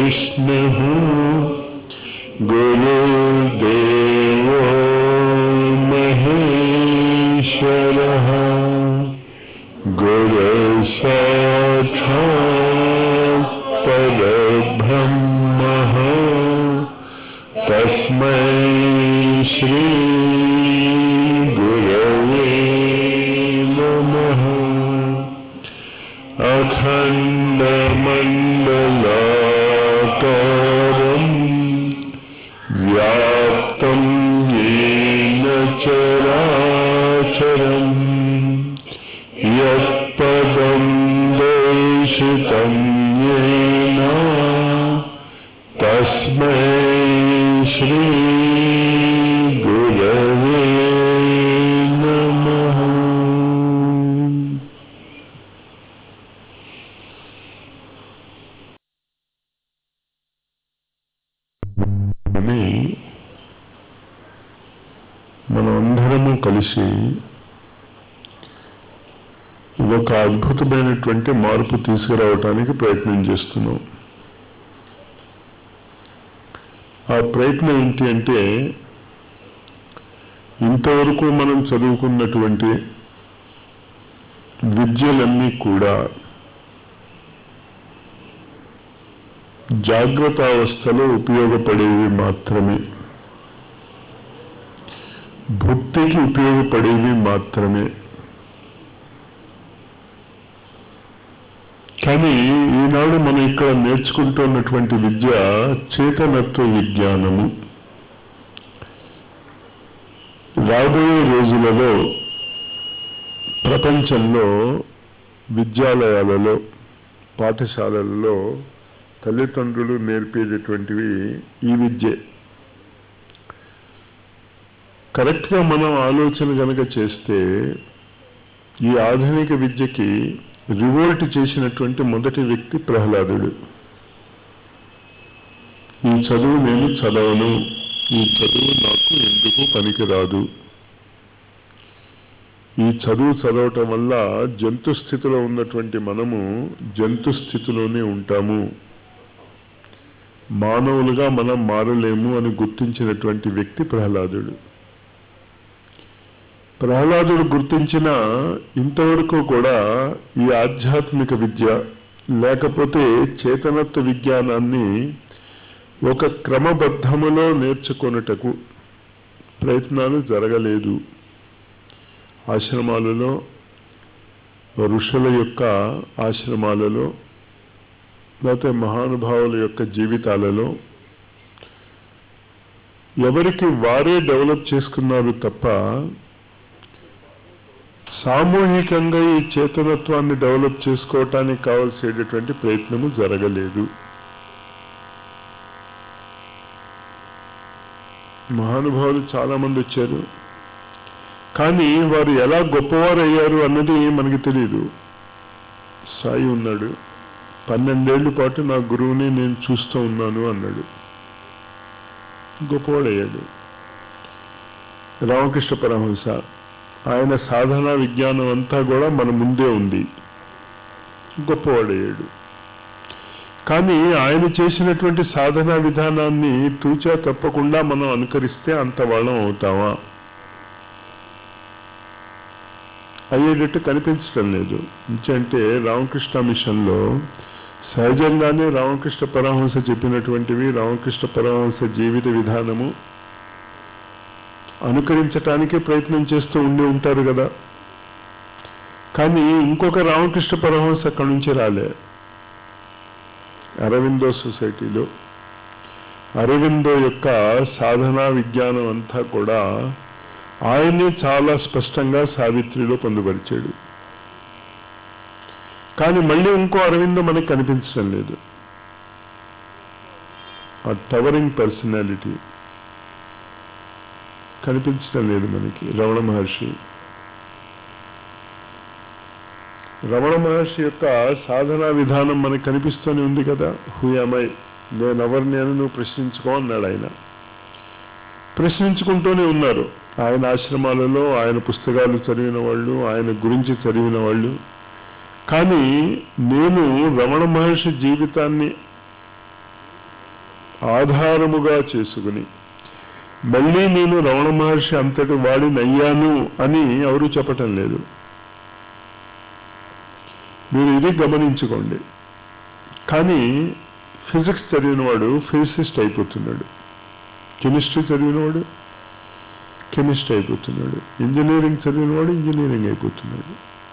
गुरुर्विष्णुः गुरुर्देवो महेश्वरः गुरुसाक्षात् परब्रह्मः तस्मै श्रीगुरवे नमः अखण्डमण्डलाकारम् व्याप्तं येन चराचरम् यत्पदं दर्शितं येन तस्मै श्रीगुरवे नमः అని మనం అందరము కలిసి ఒక అద్భుతమైనటువంటి మార్పు తీసుకురావటానికి ప్రయత్నం చేస్తున్నాం ఆ ప్రయత్నం ఏంటి అంటే ఇంతవరకు మనం చదువుకున్నటువంటి విద్యలన్నీ కూడా జాగ్రత్త అవస్థలో ఉపయోగపడేవి మాత్రమే భుక్తికి ఉపయోగపడేవి మాత్రమే కానీ ఈనాడు మనం ఇక్కడ నేర్చుకుంటున్నటువంటి విద్య చేతనత్వ విజ్ఞానము రాబోయే రోజులలో ప్రపంచంలో విద్యాలయాలలో పాఠశాలలలో తల్లిదండ్రులు నేర్పేటటువంటివి ఈ విద్యే కరెక్ట్గా మనం ఆలోచన కనుక చేస్తే ఈ ఆధునిక విద్యకి రివోల్ట్ చేసినటువంటి మొదటి వ్యక్తి ప్రహ్లాదుడు ఈ చదువు నేను చదవను ఈ చదువు నాకు ఎందుకు పనికిరాదు ఈ చదువు చదవటం వల్ల జంతు స్థితిలో ఉన్నటువంటి మనము జంతు స్థితిలోనే ఉంటాము మానవులుగా మనం మారలేము అని గుర్తించినటువంటి వ్యక్తి ప్రహ్లాదుడు ప్రహ్లాదుడు గుర్తించిన ఇంతవరకు కూడా ఈ ఆధ్యాత్మిక విద్య లేకపోతే చేతనత్వ విజ్ఞానాన్ని ఒక క్రమబద్ధములో నేర్చుకొనుటకు ప్రయత్నాలు జరగలేదు ఆశ్రమాలలో ఋషుల యొక్క ఆశ్రమాలలో లేకపోతే మహానుభావుల యొక్క జీవితాలలో ఎవరికి వారే డెవలప్ చేసుకున్నారు తప్ప సామూహికంగా ఈ చేతనత్వాన్ని డెవలప్ చేసుకోవటానికి కావలసేటటువంటి ప్రయత్నము జరగలేదు మహానుభావులు చాలామంది వచ్చారు కానీ వారు ఎలా గొప్పవారు అయ్యారు అన్నది మనకి తెలియదు సాయి ఉన్నాడు పన్నెండేళ్ల పాటు నా గురువుని నేను చూస్తూ ఉన్నాను అన్నాడు గొప్పవాడయ్యాడు రామకృష్ణ పరమహంస ఆయన సాధన విజ్ఞానం అంతా కూడా మన ముందే ఉంది గొప్పవాడయ్యాడు కానీ ఆయన చేసినటువంటి సాధనా విధానాన్ని తూచా తప్పకుండా మనం అనుకరిస్తే అంత వాళ్ళం అవుతామా అయ్యేటట్టు కనిపించడం లేదు అంటే రామకృష్ణ మిషన్లో సహజంగానే రామకృష్ణ పరమహంస చెప్పినటువంటివి రామకృష్ణ పరమహంస జీవిత విధానము అనుకరించటానికే ప్రయత్నం చేస్తూ ఉండి ఉంటారు కదా కానీ ఇంకొక రామకృష్ణ పరమహంస అక్కడి నుంచి రాలే అరవిందో సొసైటీలో అరవిందో యొక్క సాధనా విజ్ఞానం అంతా కూడా ఆయన్ని చాలా స్పష్టంగా సావిత్రిలో పొందుపరిచాడు కానీ మళ్ళీ ఇంకో అరవిందో మనకి కనిపించడం లేదు ఆ టవరింగ్ పర్సనాలిటీ కనిపించడం లేదు మనకి రమణ మహర్షి రమణ మహర్షి యొక్క సాధనా విధానం మనకు కనిపిస్తూనే ఉంది కదా హుయామై నేను ఎవరిని అని నువ్వు ప్రశ్నించుకో అన్నాడు ఆయన ప్రశ్నించుకుంటూనే ఉన్నారు ఆయన ఆశ్రమాలలో ఆయన పుస్తకాలు చదివిన వాళ్ళు ఆయన గురించి చదివిన వాళ్ళు కానీ నేను రమణ మహర్షి జీవితాన్ని ఆధారముగా చేసుకుని మళ్ళీ నేను రమణ మహర్షి అంతటి వాడినయ్యాను అని ఎవరు చెప్పటం లేదు మీరు ఇది గమనించుకోండి కానీ ఫిజిక్స్ చదివినవాడు ఫిజిసిస్ట్ అయిపోతున్నాడు కెమిస్ట్రీ చదివినవాడు కెమిస్ట్ అయిపోతున్నాడు ఇంజనీరింగ్ చదివినవాడు ఇంజనీరింగ్ అయిపోతున్నాడు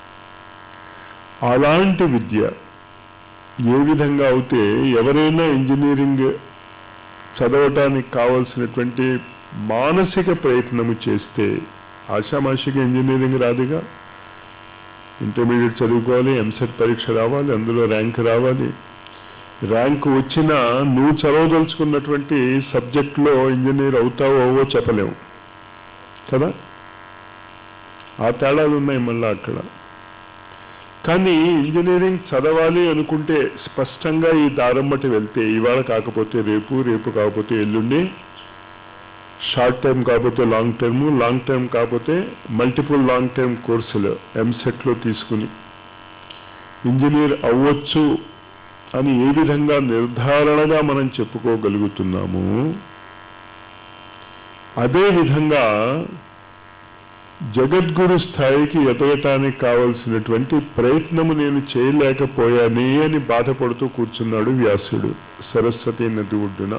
అలాంటి విద్య ఏ విధంగా అయితే ఎవరైనా ఇంజనీరింగ్ చదవటానికి కావలసినటువంటి మానసిక ప్రయత్నము చేస్తే ఆషామాషిగా ఇంజనీరింగ్ రాదుగా ఇంటర్మీడియట్ చదువుకోవాలి ఎంసెట్ పరీక్ష రావాలి అందులో ర్యాంక్ రావాలి ర్యాంక్ వచ్చినా నువ్వు చదవదలుచుకున్నటువంటి సబ్జెక్ట్లో ఇంజనీర్ అవుతావో అవో చెప్పలేము కదా ఆ తేడాలు ఉన్నాయి మళ్ళీ అక్కడ కానీ ఇంజనీరింగ్ చదవాలి అనుకుంటే స్పష్టంగా ఈ దారం బట్టి వెళ్తే ఇవాళ కాకపోతే రేపు రేపు కాకపోతే ఎల్లుండి షార్ట్ టర్మ్ కాకపోతే లాంగ్ టర్మ్ లాంగ్ టర్మ్ కాకపోతే మల్టిపుల్ లాంగ్ టర్మ్ కోర్సులు ఎంసెట్లో తీసుకుని ఇంజనీర్ అవ్వచ్చు అని ఏ విధంగా నిర్ధారణగా మనం చెప్పుకోగలుగుతున్నాము అదే విధంగా జగద్గురు స్థాయికి ఎదగటానికి కావలసినటువంటి ప్రయత్నము నేను చేయలేకపోయానే అని బాధపడుతూ కూర్చున్నాడు వ్యాసుడు సరస్వతి నది ఒడ్డున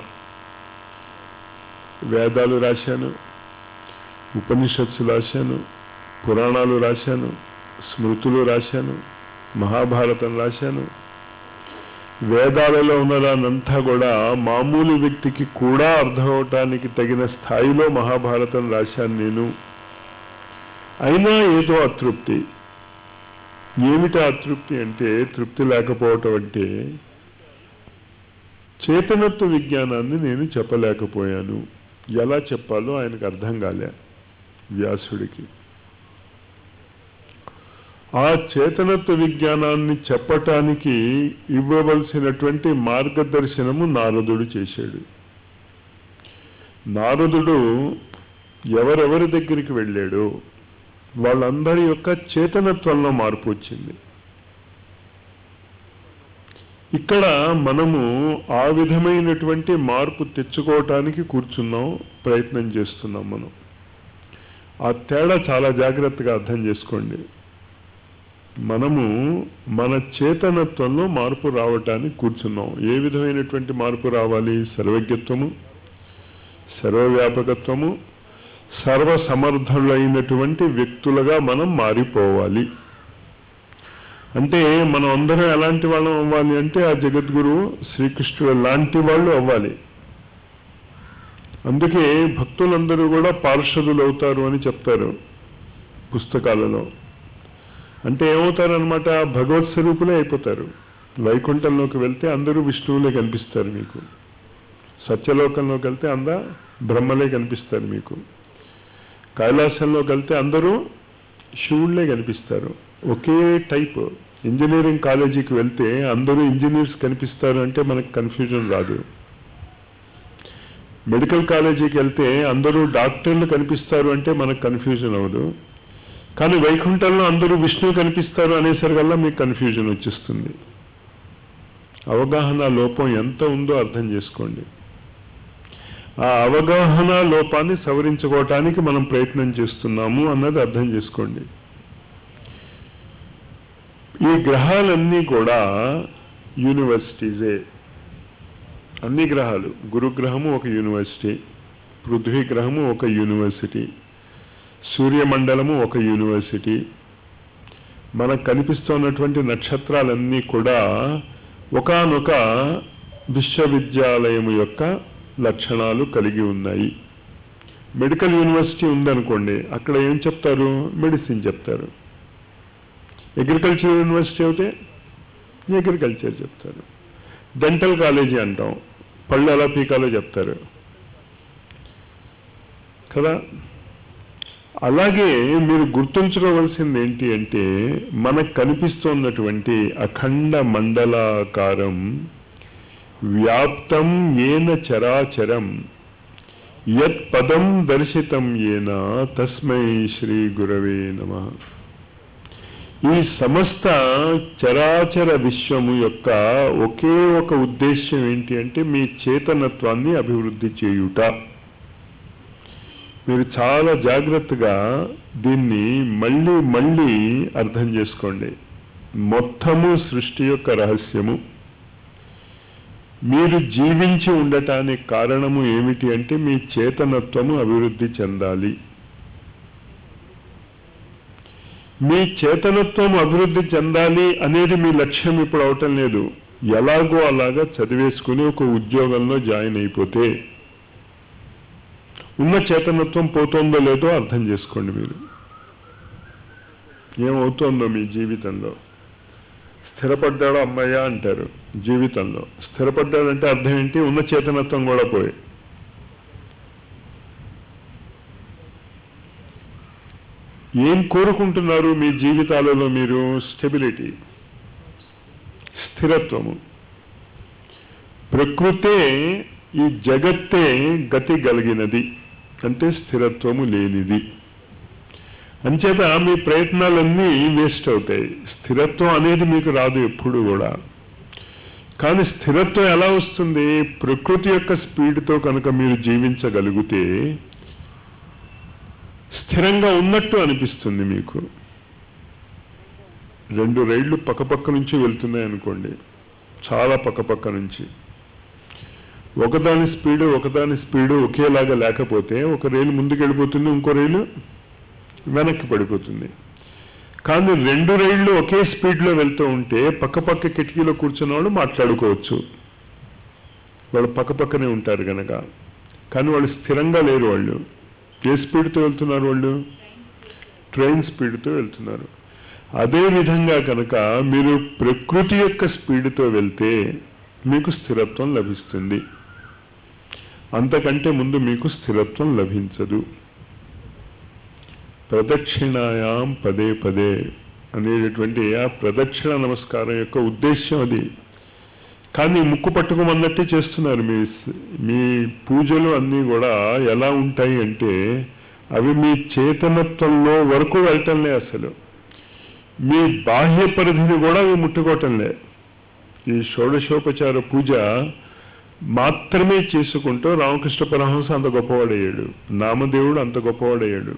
వేదాలు రాశాను ఉపనిషత్సు రాశాను పురాణాలు రాశాను స్మృతులు రాశాను మహాభారతం రాశాను వేదాలలో ఉన్నదానంతా కూడా మామూలు వ్యక్తికి కూడా అర్థం అవటానికి తగిన స్థాయిలో మహాభారతం రాశాను నేను అయినా ఏదో అతృప్తి ఏమిటి అతృప్తి అంటే తృప్తి లేకపోవటం అంటే చేతనత్వ విజ్ఞానాన్ని నేను చెప్పలేకపోయాను ఎలా చెప్పాలో ఆయనకు అర్థం కాలే వ్యాసుడికి ఆ చేతనత్వ విజ్ఞానాన్ని చెప్పటానికి ఇవ్వవలసినటువంటి మార్గదర్శనము నారదుడు చేశాడు నారదుడు ఎవరెవరి దగ్గరికి వెళ్ళాడో వాళ్ళందరి యొక్క చేతనత్వంలో మార్పు వచ్చింది ఇక్కడ మనము ఆ విధమైనటువంటి మార్పు తెచ్చుకోవటానికి కూర్చున్నాం ప్రయత్నం చేస్తున్నాం మనం ఆ తేడా చాలా జాగ్రత్తగా అర్థం చేసుకోండి మనము మన చేతనత్వంలో మార్పు రావటానికి కూర్చున్నాం ఏ విధమైనటువంటి మార్పు రావాలి సర్వజ్ఞత్వము సర్వవ్యాపకత్వము సర్వసమర్థులైనటువంటి వ్యక్తులుగా మనం మారిపోవాలి అంటే మనం అందరం ఎలాంటి వాళ్ళం అవ్వాలి అంటే ఆ జగద్గురువు శ్రీకృష్ణుడు లాంటి వాళ్ళు అవ్వాలి అందుకే భక్తులందరూ కూడా పార్షదులు అవుతారు అని చెప్తారు పుస్తకాలలో అంటే ఏమవుతారనమాట భగవత్ స్వరూపులే అయిపోతారు వైకుంఠంలోకి వెళ్తే అందరూ విష్ణువులే కనిపిస్తారు మీకు సత్యలోకంలోకి వెళ్తే అంద బ్రహ్మలే కనిపిస్తారు మీకు కైలాసంలోకి వెళ్తే అందరూ శివుళ్ళే కనిపిస్తారు ఒకే టైప్ ఇంజనీరింగ్ కాలేజీకి వెళ్తే అందరూ ఇంజనీర్స్ కనిపిస్తారు అంటే మనకు కన్ఫ్యూజన్ రాదు మెడికల్ కాలేజీకి వెళ్తే అందరూ డాక్టర్లు కనిపిస్తారు అంటే మనకు కన్ఫ్యూజన్ అవ్వదు కానీ వైకుంఠంలో అందరూ విష్ణువు కనిపిస్తారు అనేసరికల్లా మీకు కన్ఫ్యూజన్ వచ్చేస్తుంది అవగాహన లోపం ఎంత ఉందో అర్థం చేసుకోండి ఆ అవగాహన లోపాన్ని సవరించుకోవటానికి మనం ప్రయత్నం చేస్తున్నాము అన్నది అర్థం చేసుకోండి ఈ గ్రహాలన్నీ కూడా యూనివర్సిటీసే అన్ని గ్రహాలు గురుగ్రహము ఒక యూనివర్సిటీ పృథ్వీ గ్రహము ఒక యూనివర్సిటీ సూర్యమండలము ఒక యూనివర్సిటీ మనకు కనిపిస్తున్నటువంటి నక్షత్రాలన్నీ కూడా ఒకనొక విశ్వవిద్యాలయం యొక్క లక్షణాలు కలిగి ఉన్నాయి మెడికల్ యూనివర్సిటీ ఉందనుకోండి అక్కడ ఏం చెప్తారు మెడిసిన్ చెప్తారు అగ్రికల్చర్ యూనివర్సిటీ అయితే అగ్రికల్చర్ చెప్తారు డెంటల్ కాలేజీ అంటాం పళ్ళు ఎలా పీకాలో చెప్తారు కదా అలాగే మీరు గుర్తుంచుకోవలసింది ఏంటి అంటే మనకు కనిపిస్తున్నటువంటి అఖండ మండలాకారం వ్యాప్తం ఏన చరాచరం యత్ పదం దర్శితం ఏన తస్మై శ్రీ గురవే నమ ఈ సమస్త చరాచర విశ్వము యొక్క ఒకే ఒక ఉద్దేశ్యం ఏంటి అంటే మీ చేతనత్వాన్ని అభివృద్ధి చేయుట మీరు చాలా జాగ్రత్తగా దీన్ని మళ్ళీ మళ్ళీ అర్థం చేసుకోండి మొత్తము సృష్టి యొక్క రహస్యము మీరు జీవించి ఉండటానికి కారణము ఏమిటి అంటే మీ చేతనత్వము అభివృద్ధి చెందాలి మీ చేతనత్వం అభివృద్ధి చెందాలి అనేది మీ లక్ష్యం ఇప్పుడు అవటం లేదు ఎలాగో అలాగా చదివేసుకుని ఒక ఉద్యోగంలో జాయిన్ అయిపోతే ఉన్న చేతనత్వం పోతుందో లేదో అర్థం చేసుకోండి మీరు ఏమవుతోందో మీ జీవితంలో స్థిరపడ్డాడు అమ్మయ్య అంటారు జీవితంలో స్థిరపడ్డాడంటే అర్థం ఏంటి ఉన్న చేతనత్వం కూడా పోయి ఏం కోరుకుంటున్నారు మీ జీవితాలలో మీరు స్టెబిలిటీ స్థిరత్వము ప్రకృతే ఈ జగత్తే గతి కలిగినది అంటే స్థిరత్వము లేనిది అంచేత మీ ప్రయత్నాలన్నీ వేస్ట్ అవుతాయి స్థిరత్వం అనేది మీకు రాదు ఎప్పుడు కూడా కానీ స్థిరత్వం ఎలా వస్తుంది ప్రకృతి యొక్క స్పీడ్తో కనుక మీరు జీవించగలిగితే స్థిరంగా ఉన్నట్టు అనిపిస్తుంది మీకు రెండు రైళ్లు పక్కపక్క నుంచి వెళ్తున్నాయి అనుకోండి చాలా పక్కపక్క నుంచి ఒకదాని స్పీడు ఒకదాని స్పీడు ఒకేలాగా లేకపోతే ఒక రైలు ముందుకు వెళ్ళిపోతుంది ఇంకో రైలు వెనక్కి పడిపోతుంది కానీ రెండు రైళ్లు ఒకే స్పీడ్లో వెళ్తూ ఉంటే పక్కపక్క కిటికీలో కూర్చున్న వాళ్ళు మాట్లాడుకోవచ్చు వాళ్ళు పక్కపక్కనే ఉంటారు కనుక కానీ వాళ్ళు స్థిరంగా లేరు వాళ్ళు ఏ స్పీడ్తో వెళ్తున్నారు వాళ్ళు ట్రైన్ స్పీడ్తో వెళ్తున్నారు అదే విధంగా కనుక మీరు ప్రకృతి యొక్క స్పీడ్తో వెళ్తే మీకు స్థిరత్వం లభిస్తుంది అంతకంటే ముందు మీకు స్థిరత్వం లభించదు ప్రదక్షిణాయాం పదే పదే అనేటటువంటి ఆ ప్రదక్షిణ నమస్కారం యొక్క ఉద్దేశ్యం అది కానీ ముక్కు పట్టుకోమన్నట్టే చేస్తున్నారు మీ మీ పూజలు అన్నీ కూడా ఎలా ఉంటాయి అంటే అవి మీ చేతనత్వంలో వరకు వెళ్ళటంలే అసలు మీ బాహ్య పరిధిని కూడా అవి ముట్టుకోవటంలే ఈ షోడశోపచార పూజ మాత్రమే చేసుకుంటూ రామకృష్ణ పరమహంస అంత గొప్పవాడయ్యాడు నామదేవుడు అంత గొప్పవాడయ్యాడు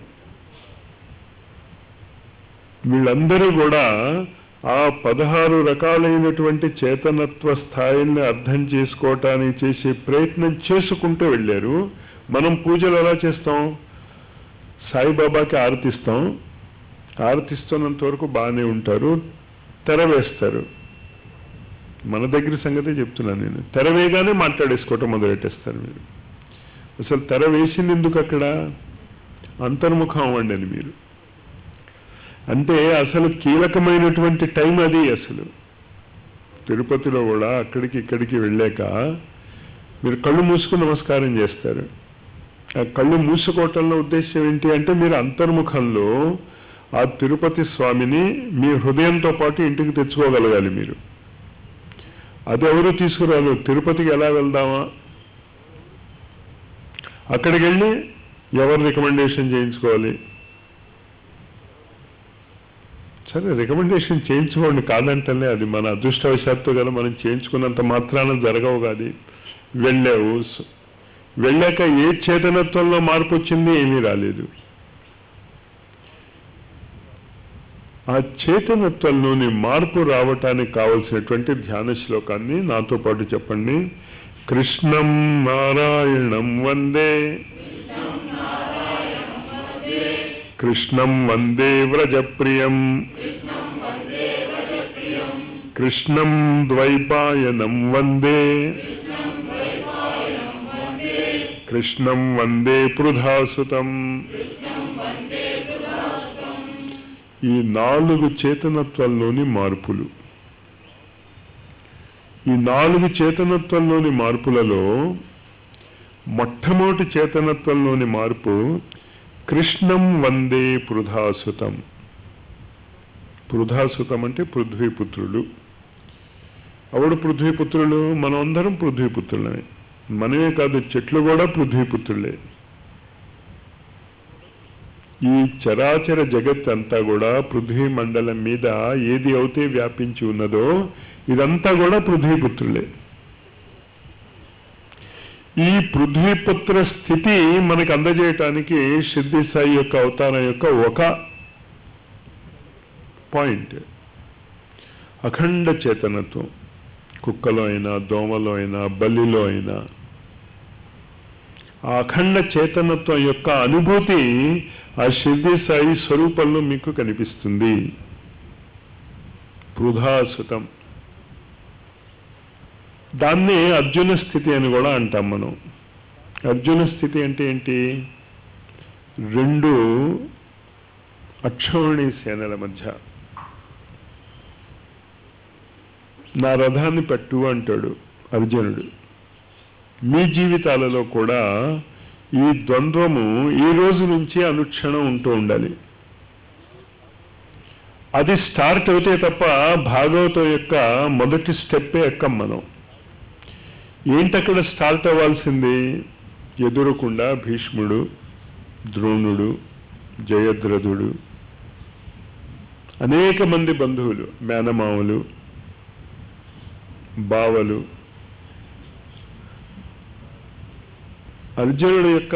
వీళ్ళందరూ కూడా ఆ పదహారు రకాలైనటువంటి చేతనత్వ స్థాయిల్ని అర్థం చేసుకోవటానికి చేసే ప్రయత్నం చేసుకుంటూ వెళ్ళారు మనం పూజలు ఎలా చేస్తాం సాయిబాబాకి ఆరతిస్తాం ఆరతిస్తున్నంత వరకు బాగానే ఉంటారు తెర వేస్తారు మన దగ్గర సంగతే చెప్తున్నాను నేను తెర వేయగానే మాట్లాడేసుకోవటం మొదలెట్టేస్తారు మీరు అసలు తెర వేసింది ఎందుకు అక్కడ అంతర్ముఖం అవ్వండి అని మీరు అంటే అసలు కీలకమైనటువంటి టైం అది అసలు తిరుపతిలో కూడా అక్కడికి ఇక్కడికి వెళ్ళాక మీరు కళ్ళు మూసుకుని నమస్కారం చేస్తారు ఆ కళ్ళు మూసుకోవటంలో ఉద్దేశం ఏంటి అంటే మీరు అంతర్ముఖంలో ఆ తిరుపతి స్వామిని మీ హృదయంతో పాటు ఇంటికి తెచ్చుకోగలగాలి మీరు అది ఎవరు తీసుకురాదు తిరుపతికి ఎలా వెళ్దామా అక్కడికి వెళ్ళి ఎవరు రికమెండేషన్ చేయించుకోవాలి సరే రికమెండేషన్ చేయించుకోండి కాదంటలే అది మన అదృష్టవశాత్తు కదా మనం చేయించుకున్నంత మాత్రాన జరగవు కాదు వెళ్ళావు వెళ్ళాక ఏ చేతనత్వంలో మార్పు వచ్చింది ఏమీ రాలేదు ఆ చైతన్యత్వంలోని మార్పు రావటానికి కావలసినటువంటి ధ్యాన శ్లోకాన్ని నాతో పాటు చెప్పండి కృష్ణం నారాయణం వందే కృష్ణం వందే వ్రజప్రియం కృష్ణం ద్వైపాయనం వందే కృష్ణం వందే పృథాసుతం ఈ నాలుగు చేతనత్వంలోని మార్పులు ఈ నాలుగు చేతనత్వంలోని మార్పులలో మొట్టమొదటి చేతనత్వంలోని మార్పు కృష్ణం వందే పృథాసుతం పృథాసుతం అంటే పృథ్వీపుత్రులు అవడు పృథ్వీపుత్రులు మనమందరం పృథ్వీపుత్రులమే మనమే కాదు చెట్లు కూడా పృథ్వీపుత్రులే ఈ చరాచర జగత్ అంతా కూడా పృథ్వీ మండలం మీద ఏది అయితే వ్యాపించి ఉన్నదో ఇదంతా కూడా పృథ్వీపుత్రులే ఈ పృథ్వీపుత్ర స్థితి మనకు అందజేయటానికి సిద్ధి సాయి యొక్క అవతారం యొక్క ఒక పాయింట్ అఖండ చేతనత్వం కుక్కలో అయినా దోమలో అయినా బల్లిలో అయినా ఆ అఖండ చేతనత్వం యొక్క అనుభూతి ఆ సిద్ధి సాయి స్వరూపంలో మీకు కనిపిస్తుంది పృథాసుతం దాన్నే అర్జున స్థితి అని కూడా అంటాం మనం అర్జున స్థితి అంటే ఏంటి రెండు అక్షోణి సేనల మధ్య నా రథాన్ని పట్టు అంటాడు అర్జునుడు మీ జీవితాలలో కూడా ఈ ద్వంద్వము ఈ రోజు నుంచి అనుక్షణం ఉంటూ ఉండాలి అది స్టార్ట్ అవుతే తప్ప భాగవతం యొక్క మొదటి స్టెప్పే ఎక్కం మనం ఏంటక్కడ స్టార్ట్ అవ్వాల్సింది ఎదురకుండా భీష్ముడు ద్రోణుడు జయద్రథుడు అనేక మంది బంధువులు మేనమామలు బావలు అర్జునుడు యొక్క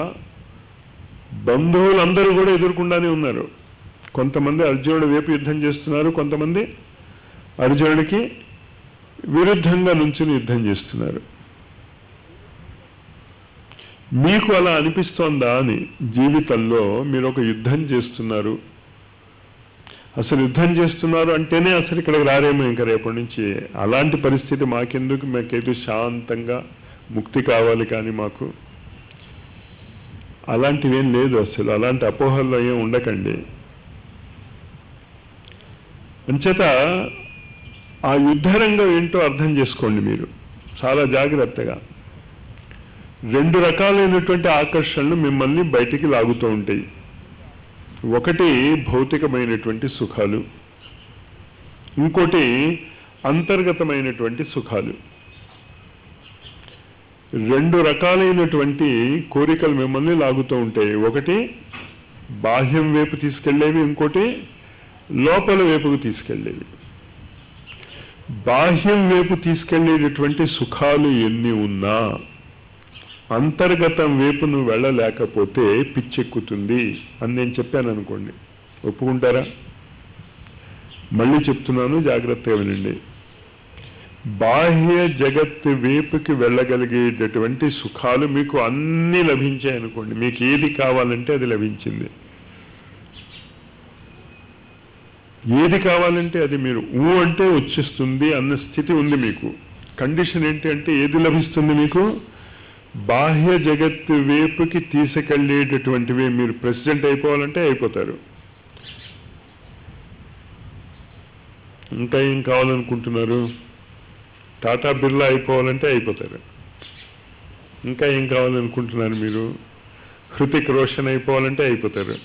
బంధువులందరూ కూడా ఎదుర్కొండానే ఉన్నారు కొంతమంది అర్జునుడు వైపు యుద్ధం చేస్తున్నారు కొంతమంది అర్జునుడికి విరుద్ధంగా నుంచుని యుద్ధం చేస్తున్నారు మీకు అలా అనిపిస్తోందా అని జీవితంలో మీరు ఒక యుద్ధం చేస్తున్నారు అసలు యుద్ధం చేస్తున్నారు అంటేనే అసలు ఇక్కడికి రారేమో ఇంకా రేపటి నుంచి అలాంటి పరిస్థితి మాకెందుకు మాకైతే శాంతంగా ముక్తి కావాలి కానీ మాకు అలాంటివేం లేదు అసలు అలాంటి అపోహల్లో ఏం ఉండకండి అంచేత ఆ యుద్ధరంగం ఏంటో అర్థం చేసుకోండి మీరు చాలా జాగ్రత్తగా రెండు రకాలైనటువంటి ఆకర్షణలు మిమ్మల్ని బయటికి లాగుతూ ఉంటాయి ఒకటి భౌతికమైనటువంటి సుఖాలు ఇంకోటి అంతర్గతమైనటువంటి సుఖాలు రెండు రకాలైనటువంటి కోరికలు మిమ్మల్ని లాగుతూ ఉంటాయి ఒకటి బాహ్యం వైపు తీసుకెళ్లేవి ఇంకోటి లోపల వైపుకు తీసుకెళ్లేవి బాహ్యం వైపు తీసుకెళ్లేటటువంటి సుఖాలు ఎన్ని ఉన్నా అంతర్గతం వైపు నువ్వు వెళ్ళలేకపోతే పిచ్చెక్కుతుంది అని నేను చెప్పాను అనుకోండి ఒప్పుకుంటారా మళ్ళీ చెప్తున్నాను జాగ్రత్తగా వినండి బాహ్య జగత్ వైపుకి వెళ్ళగలిగేటటువంటి సుఖాలు మీకు అన్నీ లభించాయి అనుకోండి మీకు ఏది కావాలంటే అది లభించింది ఏది కావాలంటే అది మీరు ఊ అంటే వచ్చేస్తుంది అన్న స్థితి ఉంది మీకు కండిషన్ ఏంటి అంటే ఏది లభిస్తుంది మీకు బాహ్య జగత్తు వైపుకి తీసుకెళ్లేటటువంటివి మీరు ప్రెసిడెంట్ అయిపోవాలంటే అయిపోతారు ఇంకా ఏం కావాలనుకుంటున్నారు టాటా బిర్లా అయిపోవాలంటే అయిపోతారు ఇంకా ఏం కావాలనుకుంటున్నారు మీరు హృతిక్ రోషన్ అయిపోవాలంటే అయిపోతారు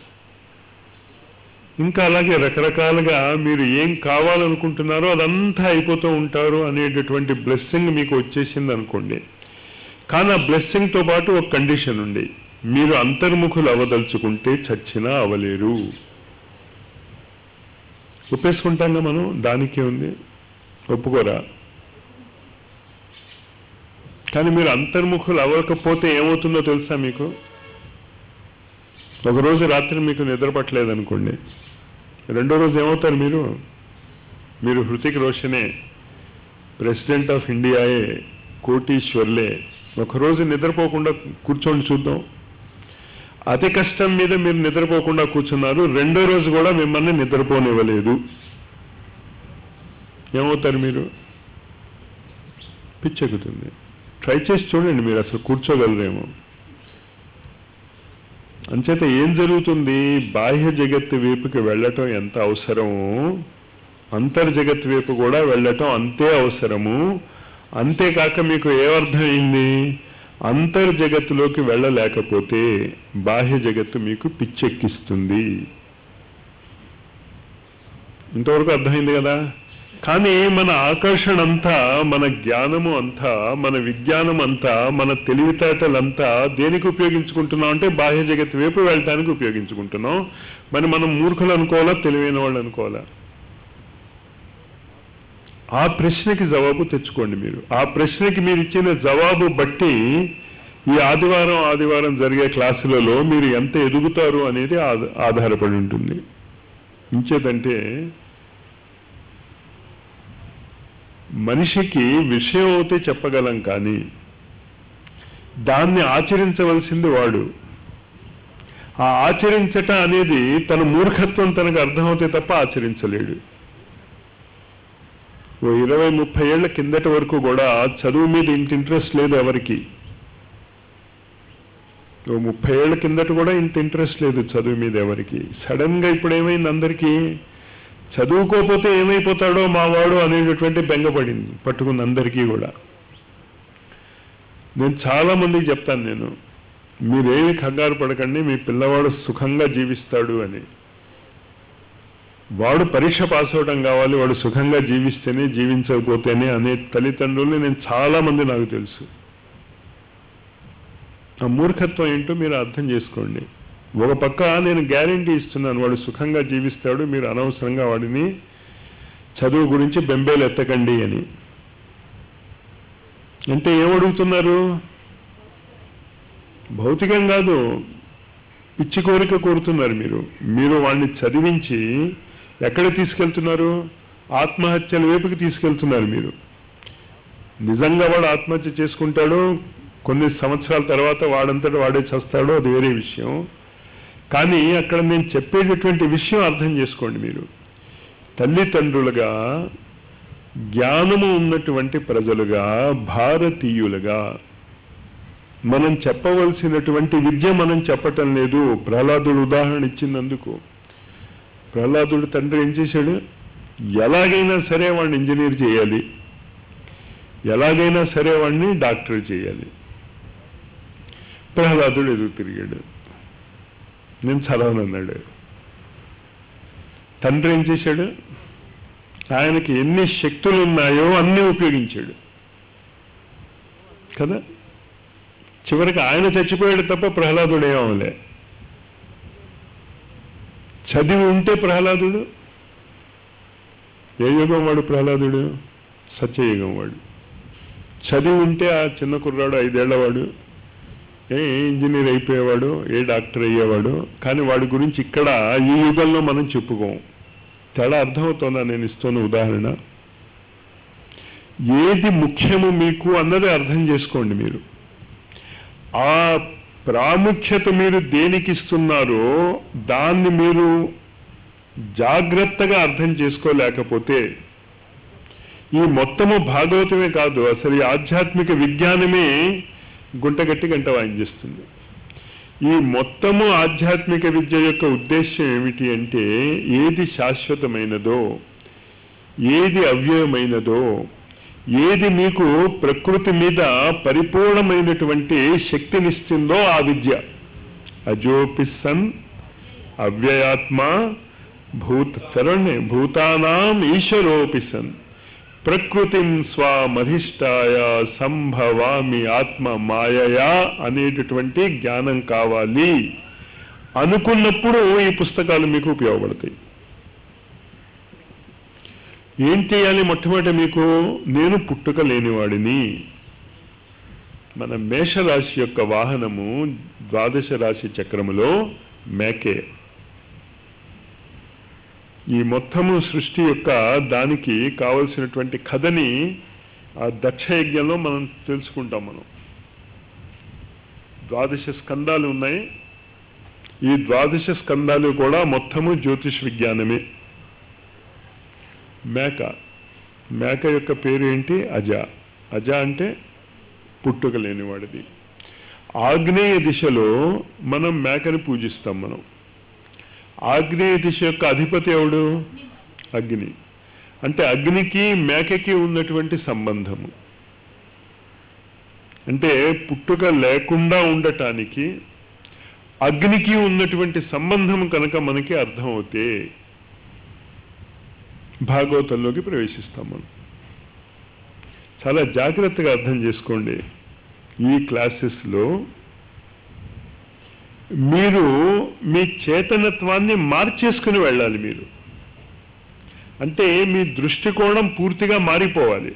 ఇంకా అలాగే రకరకాలుగా మీరు ఏం కావాలనుకుంటున్నారో అదంతా అయిపోతూ ఉంటారు అనేటటువంటి బ్లెస్సింగ్ మీకు వచ్చేసింది అనుకోండి కానీ ఆ బ్లెస్సింగ్తో పాటు ఒక కండిషన్ ఉంది మీరు అంతర్ముఖులు అవదలుచుకుంటే చచ్చినా అవలేరు ఒప్పేసుకుంటాంగా మనం దానికే ఉంది ఒప్పుకోరా కానీ మీరు అంతర్ముఖులు అవ్వకపోతే ఏమవుతుందో తెలుసా మీకు ఒకరోజు రాత్రి మీకు నిద్ర పట్టలేదనుకోండి రెండో రోజు ఏమవుతారు మీరు మీరు హృతిక్ రోషనే ప్రెసిడెంట్ ఆఫ్ ఇండియాయే కోటీశ్వర్లే ఒకరోజు నిద్రపోకుండా కూర్చోండి చూద్దాం అతి కష్టం మీద మీరు నిద్రపోకుండా కూర్చున్నారు రెండో రోజు కూడా మిమ్మల్ని నిద్రపోనివ్వలేదు ఏమవుతారు మీరు పిచ్చెక్కుతుంది ట్రై చేసి చూడండి మీరు అసలు కూర్చోగలరేమో అంచేత ఏం జరుగుతుంది బాహ్య జగత్తు వైపుకి వెళ్ళటం ఎంత అవసరమో అంతర్జగత్ వైపు కూడా వెళ్ళటం అంతే అవసరము అంతేకాక మీకు ఏమర్థమైంది అంతర్జగత్తులోకి వెళ్ళలేకపోతే బాహ్య జగత్తు మీకు పిచ్చెక్కిస్తుంది ఇంతవరకు అర్థమైంది కదా కానీ మన ఆకర్షణ అంతా మన జ్ఞానము అంతా మన విజ్ఞానం అంతా మన తెలివితేటలంతా దేనికి ఉపయోగించుకుంటున్నాం అంటే బాహ్య జగత్ వైపు వెళ్ళటానికి ఉపయోగించుకుంటున్నాం మరి మనం మూర్ఖులు అనుకోవాలా తెలివైన వాళ్ళు అనుకోవాలా ఆ ప్రశ్నకి జవాబు తెచ్చుకోండి మీరు ఆ ప్రశ్నకి మీరు ఇచ్చిన జవాబు బట్టి ఈ ఆదివారం ఆదివారం జరిగే క్లాసులలో మీరు ఎంత ఎదుగుతారు అనేది ఆధ- ఆధారపడి ఉంటుంది ఇంచేదంటే మనిషికి విషయం అయితే చెప్పగలం కానీ దాన్ని ఆచరించవలసింది వాడు ఆ ఆచరించట అనేది తన మూర్ఖత్వం తనకు అర్థమవుతే తప్ప ఆచరించలేడు ఓ ఇరవై ముప్పై ఏళ్ల కిందటి వరకు కూడా చదువు మీద ఇంత ఇంట్రెస్ట్ లేదు ఎవరికి ఓ ముప్పై ఏళ్ల కిందట కూడా ఇంత ఇంట్రెస్ట్ లేదు చదువు మీద ఎవరికి సడన్ గా ఇప్పుడు ఏమైంది అందరికీ చదువుకోకపోతే ఏమైపోతాడో మావాడు అనేటటువంటి బెంగపడింది పట్టుకున్న అందరికీ కూడా నేను చాలా మందికి చెప్తాను నేను మీరేమి కంగారు పడకండి మీ పిల్లవాడు సుఖంగా జీవిస్తాడు అని వాడు పరీక్ష పాస్ అవడం కావాలి వాడు సుఖంగా జీవిస్తేనే జీవించకపోతేనే అనే తల్లిదండ్రుల్ని నేను చాలా మంది నాకు తెలుసు ఆ మూర్ఖత్వం ఏంటో మీరు అర్థం చేసుకోండి ఒక పక్క నేను గ్యారంటీ ఇస్తున్నాను వాడు సుఖంగా జీవిస్తాడు మీరు అనవసరంగా వాడిని చదువు గురించి బెంబేలు ఎత్తకండి అని అంటే ఏమడుగుతున్నారు భౌతికం కాదు పిచ్చి కోరిక కోరుతున్నారు మీరు మీరు వాడిని చదివించి ఎక్కడ తీసుకెళ్తున్నారు ఆత్మహత్యల వైపుకి తీసుకెళ్తున్నారు మీరు నిజంగా వాడు ఆత్మహత్య చేసుకుంటాడు కొన్ని సంవత్సరాల తర్వాత వాడంతట వాడే చేస్తాడో అది వేరే విషయం కానీ అక్కడ నేను చెప్పేటటువంటి విషయం అర్థం చేసుకోండి మీరు తల్లిదండ్రులుగా జ్ఞానము ఉన్నటువంటి ప్రజలుగా భారతీయులుగా మనం చెప్పవలసినటువంటి విద్య మనం చెప్పటం లేదు ప్రహ్లాదుడు ఉదాహరణ ఇచ్చినందుకు ప్రహ్లాదుడు తండ్రి ఏం చేశాడు ఎలాగైనా సరే వాడిని ఇంజనీర్ చేయాలి ఎలాగైనా సరే వాడిని డాక్టర్ చేయాలి ప్రహ్లాదుడు ఎదురు తిరిగాడు నేను చదవనన్నాడు తండ్రి ఏం చేశాడు ఆయనకి ఎన్ని శక్తులు ఉన్నాయో అన్నీ ఉపయోగించాడు కదా చివరికి ఆయన చచ్చిపోయాడు తప్ప ప్రహ్లాదుడు ఏమవలే చదివి ఉంటే ప్రహ్లాదుడు ఏ యుగం వాడు ప్రహ్లాదుడు సత్యయుగం వాడు చదివి ఉంటే ఆ చిన్న కుర్రాడు ఐదేళ్లవాడు ఏ ఇంజనీర్ అయిపోయేవాడు ఏ డాక్టర్ అయ్యేవాడు కానీ వాడి గురించి ఇక్కడ ఈ యుగంలో మనం చెప్పుకోం తేడా అర్థమవుతోందా నేను ఇస్తున్న ఉదాహరణ ఏది ముఖ్యము మీకు అన్నది అర్థం చేసుకోండి మీరు ఆ ప్రాముఖ్యత మీరు దేనికి ఇస్తున్నారో దాన్ని మీరు జాగ్రత్తగా అర్థం చేసుకోలేకపోతే ఈ మొత్తము భాగవతమే కాదు అసలు ఈ ఆధ్యాత్మిక విజ్ఞానమే గుంటగట్టి గంట వాయించేస్తుంది ఈ మొత్తము ఆధ్యాత్మిక విద్య యొక్క ఉద్దేశ్యం ఏమిటి అంటే ఏది శాశ్వతమైనదో ఏది అవ్యయమైనదో ఏది మీకు ప్రకృతి మీద పరిపూర్ణమైనటువంటి శక్తినిస్తుందో ఆ విద్య అజోపిసన్ అవ్యయాత్మ భూత చరణే భూతానాం ఈశ్వరోపిసన్ ప్రకృతిం స్వామధిష్టాయ సంభవామి ఆత్మ మాయయా అనేటటువంటి జ్ఞానం కావాలి అనుకున్నప్పుడు ఈ పుస్తకాలు మీకు ఉపయోగపడతాయి ఏం చేయాలి మొట్టమొదటి మీకు నేను పుట్టుక లేనివాడిని మన మేషరాశి యొక్క వాహనము ద్వాదశ రాశి చక్రములో మేకే ఈ మొత్తము సృష్టి యొక్క దానికి కావలసినటువంటి కథని ఆ దక్ష యజ్ఞంలో మనం తెలుసుకుంటాం మనం ద్వాదశ స్కందాలు ఉన్నాయి ఈ ద్వాదశ స్కందాలు కూడా మొత్తము జ్యోతిష్ విజ్ఞానమే మేక మేక యొక్క పేరు ఏంటి అజ అజ అంటే పుట్టుక లేనివాడిది ఆగ్నేయ దిశలో మనం మేకని పూజిస్తాం మనం ఆగ్నేయ దిశ యొక్క అధిపతి ఎవడు అగ్ని అంటే అగ్నికి మేకకి ఉన్నటువంటి సంబంధము అంటే పుట్టుక లేకుండా ఉండటానికి అగ్నికి ఉన్నటువంటి సంబంధం కనుక మనకి అర్థమవుతే భాగవతంలోకి ప్రవేశిస్తాం మనం చాలా జాగ్రత్తగా అర్థం చేసుకోండి ఈ క్లాసెస్లో మీరు మీ చేతనత్వాన్ని మార్చేసుకుని వెళ్ళాలి మీరు అంటే మీ దృష్టికోణం పూర్తిగా మారిపోవాలి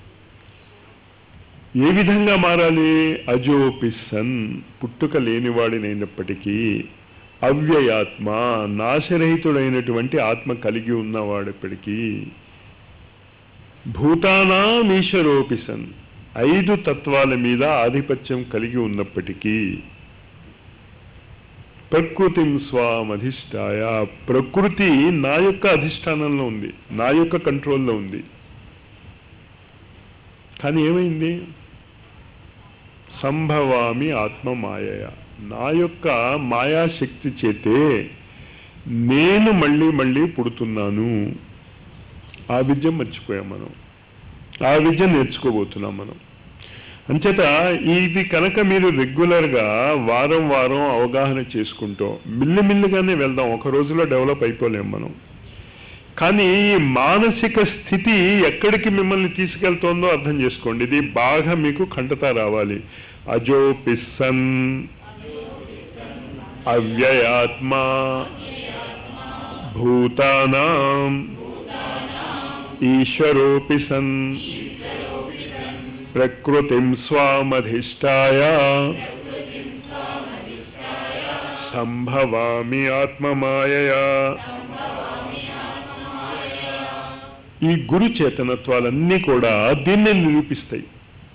ఏ విధంగా మారాలి అజోపి సన్ పుట్టుక లేనివాడినైనప్పటికీ అవ్యయాత్మ నాశరహితుడైనటువంటి ఆత్మ కలిగి ఉన్నవాడెప్పటికీ భూతానామీశ్వరోపి సన్ ఐదు తత్వాల మీద ఆధిపత్యం కలిగి ఉన్నప్పటికీ ప్రకృతిం స్వామధిష్టాయ ప్రకృతి నా యొక్క అధిష్టానంలో ఉంది నా యొక్క కంట్రోల్లో ఉంది కానీ ఏమైంది సంభవామి ఆత్మ మాయయ నా యొక్క మాయాశక్తి చేతే నేను మళ్ళీ మళ్ళీ పుడుతున్నాను ఆ విద్య మర్చిపోయాం మనం ఆ విద్య నేర్చుకోబోతున్నాం మనం అంచేత ఇది కనుక మీరు రెగ్యులర్గా వారం వారం అవగాహన చేసుకుంటూ మిల్లిమిల్లిగానే వెళ్దాం ఒక రోజులో డెవలప్ అయిపోలేం మనం కానీ ఈ మానసిక స్థితి ఎక్కడికి మిమ్మల్ని తీసుకెళ్తోందో అర్థం చేసుకోండి ఇది బాగా మీకు కంటతా రావాలి అజో పిస్సన్ అవ్యయాత్మ భూతానాం ఈశ్వరోపి సన్ ప్రకృతిం స్వామధిష్టాయ సంభవామి ఆత్మమాయయా ఈ గురు చేతనత్వాలన్నీ కూడా దీన్ని నిరూపిస్తాయి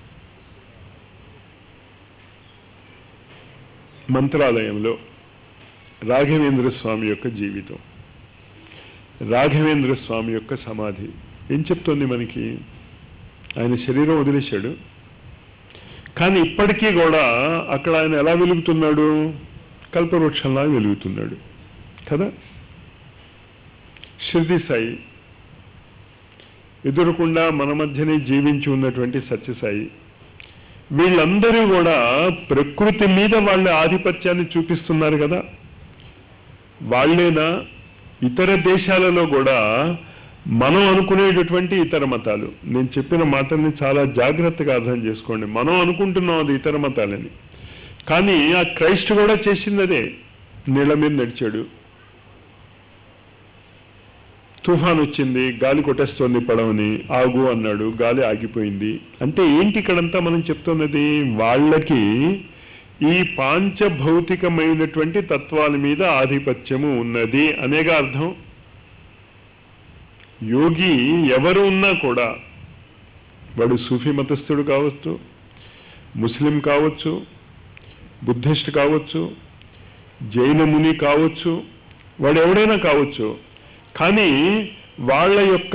మంత్రాలయంలో రాఘవేంద్ర స్వామి యొక్క జీవితం రాఘవేంద్ర స్వామి యొక్క సమాధి ఏం చెప్తోంది మనకి ఆయన శరీరం వదిలేశాడు కానీ ఇప్పటికీ కూడా అక్కడ ఆయన ఎలా వెలుగుతున్నాడు కల్పవృక్షంలా వెలుగుతున్నాడు కదా షిర్ది సాయి ఎదురకుండా మన మధ్యనే జీవించి ఉన్నటువంటి సత్యసాయి వీళ్ళందరూ కూడా ప్రకృతి మీద వాళ్ళ ఆధిపత్యాన్ని చూపిస్తున్నారు కదా వాళ్ళేనా ఇతర దేశాలలో కూడా మనం అనుకునేటటువంటి ఇతర మతాలు నేను చెప్పిన మాటల్ని చాలా జాగ్రత్తగా అర్థం చేసుకోండి మనం అనుకుంటున్నాం అది ఇతర మతాలని కానీ ఆ క్రైస్ట్ కూడా చేసింది అదే నీళ్ళ మీద నడిచాడు తుఫాన్ వచ్చింది గాలి కొట్టేస్తోంది పడవని ఆగు అన్నాడు గాలి ఆగిపోయింది అంటే ఏంటి ఇక్కడంతా మనం చెప్తున్నది వాళ్ళకి ఈ పాంచభౌతికమైనటువంటి తత్వాల మీద ఆధిపత్యము ఉన్నది అనేగా అర్థం యోగి ఎవరు ఉన్నా కూడా వాడు సూఫీ మతస్థుడు కావచ్చు ముస్లిం కావచ్చు బుద్ధిస్ట్ కావచ్చు జైన ముని కావచ్చు వాడు ఎవడైనా కావచ్చు కానీ వాళ్ళ యొక్క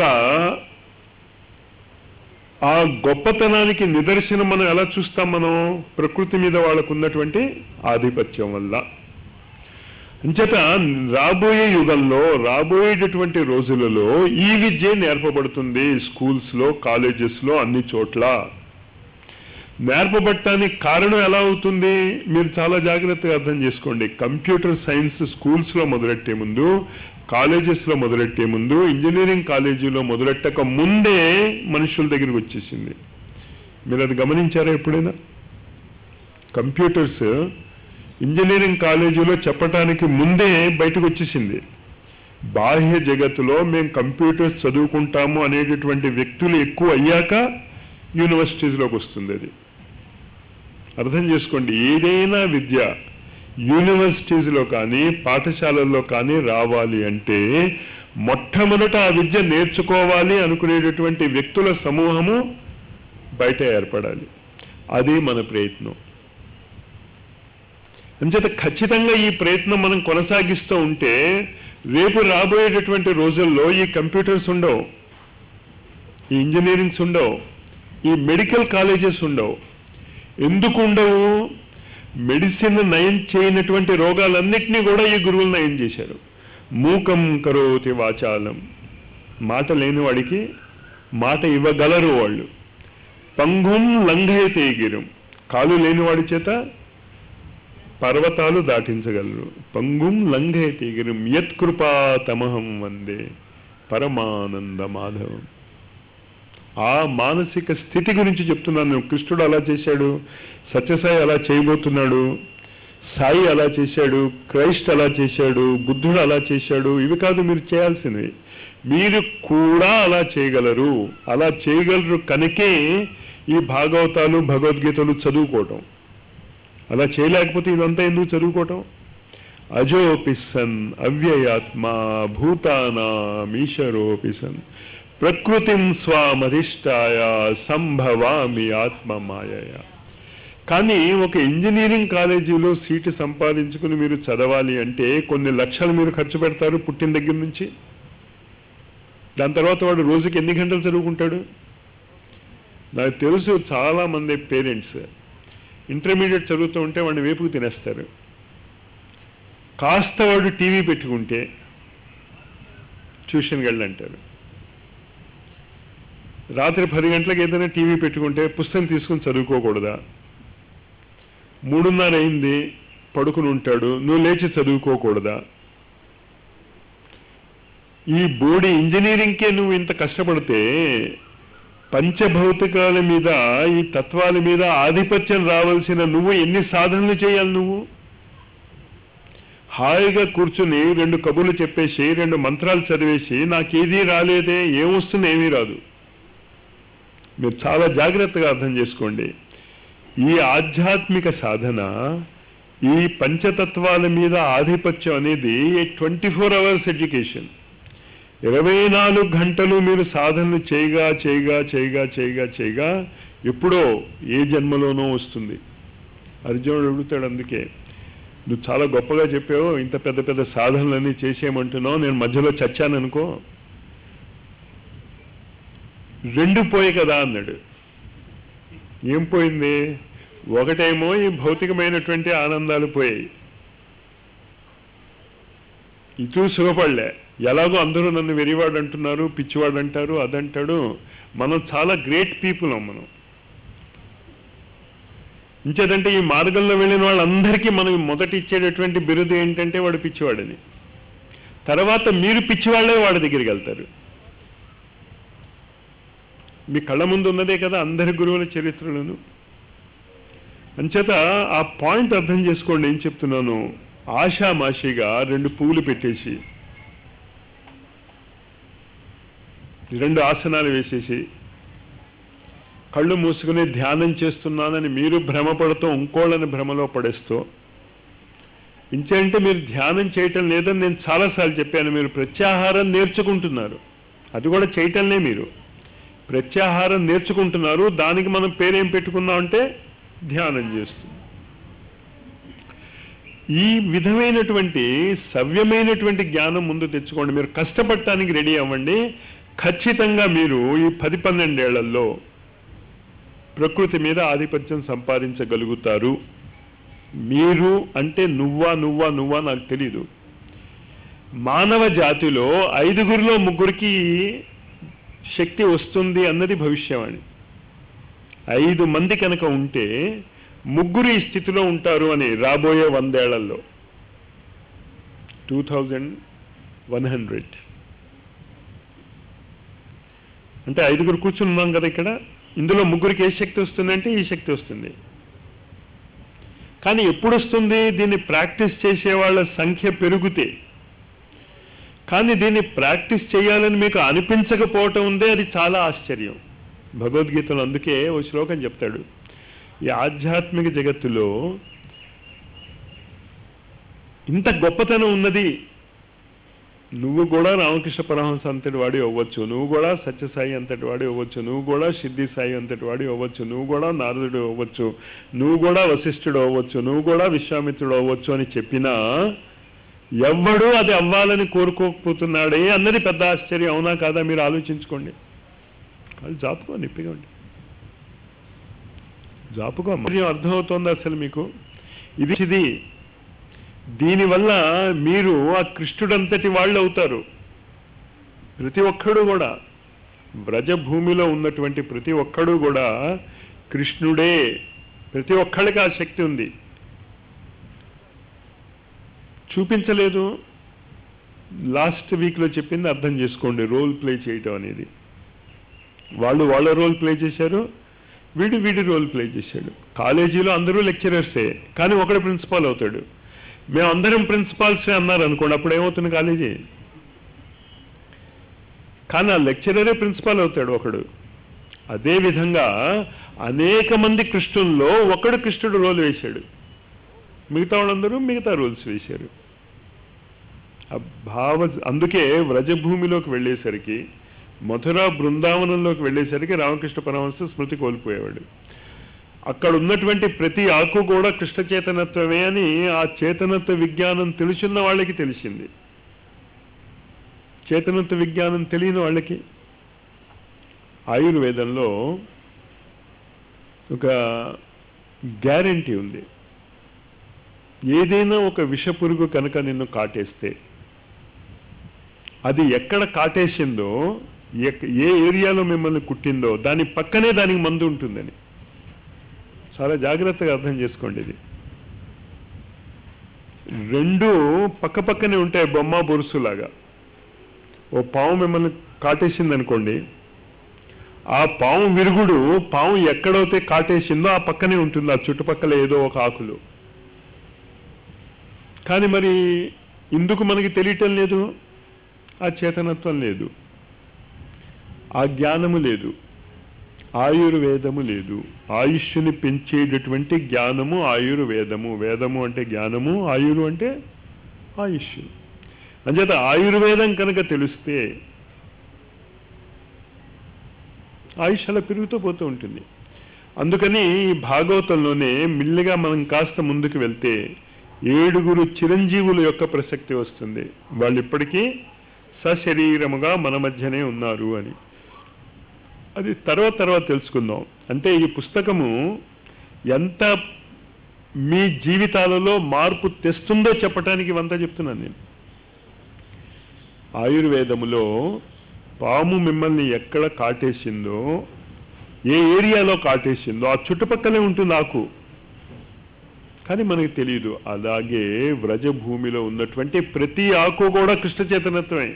ఆ గొప్పతనానికి నిదర్శనం మనం ఎలా చూస్తాం మనం ప్రకృతి మీద వాళ్ళకు ఉన్నటువంటి ఆధిపత్యం వల్ల అంచేత రాబోయే యుగంలో రాబోయేటటువంటి రోజులలో ఈ విద్య నేర్పబడుతుంది స్కూల్స్లో కాలేజెస్లో అన్ని చోట్ల నేర్పబడటానికి కారణం ఎలా అవుతుంది మీరు చాలా జాగ్రత్తగా అర్థం చేసుకోండి కంప్యూటర్ సైన్స్ స్కూల్స్లో మొదలెట్టే ముందు కాలేజెస్లో మొదలెట్టే ముందు ఇంజనీరింగ్ కాలేజీలో మొదలెట్టక ముందే మనుషుల దగ్గరికి వచ్చేసింది మీరు అది గమనించారా ఎప్పుడైనా కంప్యూటర్స్ ఇంజనీరింగ్ కాలేజీలో చెప్పటానికి ముందే బయటకు వచ్చేసింది బాహ్య జగత్తులో మేము కంప్యూటర్స్ చదువుకుంటాము అనేటటువంటి వ్యక్తులు ఎక్కువ అయ్యాక యూనివర్సిటీస్లోకి వస్తుంది అది అర్థం చేసుకోండి ఏదైనా విద్య యూనివర్సిటీస్లో కానీ పాఠశాలల్లో కానీ రావాలి అంటే మొట్టమొదట ఆ విద్య నేర్చుకోవాలి అనుకునేటటువంటి వ్యక్తుల సమూహము బయట ఏర్పడాలి అది మన ప్రయత్నం అంచేత ఖచ్చితంగా ఈ ప్రయత్నం మనం కొనసాగిస్తూ ఉంటే రేపు రాబోయేటటువంటి రోజుల్లో ఈ కంప్యూటర్స్ ఉండవు ఈ ఇంజనీరింగ్స్ ఉండవు ఈ మెడికల్ కాలేజెస్ ఉండవు ఎందుకు ఉండవు మెడిసిన్ నయం చేయనటువంటి రోగాలన్నింటినీ కూడా ఈ గురువులు నయం చేశారు మూకం కరోతి వాచాలం మాట లేని వాడికి మాట ఇవ్వగలరు వాళ్ళు పంగుం లంఘయతే గిరం కాలు లేనివాడి చేత పర్వతాలు దాటించగలరు పంగుం లంఘయతే గిరం యత్కృపా తమహం వందే పరమానంద మాధవం ఆ మానసిక స్థితి గురించి చెప్తున్నాను నేను కృష్ణుడు అలా చేశాడు సత్యసాయి అలా చేయబోతున్నాడు సాయి అలా చేశాడు క్రైస్ట్ అలా చేశాడు బుద్ధుడు అలా చేశాడు ఇవి కాదు మీరు చేయాల్సినవి మీరు కూడా అలా చేయగలరు అలా చేయగలరు కనుకే ఈ భాగవతాలు భగవద్గీతలు చదువుకోవటం అలా చేయలేకపోతే ఇదంతా ఎందుకు చదువుకోవటం అజోపిసన్ అవ్యయాత్మ భూతానామీశ్వరోపిసన్ ప్రకృతిం స్వామధిష్టాయ సంభవామి ఆత్మమాయయ కానీ ఒక ఇంజనీరింగ్ కాలేజీలో సీటు సంపాదించుకుని మీరు చదవాలి అంటే కొన్ని లక్షలు మీరు ఖర్చు పెడతారు పుట్టిన దగ్గర నుంచి దాని తర్వాత వాడు రోజుకి ఎన్ని గంటలు చదువుకుంటాడు నాకు తెలుసు చాలా మంది పేరెంట్స్ ఇంటర్మీడియట్ చదువుతూ ఉంటే వాడిని వేపుకు తినేస్తారు కాస్త వాడు టీవీ పెట్టుకుంటే ట్యూషన్కి వెళ్ళంటారు రాత్రి పది గంటలకు ఏదైనా టీవీ పెట్టుకుంటే పుస్తకం తీసుకుని చదువుకోకూడదా మూడున్నర అయింది పడుకుని ఉంటాడు నువ్వు లేచి చదువుకోకూడదా ఈ బోడి ఇంజనీరింగ్కే నువ్వు ఇంత కష్టపడితే పంచభౌతికాల మీద ఈ తత్వాల మీద ఆధిపత్యం రావాల్సిన నువ్వు ఎన్ని సాధనలు చేయాలి నువ్వు హాయిగా కూర్చుని రెండు కబుర్లు చెప్పేసి రెండు మంత్రాలు చదివేసి నాకేదీ రాలేదే ఏమొస్తుంది ఏమీ రాదు మీరు చాలా జాగ్రత్తగా అర్థం చేసుకోండి ఈ ఆధ్యాత్మిక సాధన ఈ పంచతత్వాల మీద ఆధిపత్యం అనేది ట్వంటీ ఫోర్ అవర్స్ ఎడ్యుకేషన్ ఇరవై నాలుగు గంటలు మీరు సాధనలు చేయగా చేయగా చేయగా చేయగా చేయగా ఎప్పుడో ఏ జన్మలోనో వస్తుంది అర్జునుడు అడుగుతాడు అందుకే నువ్వు చాలా గొప్పగా చెప్పావు ఇంత పెద్ద పెద్ద సాధనలన్నీ చేసేయమంటున్నావు నేను మధ్యలో చచ్చాననుకో రెండు పోయి కదా అన్నాడు ఏం పోయింది ఒకటేమో ఈ భౌతికమైనటువంటి ఆనందాలు పోయాయి ఇటు సుఖపడలే ఎలాగో అందరూ నన్ను వెరివాడు అంటున్నారు పిచ్చివాడు అంటారు అదంటాడు మనం చాలా గ్రేట్ పీపుల్ మనం ఇంచేదంటే ఈ మార్గంలో వెళ్ళిన వాళ్ళందరికీ మనం మొదటి ఇచ్చేటటువంటి బిరుదు ఏంటంటే వాడు పిచ్చివాడని తర్వాత మీరు పిచ్చివాళ్లే వాడి దగ్గరికి వెళ్తారు మీ కళ్ళ ముందు ఉన్నదే కదా అందరి గురువుల చరిత్రలను అంచేత ఆ పాయింట్ అర్థం చేసుకోండి ఏం చెప్తున్నాను ఆషామాషిగా రెండు పువ్వులు పెట్టేసి రెండు ఆసనాలు వేసేసి కళ్ళు మూసుకుని ధ్యానం చేస్తున్నానని మీరు భ్రమపడుతూ ఇంకోళ్ళని భ్రమలో పడేస్తూ ఇంచేంటే మీరు ధ్యానం చేయటం లేదని నేను చాలాసార్లు చెప్పాను మీరు ప్రత్యాహారం నేర్చుకుంటున్నారు అది కూడా చేయటంలే మీరు ప్రత్యాహారం నేర్చుకుంటున్నారు దానికి మనం పేరేం పెట్టుకున్నామంటే ధ్యానం చేస్తుంది ఈ విధమైనటువంటి సవ్యమైనటువంటి జ్ఞానం ముందు తెచ్చుకోండి మీరు కష్టపడటానికి రెడీ అవ్వండి ఖచ్చితంగా మీరు ఈ పది పన్నెండేళ్లలో ప్రకృతి మీద ఆధిపత్యం సంపాదించగలుగుతారు మీరు అంటే నువ్వా నువ్వా నువ్వా నాకు తెలీదు మానవ జాతిలో ఐదుగురిలో ముగ్గురికి శక్తి వస్తుంది అన్నది భవిష్యవాణి ఐదు మంది కనుక ఉంటే ముగ్గురు ఈ స్థితిలో ఉంటారు అని రాబోయే వందేళ్లలో టూ థౌజండ్ వన్ హండ్రెడ్ అంటే ఐదుగురు కూర్చుని ఉన్నాం కదా ఇక్కడ ఇందులో ముగ్గురికి ఏ శక్తి వస్తుందంటే ఈ శక్తి వస్తుంది కానీ ఎప్పుడు వస్తుంది దీన్ని ప్రాక్టీస్ చేసే వాళ్ళ సంఖ్య పెరిగితే కానీ దీన్ని ప్రాక్టీస్ చేయాలని మీకు అనిపించకపోవటం ఉందే అది చాలా ఆశ్చర్యం భగవద్గీతలో అందుకే ఓ శ్లోకం చెప్తాడు ఈ ఆధ్యాత్మిక జగత్తులో ఇంత గొప్పతనం ఉన్నది నువ్వు కూడా రామకృష్ణ పరమహంస అంతటి వాడి అవ్వచ్చు నువ్వు కూడా సత్యసాయి అంతటి వాడి అవ్వచ్చు నువ్వు కూడా సిద్ధి సాయి అంతటి వాడి అవ్వచ్చు నువ్వు కూడా నారదుడు అవ్వచ్చు నువ్వు కూడా వశిష్ఠుడు అవ్వచ్చు నువ్వు కూడా విశ్వామిత్రుడు అవ్వచ్చు అని చెప్పినా ఎవ్వడూ అది అవ్వాలని కోరుకోకపోతున్నాడే అన్నది పెద్ద ఆశ్చర్యం అవునా కాదా మీరు ఆలోచించుకోండి అది జాపుకో నిప్పిగండి జాపుకో మరి అర్థమవుతోంది అసలు మీకు ఇది ఇది దీనివల్ల మీరు ఆ కృష్ణుడంతటి వాళ్ళు అవుతారు ప్రతి ఒక్కడు కూడా వ్రజభూమిలో ఉన్నటువంటి ప్రతి ఒక్కడు కూడా కృష్ణుడే ప్రతి ఒక్కళ్ళకి ఆ శక్తి ఉంది చూపించలేదు లాస్ట్ వీక్లో చెప్పింది అర్థం చేసుకోండి రోల్ ప్లే చేయటం అనేది వాళ్ళు వాళ్ళ రోల్ ప్లే చేశారు వీడు వీడి రోల్ ప్లే చేశాడు కాలేజీలో అందరూ లెక్చరర్సే కానీ ఒకడు ప్రిన్సిపాల్ అవుతాడు మేము అందరం ప్రిన్సిపాల్సే అన్నారు అనుకోండి అప్పుడు ఏమవుతుంది కాలేజీ కానీ ఆ లెక్చరరే ప్రిన్సిపాల్ అవుతాడు ఒకడు అదేవిధంగా అనేక మంది కృష్ణుల్లో ఒకడు కృష్ణుడు రోల్ వేశాడు మిగతా వాళ్ళందరూ మిగతా రోల్స్ వేశారు ఆ భావ అందుకే వ్రజభూమిలోకి వెళ్ళేసరికి మధుర బృందావనంలోకి వెళ్ళేసరికి రామకృష్ణ పరమహంస స్మృతి కోల్పోయేవాడు అక్కడ ఉన్నటువంటి ప్రతి ఆకు కూడా కృష్ణ చేతనత్వమే అని ఆ చేతనత్వ విజ్ఞానం తెలుసున్న వాళ్ళకి తెలిసింది చేతనత్వ విజ్ఞానం తెలియని వాళ్ళకి ఆయుర్వేదంలో ఒక గ్యారంటీ ఉంది ఏదైనా ఒక విషపురుగు కనుక నిన్ను కాటేస్తే అది ఎక్కడ కాటేసిందో ఎక్- ఏ ఏరియాలో మిమ్మల్ని కుట్టిందో దాని పక్కనే దానికి మందు ఉంటుందని చాలా జాగ్రత్తగా అర్థం చేసుకోండి ఇది రెండు పక్క పక్కనే ఉంటాయి బొమ్మ బొరుసులాగా ఓ పాము మిమ్మల్ని కాటేసింది అనుకోండి ఆ పాము విరుగుడు పాము ఎక్కడైతే కాటేసిందో ఆ పక్కనే ఉంటుంది ఆ చుట్టుపక్కల ఏదో ఒక ఆకులు కానీ మరి ఇందుకు మనకి తెలియటం లేదు ఆ చేతనత్వం లేదు ఆ జ్ఞానము లేదు ఆయుర్వేదము లేదు ఆయుష్ని పెంచేటటువంటి జ్ఞానము ఆయుర్వేదము వేదము అంటే జ్ఞానము ఆయురు అంటే ఆయుష్ అంచేత ఆయుర్వేదం కనుక తెలిస్తే ఆయుష్ అలా పెరుగుతూ పోతూ ఉంటుంది అందుకని ఈ భాగవతంలోనే మిల్లిగా మనం కాస్త ముందుకు వెళ్తే ఏడుగురు చిరంజీవుల యొక్క ప్రసక్తి వస్తుంది వాళ్ళు ఇప్పటికీ సశరీరముగా మన మధ్యనే ఉన్నారు అని అది తర్వాత తర్వాత తెలుసుకుందాం అంటే ఈ పుస్తకము ఎంత మీ జీవితాలలో మార్పు తెస్తుందో చెప్పడానికి ఇవంతా చెప్తున్నాను నేను ఆయుర్వేదములో పాము మిమ్మల్ని ఎక్కడ కాటేసిందో ఏ ఏరియాలో కాటేసిందో ఆ చుట్టుపక్కలే ఉంటుంది ఆకు కానీ మనకి తెలియదు అలాగే వ్రజభూమిలో ఉన్నటువంటి ప్రతి ఆకు కూడా కృష్ణ చైతన్యత్వమే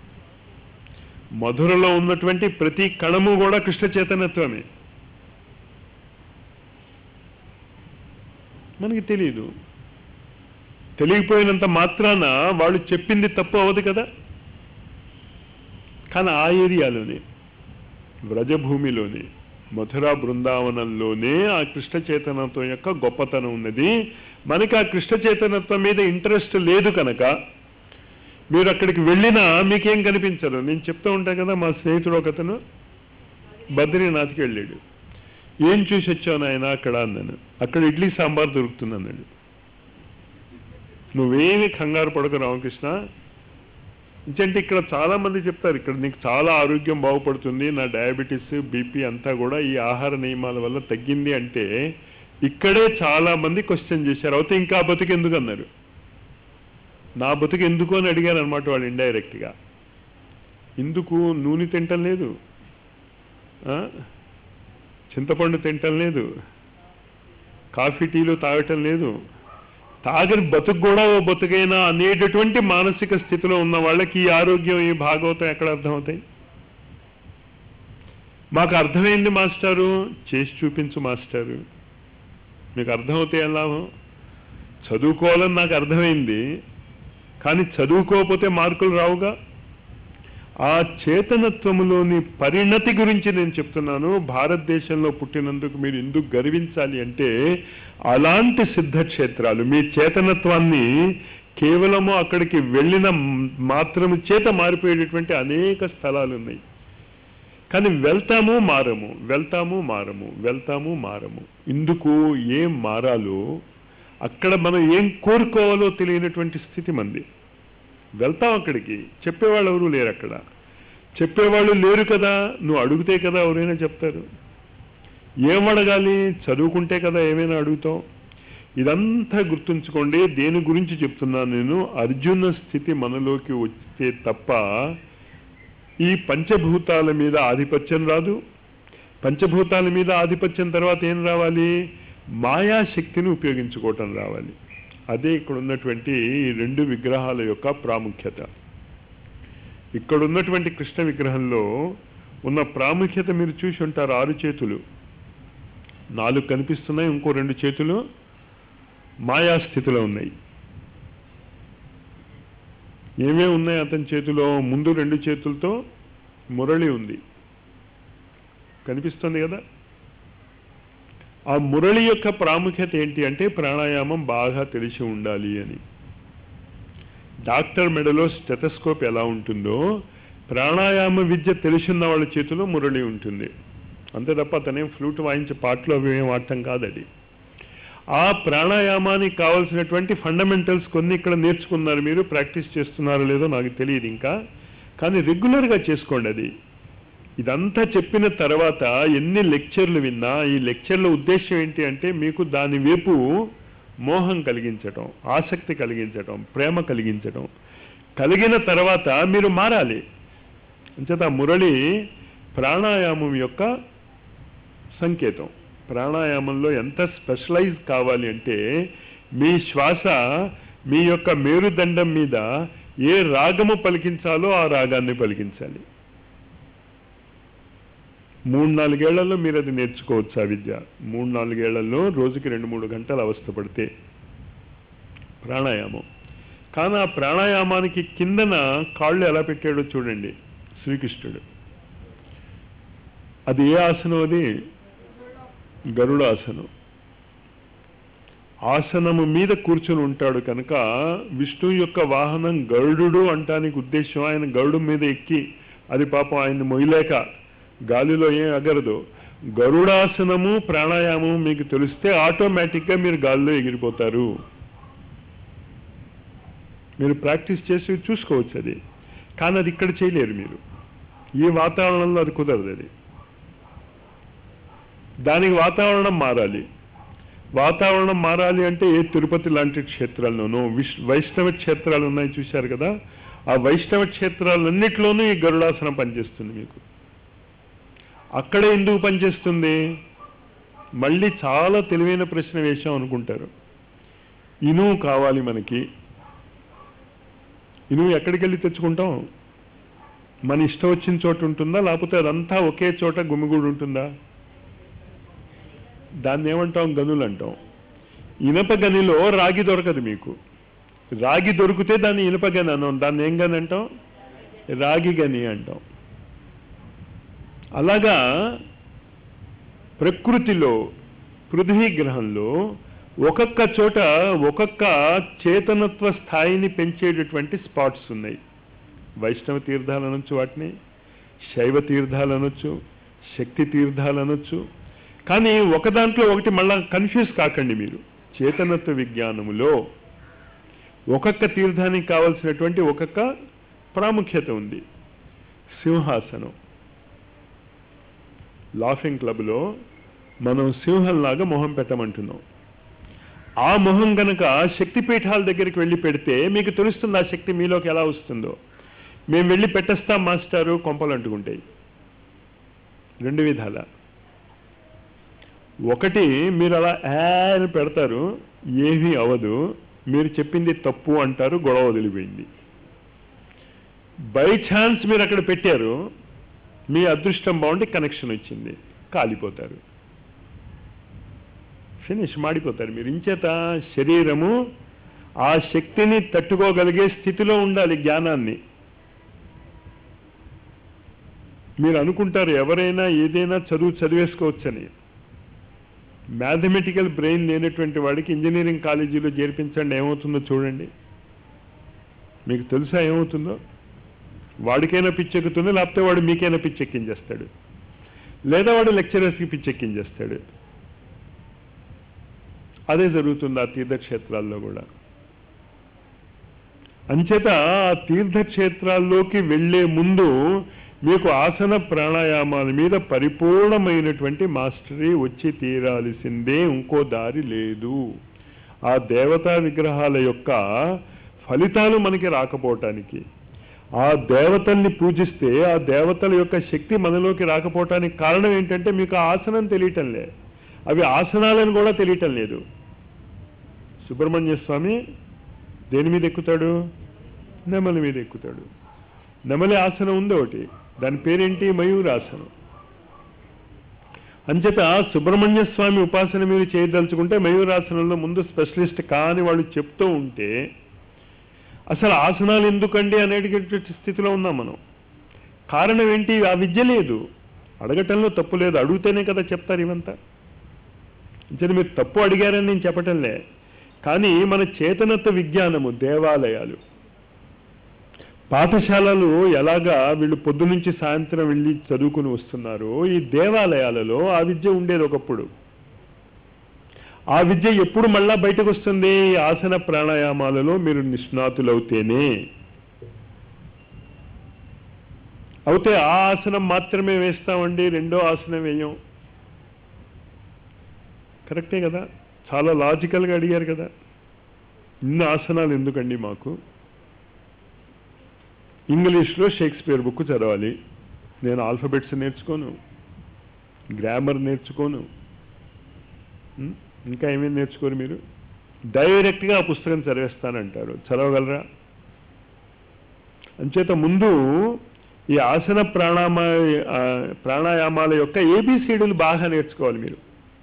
మధురలో ఉన్నటువంటి ప్రతి కణము కూడా కృష్ణ చైతన్యత్వమే మనకి తెలియదు తెలియకపోయినంత మాత్రాన వాళ్ళు చెప్పింది తప్పు అవదు కదా కానీ ఆ ఏరియాలోనే వ్రజభూమిలోనే మధుర బృందావనంలోనే ఆ కృష్ణ చైతన్యత్వం యొక్క గొప్పతనం ఉన్నది మనకి ఆ కృష్ణ చైతన్యత్వం మీద ఇంట్రెస్ట్ లేదు కనుక మీరు అక్కడికి వెళ్ళినా మీకేం కనిపించదు నేను చెప్తూ ఉంటాను కదా మా స్నేహితుడు ఒకతను బద్రీనాథ్కి వెళ్ళాడు ఏం చూసి వచ్చావు ఆయన అక్కడ అన్నాను అక్కడ ఇడ్లీ సాంబార్ దొరుకుతుంది అన్నాడు నువ్వేమి కంగారు పడక రామకృష్ణ అంటే ఇక్కడ చాలా మంది చెప్తారు ఇక్కడ నీకు చాలా ఆరోగ్యం బాగుపడుతుంది నా డయాబెటీస్ బీపీ అంతా కూడా ఈ ఆహార నియమాల వల్ల తగ్గింది అంటే ఇక్కడే చాలా మంది క్వశ్చన్ చేశారు అయితే ఇంకా ఆ బతుకు ఎందుకు అన్నారు నా బతుకు ఎందుకు అని అడిగారు అనమాట వాళ్ళు ఇండైరెక్ట్గా ఎందుకు నూనె తింటం లేదు ఆ? చింతపండు తింటం లేదు కాఫీ టీలు తాగటం లేదు తాగని బతుకు కూడా ఓ బతుకైనా అనేటటువంటి మానసిక స్థితిలో ఉన్న వాళ్ళకి ఈ ఆరోగ్యం ఈ భాగవతం ఎక్కడ అర్థమవుతాయి మాకు అర్థమైంది మాస్టారు చేసి చూపించు మాస్టారు మీకు అర్థమవుతాయి ఏం లాభం చదువుకోవాలని నాకు అర్థమైంది కానీ చదువుకోకపోతే మార్కులు రావుగా ఆ చేతనత్వములోని పరిణతి గురించి నేను చెప్తున్నాను భారతదేశంలో పుట్టినందుకు మీరు ఎందుకు గర్వించాలి అంటే అలాంటి సిద్ధక్షేత్రాలు మీ చేతనత్వాన్ని కేవలము అక్కడికి వెళ్ళిన మాత్రము చేత మారిపోయేటటువంటి అనేక స్థలాలు ఉన్నాయి కానీ వెళ్తాము మారము వెళ్తాము మారము వెళ్తాము మారము ఇందుకు ఏం మారాలో అక్కడ మనం ఏం కోరుకోవాలో తెలియనటువంటి స్థితి మంది వెళ్తాం అక్కడికి చెప్పేవాళ్ళు ఎవరు లేరు అక్కడ చెప్పేవాళ్ళు లేరు కదా నువ్వు అడిగితే కదా ఎవరైనా చెప్తారు ఏం అడగాలి చదువుకుంటే కదా ఏమైనా అడుగుతాం ఇదంతా గుర్తుంచుకోండి దేని గురించి చెప్తున్నాను నేను అర్జున స్థితి మనలోకి వస్తే తప్ప ఈ పంచభూతాల మీద ఆధిపత్యం రాదు పంచభూతాల మీద ఆధిపత్యం తర్వాత ఏం రావాలి మాయాశక్తిని ఉపయోగించుకోవటం రావాలి అదే ఇక్కడ ఉన్నటువంటి ఈ రెండు విగ్రహాల యొక్క ప్రాముఖ్యత ఇక్కడ ఉన్నటువంటి కృష్ణ విగ్రహంలో ఉన్న ప్రాముఖ్యత మీరు చూసి ఉంటారు ఆరు చేతులు నాలుగు కనిపిస్తున్నాయి ఇంకో రెండు చేతులు మాయా స్థితిలో ఉన్నాయి ఏమేమి ఉన్నాయి అతని చేతిలో ముందు రెండు చేతులతో మురళి ఉంది కనిపిస్తుంది కదా ఆ మురళి యొక్క ప్రాముఖ్యత ఏంటి అంటే ప్రాణాయామం బాగా తెలిసి ఉండాలి అని డాక్టర్ మెడలో స్టెటస్కోప్ ఎలా ఉంటుందో ప్రాణాయామ విద్య తెలిసిన వాళ్ళ చేతిలో మురళి ఉంటుంది అంతే తప్ప అతనేం ఫ్లూట్ వాయించే పాటలు అవి ఏం వాడటం కాదు అది ఆ ప్రాణాయామానికి కావాల్సినటువంటి ఫండమెంటల్స్ కొన్ని ఇక్కడ నేర్చుకున్నారు మీరు ప్రాక్టీస్ చేస్తున్నారో లేదో నాకు తెలియదు ఇంకా కానీ రెగ్యులర్గా చేసుకోండి అది ఇదంతా చెప్పిన తర్వాత ఎన్ని లెక్చర్లు విన్నా ఈ లెక్చర్ల ఉద్దేశం ఏంటి అంటే మీకు దాని వైపు మోహం కలిగించటం ఆసక్తి కలిగించటం ప్రేమ కలిగించటం కలిగిన తర్వాత మీరు మారాలి అంచేత ఆ మురళి ప్రాణాయామం యొక్క సంకేతం ప్రాణాయామంలో ఎంత స్పెషలైజ్ కావాలి అంటే మీ శ్వాస మీ యొక్క మేరుదండం మీద ఏ రాగము పలికించాలో ఆ రాగాన్ని పలికించాలి మూడు నాలుగేళ్లలో మీరు అది నేర్చుకోవచ్చు ఆ విద్య మూడు నాలుగేళ్లలో రోజుకి రెండు మూడు గంటలు అవస్థపడితే ప్రాణాయామం కానీ ఆ ప్రాణాయామానికి కిందన కాళ్ళు ఎలా పెట్టాడో చూడండి శ్రీకృష్ణుడు అది ఏ ఆసనం అది గరుడాసనం ఆసనము మీద కూర్చుని ఉంటాడు కనుక విష్ణువు యొక్క వాహనం గరుడు అంటానికి ఉద్దేశం ఆయన గరుడు మీద ఎక్కి అది పాపం ఆయన మొయ్యలేక గాలిలో ఏం అగరదు గరుడాసనము ప్రాణాయామం మీకు తెలిస్తే ఆటోమేటిక్గా మీరు గాలిలో ఎగిరిపోతారు మీరు ప్రాక్టీస్ చేసి చూసుకోవచ్చు అది కానీ అది ఇక్కడ చేయలేరు మీరు ఈ వాతావరణంలో అది కుదరదు అది దానికి వాతావరణం మారాలి వాతావరణం మారాలి అంటే ఏ తిరుపతి లాంటి క్షేత్రాల్లోనూ విష్ వైష్ణవ క్షేత్రాలు ఉన్నాయి చూశారు కదా ఆ వైష్ణవ క్షేత్రాలన్నిటిలోనూ ఈ గరుడాసనం పనిచేస్తుంది మీకు అక్కడే ఎందుకు పనిచేస్తుంది మళ్ళీ చాలా తెలివైన ప్రశ్న వేశాం అనుకుంటారు ఇనుము కావాలి మనకి ఇనుము ఎక్కడికి వెళ్ళి తెచ్చుకుంటాం మన ఇష్టం వచ్చిన చోట ఉంటుందా లేకపోతే అదంతా ఒకే చోట గుమిగూడు ఉంటుందా దాన్ని ఏమంటాం గనులు అంటాం ఇనప గనిలో రాగి దొరకదు మీకు రాగి దొరికితే దాన్ని ఇనప గని అన్నాం దాన్ని ఏం గని అంటాం రాగి గని అంటాం అలాగా ప్రకృతిలో పృథ్వీ గ్రహంలో ఒక్కొక్క చోట ఒక్కొక్క చేతనత్వ స్థాయిని పెంచేటటువంటి స్పాట్స్ ఉన్నాయి వైష్ణవ తీర్థాలు అనొచ్చు వాటిని శైవ తీర్థాలు అనొచ్చు శక్తి తీర్థాలు అనొచ్చు కానీ ఒక దాంట్లో ఒకటి మళ్ళా కన్ఫ్యూజ్ కాకండి మీరు చేతనత్వ విజ్ఞానములో ఒక్కొక్క తీర్థానికి కావలసినటువంటి ఒక్కొక్క ప్రాముఖ్యత ఉంది సింహాసనం లాఫింగ్ క్లబ్లో మనం సింహంలాగా మొహం పెట్టమంటున్నాం ఆ మొహం గనక శక్తిపీఠాల దగ్గరికి వెళ్ళి పెడితే మీకు తెలుస్తుంది ఆ శక్తి మీలోకి ఎలా వస్తుందో మేము వెళ్ళి పెట్టేస్తాం మాస్టారు కొంపలు అంటుకుంటాయి రెండు విధాల ఒకటి మీరు అలా యాన్ పెడతారు ఏమీ అవదు మీరు చెప్పింది తప్పు అంటారు గొడవ వదిలిపోయింది బై ఛాన్స్ మీరు అక్కడ పెట్టారు మీ అదృష్టం బాగుండి కనెక్షన్ వచ్చింది కాలిపోతారు ఫినిష్ మాడిపోతారు మీరు ఇంచేత శరీరము ఆ శక్తిని తట్టుకోగలిగే స్థితిలో ఉండాలి జ్ఞానాన్ని మీరు అనుకుంటారు ఎవరైనా ఏదైనా చదువు చదివేసుకోవచ్చని మ్యాథమెటికల్ బ్రెయిన్ లేనటువంటి వాడికి ఇంజనీరింగ్ కాలేజీలో చేర్పించండి ఏమవుతుందో చూడండి మీకు తెలుసా ఏమవుతుందో వాడికైనా పిచ్చెక్కుతుంది లేకపోతే వాడు మీకైనా పిచ్చెక్కించేస్తాడు లేదా వాడు లెక్చరర్స్కి పిచ్చెక్కించేస్తాడు అదే జరుగుతుంది ఆ తీర్థక్షేత్రాల్లో కూడా అంచేత ఆ తీర్థక్షేత్రాల్లోకి వెళ్లే ముందు మీకు ఆసన ప్రాణాయామాల మీద పరిపూర్ణమైనటువంటి మాస్టరీ వచ్చి తీరాల్సిందే ఇంకో దారి లేదు ఆ దేవతా విగ్రహాల యొక్క ఫలితాలు మనకి రాకపోవటానికి ఆ దేవతల్ని పూజిస్తే ఆ దేవతల యొక్క శక్తి మనలోకి రాకపోవటానికి కారణం ఏంటంటే మీకు ఆ ఆసనం తెలియటం లే అవి ఆసనాలను కూడా తెలియటం లేదు సుబ్రహ్మణ్య స్వామి దేని మీద ఎక్కుతాడు నెమలి మీద ఎక్కుతాడు నెమలి ఆసనం ఉంది ఒకటి దాని పేరేంటి మయూరాసనం అంచేత సుబ్రహ్మణ్య స్వామి ఉపాసన మీరు చేయదలుచుకుంటే మయూరాసనంలో ముందు స్పెషలిస్ట్ కాని వాళ్ళు చెప్తూ ఉంటే అసలు ఆసనాలు ఎందుకండి అనేటువంటి స్థితిలో ఉన్నాం మనం కారణం ఏంటి ఆ విద్య లేదు అడగటంలో తప్పు లేదు అడిగితేనే కదా చెప్తారు ఇవంతా అంటే మీరు తప్పు అడిగారని నేను చెప్పటంలే కానీ మన చేతనత్వ విజ్ఞానము దేవాలయాలు పాఠశాలలు ఎలాగా వీళ్ళు పొద్దు నుంచి సాయంత్రం వెళ్ళి చదువుకుని వస్తున్నారు ఈ దేవాలయాలలో ఆ విద్య ఉండేది ఒకప్పుడు ఆ విద్య ఎప్పుడు మళ్ళా బయటకు వస్తుంది ఆసన ప్రాణాయామాలలో మీరు నిష్ణాతులవుతేనే అయితే ఆ ఆసనం మాత్రమే వేస్తామండి రెండో ఆసనం వేయం కరెక్టే కదా చాలా లాజికల్గా అడిగారు కదా ఇన్ని ఆసనాలు ఎందుకండి మాకు ఇంగ్లీష్లో షేక్స్పియర్ బుక్ చదవాలి నేను ఆల్ఫబెట్స్ నేర్చుకోను గ్రామర్ నేర్చుకోను ఉం? ఇంకా ఏమేమి నేర్చుకోరు మీరు డైరెక్ట్గా ఆ పుస్తకం చదివేస్తానంటారు చదవగలరా అంచేత ముందు ఈ ఆసన ప్రాణామ ఆ, ప్రాణాయామాల యొక్క ఏబిసిడీలు బాగా నేర్చుకోవాలి మీరు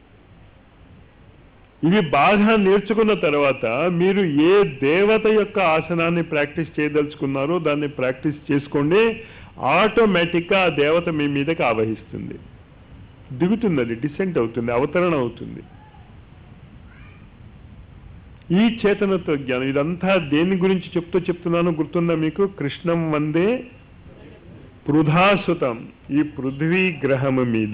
ఇవి బాగా నేర్చుకున్న తర్వాత మీరు ఏ దేవత యొక్క ఆసనాన్ని ప్రాక్టీస్ చేయదలుచుకున్నారో దాన్ని ప్రాక్టీస్ చేసుకోండి ఆటోమేటిక్గా ఆ దేవత మీ మీదకి ఆవహిస్తుంది దిగుతుంది అది డిసెంట్ అవుతుంది అవతరణ అవుతుంది ఈ చేతనత్వ జ్ఞానం ఇదంతా దేని గురించి చెప్తూ చెప్తున్నానో గుర్తుందా మీకు కృష్ణం వందే పృథాసుతం ఈ పృథ్వీ గ్రహము మీద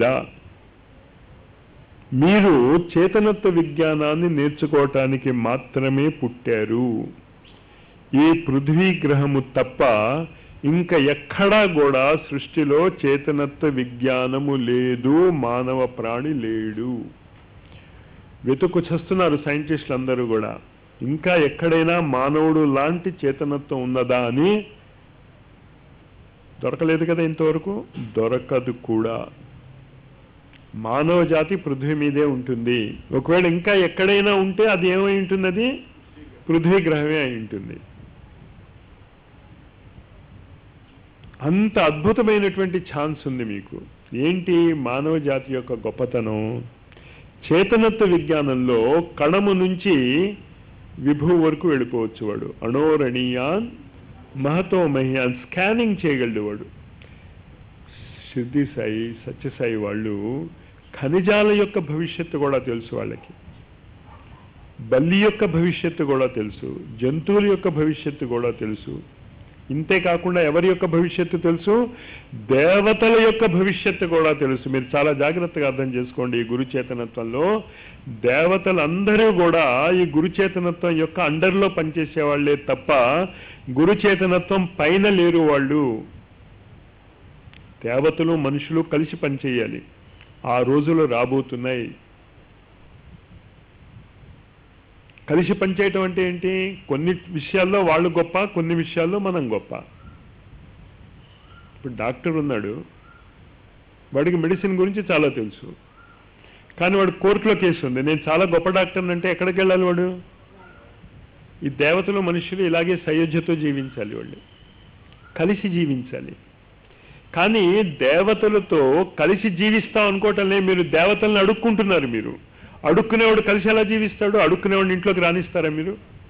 మీరు చేతనత్వ విజ్ఞానాన్ని నేర్చుకోవటానికి మాత్రమే పుట్టారు ఈ పృథ్వీ గ్రహము తప్ప ఇంకా ఎక్కడా కూడా సృష్టిలో చేతనత్వ విజ్ఞానము లేదు మానవ ప్రాణి లేడు వెతుకు చస్తున్నారు సైంటిస్టులు అందరూ కూడా ఇంకా ఎక్కడైనా మానవుడు లాంటి చేతనత్వం ఉన్నదా అని దొరకలేదు కదా ఇంతవరకు దొరకదు కూడా మానవ జాతి పృథ్వీ మీదే ఉంటుంది ఒకవేళ ఇంకా ఎక్కడైనా ఉంటే అది ఏమై ఉంటుంది అది పృథ్వీ గ్రహమే అయి ఉంటుంది అంత అద్భుతమైనటువంటి ఛాన్స్ ఉంది మీకు ఏంటి మానవ జాతి యొక్క గొప్పతనం చేతనత్వ విజ్ఞానంలో కణము నుంచి విభు వరకు వెళ్ళిపోవచ్చు వాడు అణోరణీయాన్ మహతో మహియాన్ స్కానింగ్ చేయగలడు వాడు సిద్ధి సాయి సత్యసాయి వాళ్ళు ఖనిజాల యొక్క భవిష్యత్తు కూడా తెలుసు వాళ్ళకి బల్లి యొక్క భవిష్యత్తు కూడా తెలుసు జంతువుల యొక్క భవిష్యత్తు కూడా తెలుసు ఇంతే కాకుండా ఎవరి యొక్క భవిష్యత్తు తెలుసు దేవతల యొక్క భవిష్యత్తు కూడా తెలుసు మీరు చాలా జాగ్రత్తగా అర్థం చేసుకోండి ఈ గురు చేతనత్వంలో దేవతలందరూ కూడా ఈ గురు చేతనత్వం యొక్క అండర్లో పనిచేసే వాళ్ళే తప్ప గురు చేతనత్వం పైన లేరు వాళ్ళు దేవతలు మనుషులు కలిసి పనిచేయాలి ఆ రోజులు రాబోతున్నాయి కలిసి పనిచేయటం అంటే ఏంటి కొన్ని విషయాల్లో వాళ్ళు గొప్ప కొన్ని విషయాల్లో మనం గొప్ప ఇప్పుడు డాక్టర్ ఉన్నాడు వాడికి మెడిసిన్ గురించి చాలా తెలుసు కానీ వాడు కోర్టులో కేసు ఉంది నేను చాలా గొప్ప డాక్టర్ అంటే ఎక్కడికి వెళ్ళాలి వాడు ఈ దేవతలు మనుషులు ఇలాగే సయోధ్యతో జీవించాలి వాళ్ళు కలిసి జీవించాలి కానీ దేవతలతో కలిసి జీవిస్తాం అనుకోవటంలే మీరు దేవతలను అడుక్కుంటున్నారు మీరు అడుక్కునేవాడు కలిసి ఎలా జీవిస్తాడు అడుక్కునేవాడిని ఇంట్లోకి రానిస్తారా మీరు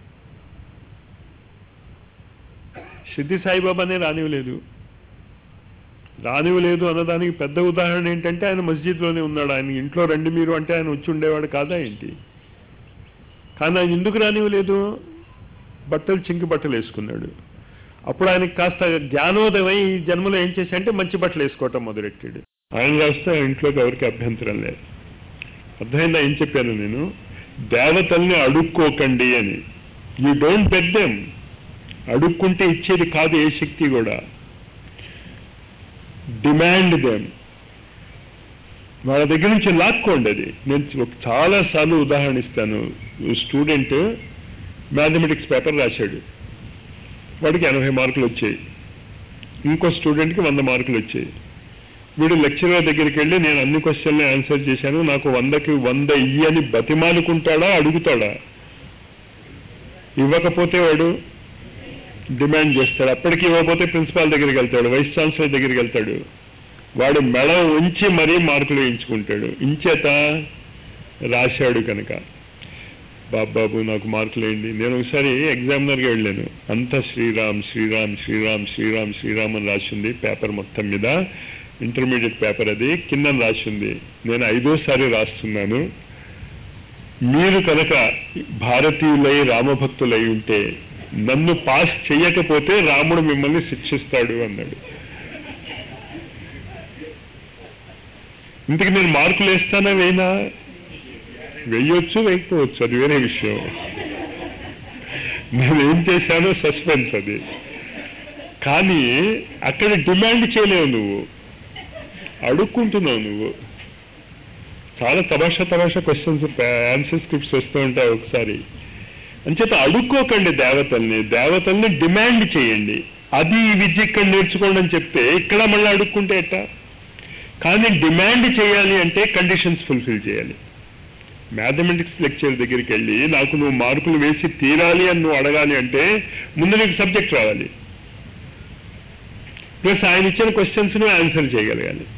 సిద్ధి సాయిబాబానే రానివ్వలేదు రానివ్వలేదు అన్నదానికి పెద్ద ఉదాహరణ ఏంటంటే ఆయన మస్జిద్లోనే ఉన్నాడు ఆయన ఇంట్లో రండి మీరు అంటే ఆయన వచ్చి ఉండేవాడు కాదా ఏంటి కానీ ఆయన ఎందుకు రానివ్వలేదు బట్టలు చింకి బట్టలు వేసుకున్నాడు అప్పుడు ఆయనకి కాస్త జ్ఞానోదయం ఈ జన్మలో ఏం చేశా అంటే మంచి బట్టలు వేసుకోవటం మొదలెట్టాడు ఆయన రాస్తే ఆ ఇంట్లోకి ఎవరికి అభ్యంతరం లేదు అర్థమైందా ఏం చెప్పాను నేను దేవతల్ని అడుక్కోకండి అని యూ డోంట్ బెడ్ దెమ్ అడుక్కుంటే ఇచ్చేది కాదు ఏ శక్తి కూడా డిమాండ్ దెమ్ వాళ్ళ దగ్గర నుంచి లాక్కోండి అది నేను ఒక చాలా సార్లు ఉదాహరణ ఇస్తాను స్టూడెంట్ మ్యాథమెటిక్స్ పేపర్ రాశాడు వాడికి ఎనభై మార్కులు వచ్చాయి ఇంకో స్టూడెంట్కి వంద మార్కులు వచ్చాయి వీడు లెక్చరర్ దగ్గరికి వెళ్ళి నేను అన్ని క్వశ్చన్లు ఆన్సర్ చేశాను నాకు వందకి వంద ఇయ్యని బతిమాలుకుంటాడా అడుగుతాడా ఇవ్వకపోతే వాడు డిమాండ్ చేస్తాడు అప్పటికి ఇవ్వకపోతే ప్రిన్సిపాల్ దగ్గరికి వెళ్తాడు వైస్ ఛాన్సలర్ దగ్గరికి వెళ్తాడు వాడు మెడ ఉంచి మరీ మార్కులు వేయించుకుంటాడు ఇంచేత రాశాడు కనుక బాబాబు నాకు మార్కులు వేయండి నేను ఒకసారి ఎగ్జామినర్గా వెళ్ళాను అంతా శ్రీరామ్ శ్రీరామ్ శ్రీరామ్ శ్రీరామ్ శ్రీరామ్ అని రాసింది పేపర్ మొత్తం మీద ఇంటర్మీడియట్ పేపర్ అది కింద రాసింది నేను ఐదోసారి రాస్తున్నాను మీరు కనుక భారతీయులై రామభక్తులై ఉంటే నన్ను పాస్ చెయ్యకపోతే రాముడు మిమ్మల్ని శిక్షిస్తాడు అన్నాడు ఇంతకు నేను మార్కులు వేస్తానా వేయినా వెయ్యొచ్చు వేయకపోవచ్చు అది వేరే విషయం నేను ఏం చేశానో సస్పెన్స్ అది కానీ అక్కడ డిమాండ్ చేయలేవు నువ్వు అడుక్కుంటున్నావు నువ్వు చాలా తమాషా తమాషా క్వశ్చన్స్ ఆన్సర్ స్క్రిప్ట్స్ వస్తూ ఉంటాయి ఒకసారి అంచేత అడుక్కోకండి దేవతల్ని దేవతల్ని డిమాండ్ చేయండి అది ఈ విద్య ఇక్కడ నేర్చుకోండి అని చెప్తే ఇక్కడ మళ్ళీ అడుక్కుంటే ఎట్టా కానీ డిమాండ్ చేయాలి అంటే కండిషన్స్ ఫుల్ఫిల్ చేయాలి మ్యాథమెటిక్స్ లెక్చర్ దగ్గరికి వెళ్ళి నాకు నువ్వు మార్కులు వేసి తీరాలి అని నువ్వు అడగాలి అంటే ముందు నీకు సబ్జెక్ట్ రావాలి ప్లస్ ఆయన ఇచ్చిన క్వశ్చన్స్ నువ్వు ఆన్సర్ చేయగలగాలి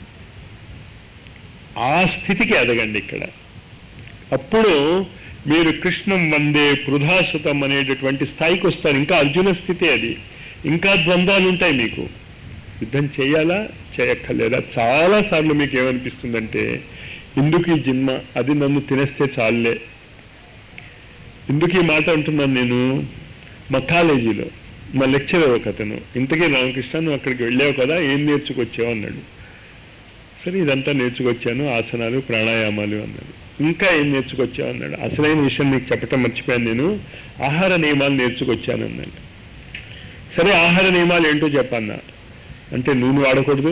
ఆ స్థితికి ఎదగండి ఇక్కడ అప్పుడు మీరు కృష్ణం వందే పృథాసుతం అనేటటువంటి స్థాయికి వస్తారు ఇంకా అర్జున స్థితి అది ఇంకా ద్వంద్వాలు ఉంటాయి మీకు యుద్ధం చేయాలా చేయక్కర్లేదా చాలా సార్లు మీకు ఏమనిపిస్తుందంటే ఎందుకు ఈ జన్మ అది నన్ను తినేస్తే చాలులే ఎందుకు ఈ మాట అంటున్నాను నేను మా కాలేజీలో మా లెక్చరర్ ఒక అతను ఇంతకీ రామకృష్ణ నువ్వు అక్కడికి వెళ్ళావు కదా ఏం నేర్చుకొచ్చావు అన్నాడు సరే ఇదంతా నేర్చుకొచ్చాను ఆసనాలు ప్రాణాయామాలు అన్నాడు ఇంకా ఏం నేర్చుకొచ్చావు అన్నాడు అసలైన విషయం నీకు చెప్పటం మర్చిపోయాను నేను ఆహార నియమాలు నేర్చుకొచ్చాను అన్నాడు సరే ఆహార నియమాలు ఏంటో చెప్పన్నా అంటే నూనె వాడకూడదు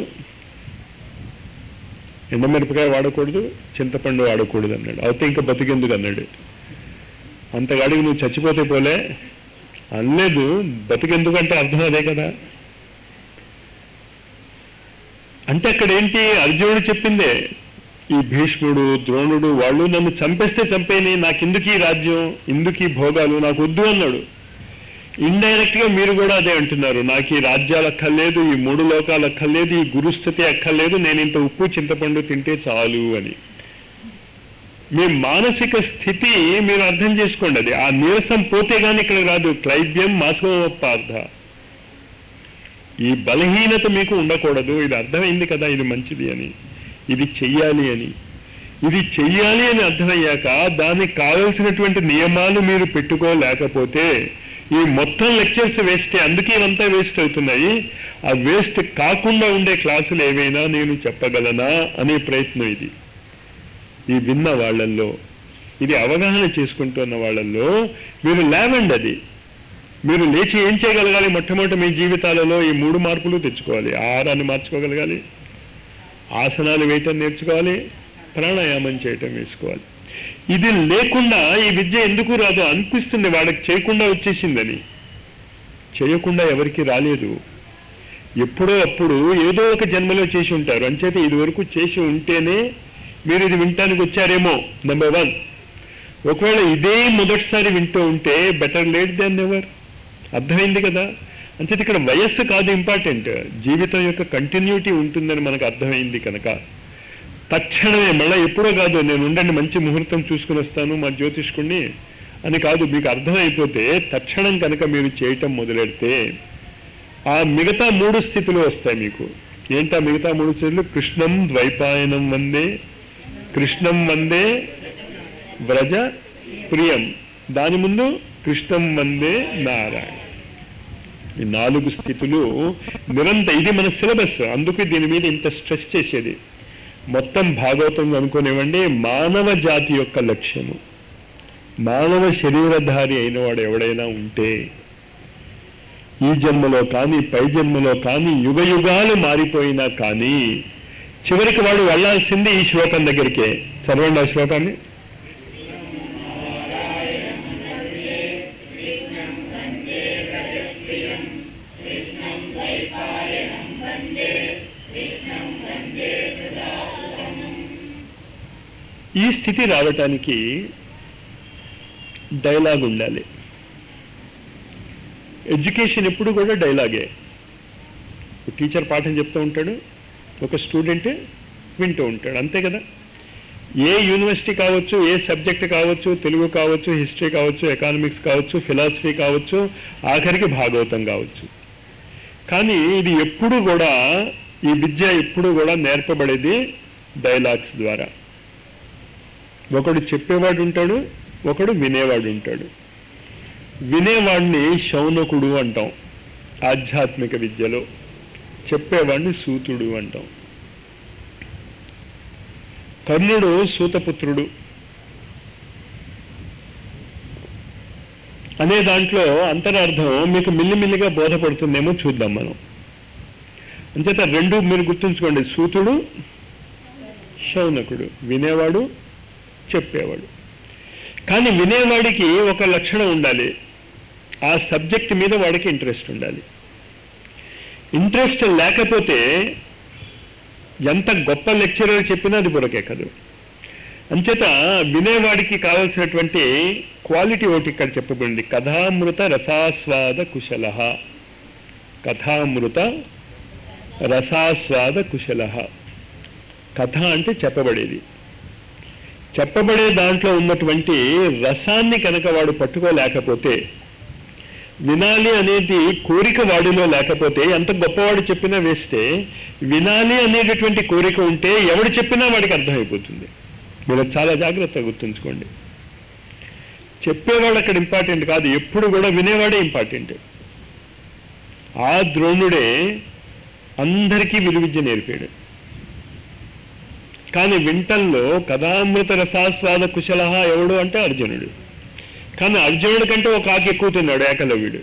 ఎండమిరపకాయ వాడకూడదు చింతపండు వాడకూడదు అన్నాడు అయితే ఇంకా బతికెందుకు అన్నాడు అంతగాడికి నువ్వు చచ్చిపోతే పోలే అనలేదు బతికెందుకు అంటే అర్థం అదే కదా అంటే అక్కడ ఏంటి అర్జునుడు చెప్పిందే ఈ భీష్ముడు ద్రోణుడు వాళ్ళు నన్ను చంపేస్తే చంపేని నాకెందుకు ఈ రాజ్యం ఎందుకు ఈ భోగాలు నాకు వద్దు అన్నాడు ఇండైరెక్ట్ గా మీరు కూడా అదే అంటున్నారు నాకు ఈ రాజ్యాలు అక్కర్లేదు ఈ మూడు లోకాలు అక్కర్లేదు ఈ గురుస్థితి అక్కర్లేదు నేను ఇంత ఉప్పు చింతపండు తింటే చాలు అని మీ మానసిక స్థితి మీరు అర్థం చేసుకోండి అది ఆ నీరసం పోతే గాని ఇక్కడ రాదు క్లైబ్యం మాసోపార్థ ఈ బలహీనత మీకు ఉండకూడదు ఇది అర్థమైంది కదా ఇది మంచిది అని ఇది చెయ్యాలి అని ఇది చెయ్యాలి అని అర్థమయ్యాక దానికి కావలసినటువంటి నియమాలు మీరు పెట్టుకోలేకపోతే ఈ మొత్తం లెక్చర్స్ వేస్టే అందుకే ఇవంతా వేస్ట్ అవుతున్నాయి ఆ వేస్ట్ కాకుండా ఉండే క్లాసులు ఏవైనా నేను చెప్పగలనా అనే ప్రయత్నం ఇది ఈ విన్న వాళ్ళల్లో ఇది అవగాహన చేసుకుంటున్న వాళ్ళల్లో మీరు లేవండి అది మీరు లేచి ఏం చేయగలగాలి మొట్టమొదటి మీ జీవితాలలో ఈ మూడు మార్పులు తెచ్చుకోవాలి ఆహారాన్ని మార్చుకోగలగాలి ఆసనాలు వేయటం నేర్చుకోవాలి ప్రాణాయామం చేయటం వేసుకోవాలి ఇది లేకుండా ఈ విద్య ఎందుకు రాదు అనిపిస్తుంది వాడికి చేయకుండా వచ్చేసిందని చేయకుండా ఎవరికి రాలేదు ఎప్పుడో అప్పుడు ఏదో ఒక జన్మలో చేసి ఉంటారు అంచేత ఇది వరకు చేసి ఉంటేనే మీరు ఇది వినటానికి వచ్చారేమో నెంబర్ వన్ ఒకవేళ ఇదే మొదటిసారి వింటూ ఉంటే బెటర్ లేట్ దాన్ నెవర్ అర్థమైంది కదా అంచేత ఇక్కడ వయస్సు కాదు ఇంపార్టెంట్ జీవితం యొక్క కంటిన్యూటీ ఉంటుందని మనకు అర్థమైంది కనుక తక్షణమే మళ్ళీ ఎప్పుడో కాదు నేను ఉండండి మంచి ముహూర్తం చూసుకుని వస్తాను మా జ్యోతిష్కుణ్ణి అని కాదు మీకు అర్థమైపోతే తక్షణం కనుక మీరు చేయటం మొదలెడితే ఆ మిగతా మూడు స్థితులు వస్తాయి మీకు ఏంటా మిగతా మూడు స్థితులు కృష్ణం ద్వైపాయనం వందే కృష్ణం వందే వ్రజ ప్రియం దాని ముందు కృష్ణం వందే నారాయణ ఈ నాలుగు స్థితులు నిరంతర ఇది మన సిలబస్ అందుకే దీని మీద ఇంత స్ట్రెస్ చేసేది మొత్తం భాగవతం అనుకునేవండి మానవ జాతి యొక్క లక్ష్యము మానవ శరీరధారి అయిన వాడు ఎవడైనా ఉంటే ఈ జన్మలో కానీ పై జన్మలో కానీ యుగ యుగాలు మారిపోయినా కానీ చివరికి వాడు వెళ్లాల్సింది ఈ శ్లోకం దగ్గరికే చదవండి ఆ శ్లోకాన్ని ఈ స్థితి రావటానికి డైలాగ్ ఉండాలి ఎడ్యుకేషన్ ఎప్పుడు కూడా డైలాగే టీచర్ పాఠం చెప్తూ ఉంటాడు ఒక స్టూడెంట్ వింటూ ఉంటాడు అంతే కదా ఏ యూనివర్సిటీ కావచ్చు ఏ సబ్జెక్ట్ కావచ్చు తెలుగు కావచ్చు హిస్టరీ కావచ్చు ఎకానమిక్స్ కావచ్చు ఫిలాసఫీ కావచ్చు ఆఖరికి భాగవతం కావచ్చు కానీ ఇది ఎప్పుడు కూడా ఈ విద్య ఎప్పుడు కూడా నేర్పబడేది డైలాగ్స్ ద్వారా ఒకడు చెప్పేవాడు ఉంటాడు ఒకడు వినేవాడు ఉంటాడు వినేవాడిని శౌనకుడు అంటాం ఆధ్యాత్మిక విద్యలో చెప్పేవాడిని సూతుడు అంటాం కర్ణుడు సూతపుత్రుడు అనే దాంట్లో అంతరార్థం మీకు మిల్లిమిల్లిగా బోధపడుతుందేమో చూద్దాం మనం అంచేత రెండు మీరు గుర్తుంచుకోండి సూతుడు శౌనకుడు వినేవాడు చెప్పేవాడు కానీ వినేవాడికి ఒక లక్షణం ఉండాలి ఆ సబ్జెక్ట్ మీద వాడికి ఇంట్రెస్ట్ ఉండాలి ఇంట్రెస్ట్ లేకపోతే ఎంత గొప్ప లెక్చరర్ చెప్పినా అది బురకెక్కదు అంచేత వినేవాడికి కావలసినటువంటి క్వాలిటీ ఒకటి ఇక్కడ చెప్పబడింది కథామృత రసాస్వాద కుశల కథామృత రసాస్వాద కుశల కథ అంటే చెప్పబడేది చెప్పబడే దాంట్లో ఉన్నటువంటి రసాన్ని కనుక వాడు పట్టుకోలేకపోతే వినాలి అనేది కోరిక వాడిలో లేకపోతే ఎంత గొప్పవాడు చెప్పినా వేస్తే వినాలి అనేటటువంటి కోరిక ఉంటే ఎవడు చెప్పినా వాడికి అర్థమైపోతుంది మీరు చాలా జాగ్రత్తగా గుర్తుంచుకోండి చెప్పేవాడు అక్కడ ఇంపార్టెంట్ కాదు ఎప్పుడు కూడా వినేవాడే ఇంపార్టెంట్ ఆ ద్రోణుడే అందరికీ విలువిద్య నేర్పాడు కానీ వింటల్లో కథామృత రసాస్వాద కుశల ఎవడు అంటే అర్జునుడు కానీ అర్జునుడి కంటే ఒక ఆకి ఎక్కువ తిన్నాడు ఏకలవ్యుడు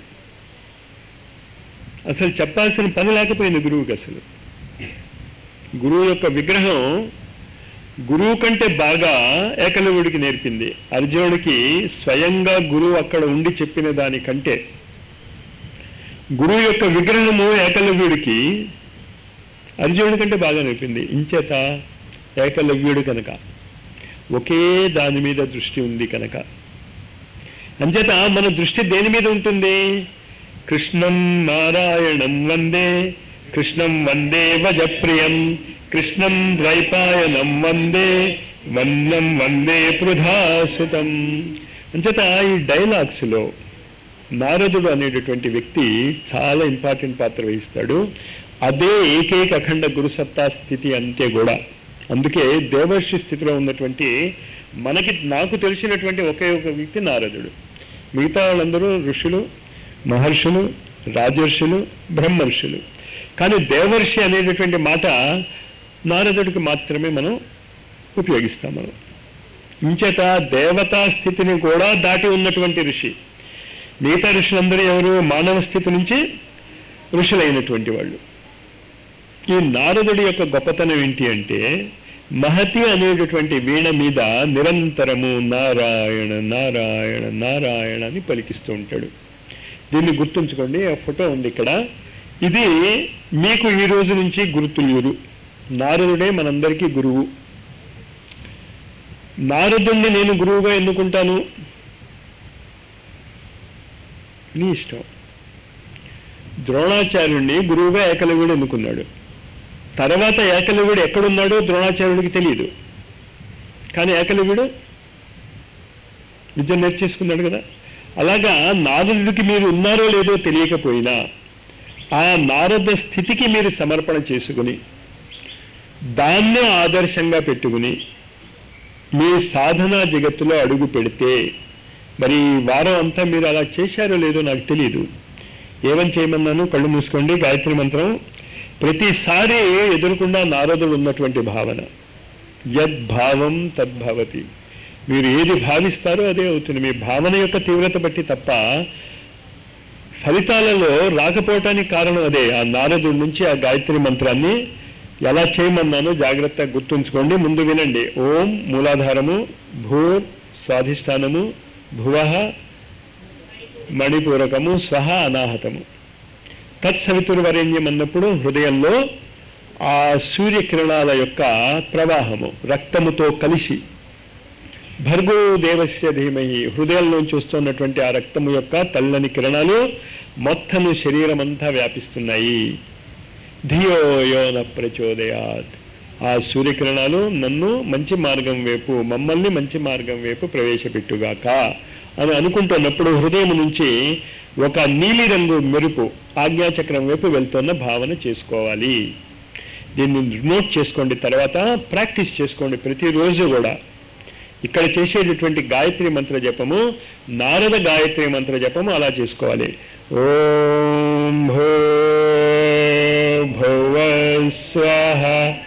అసలు చెప్పాల్సిన పని లేకపోయింది గురువుకి అసలు గురువు యొక్క విగ్రహం గురువు కంటే బాగా ఏకలవ్యుడికి నేర్పింది అర్జునుడికి స్వయంగా గురువు అక్కడ ఉండి చెప్పిన దానికంటే గురువు యొక్క విగ్రహము ఏకలవ్యుడికి అర్జునుడి కంటే బాగా నేర్పింది ఇంచేత ఏకలవ్యుడు కనుక ఒకే దాని మీద దృష్టి ఉంది కనుక అంచేత మన దృష్టి దేని మీద ఉంటుంది కృష్ణం నారాయణం వందే కృష్ణం వందే వజప్రియం కృష్ణం ద్వైపాయనం వందే వన్నం వందే పృధాసుతం అంచేత ఈ డైలాగ్స్లో నారదుడు అనేటటువంటి వ్యక్తి చాలా ఇంపార్టెంట్ పాత్ర వహిస్తాడు అదే ఏకైక అఖండ గురుసత్తా స్థితి అంతే కూడా అందుకే దేవర్షి స్థితిలో ఉన్నటువంటి మనకి నాకు తెలిసినటువంటి ఒకే ఒక వ్యక్తి నారదుడు మిగతా వాళ్ళందరూ ఋషులు మహర్షులు రాజర్షులు బ్రహ్మర్షులు కానీ దేవర్షి అనేటటువంటి మాట నారదుడికి మాత్రమే మనం ఉపయోగిస్తాం మనం ఇంచేత దేవతా స్థితిని కూడా దాటి ఉన్నటువంటి ఋషి మిగతా ఋషులందరూ ఎవరు మానవ స్థితి నుంచి ఋషులైనటువంటి వాళ్ళు ఈ నారదుడి యొక్క గొప్పతనం ఏంటి అంటే మహతి అనేటటువంటి వీణ మీద నిరంతరము నారాయణ నారాయణ నారాయణ అని పలికిస్తూ ఉంటాడు దీన్ని గుర్తుంచుకోండి ఆ ఫోటో ఉంది ఇక్కడ ఇది మీకు ఈ రోజు నుంచి గుర్తులేరు నారదుడే మనందరికీ గురువు నారదుణ్ణి నేను గురువుగా ఎన్నుకుంటాను నీ ఇష్టం ద్రోణాచార్యుణ్ణి గురువుగా ఏకలవ్యుడు ఎన్నుకున్నాడు తర్వాత ఏకలవ్యుడు ఎక్కడున్నాడో ద్రోణాచార్యుడికి తెలియదు కానీ ఏకలవ్యుడు విద్య నేర్చేసుకున్నాడు కదా అలాగా నారదుడికి మీరు ఉన్నారో లేదో తెలియకపోయినా ఆ నారద స్థితికి మీరు సమర్పణ చేసుకుని దాన్నే ఆదర్శంగా పెట్టుకుని మీ సాధనా జగత్తులో అడుగు పెడితే మరి ఈ వారం అంతా మీరు అలా చేశారో లేదో నాకు తెలియదు ఏమని చేయమన్నాను కళ్ళు మూసుకోండి గాయత్రి మంత్రం ప్రతిసారి ఎదురుకుండా నారదుడు ఉన్నటువంటి భావన యద్భావం తద్భవతి మీరు ఏది భావిస్తారో అదే అవుతుంది మీ భావన యొక్క తీవ్రత బట్టి తప్ప ఫలితాలలో రాకపోవటానికి కారణం అదే ఆ నారదుడి నుంచి ఆ గాయత్రి మంత్రాన్ని ఎలా చేయమన్నానో జాగ్రత్తగా గుర్తుంచుకోండి ముందు వినండి ఓం మూలాధారము భూర్ స్వాధిష్టానము భువ మణిపూరకము స్వహ అనాహతము తత్సవితుర్వరేణ్యం అన్నప్పుడు హృదయంలో ఆ సూర్యకిరణాల యొక్క ప్రవాహము రక్తముతో కలిసి భర్గో దేవస్య ధీమహి హృదయంలోంచి వస్తున్నటువంటి ఆ రక్తము యొక్క తెల్లని కిరణాలు మొత్తము శరీరం అంతా వ్యాపిస్తున్నాయి ధియో యోన ప్రచోదయాత్ ఆ సూర్యకిరణాలు నన్ను మంచి మార్గం వైపు మమ్మల్ని మంచి మార్గం వైపు ప్రవేశపెట్టుగాక అని అనుకుంటున్నప్పుడు హృదయం నుంచి ఒక నీలిరంగు మెరుపు ఆజ్ఞాచక్రం వైపు వెళ్తున్న భావన చేసుకోవాలి దీన్ని నోట్ చేసుకోండి తర్వాత ప్రాక్టీస్ చేసుకోండి ప్రతిరోజు కూడా ఇక్కడ చేసేటటువంటి గాయత్రి మంత్ర జపము నారద గాయత్రి మంత్ర జపము అలా చేసుకోవాలి ఓం భో భువ స్వః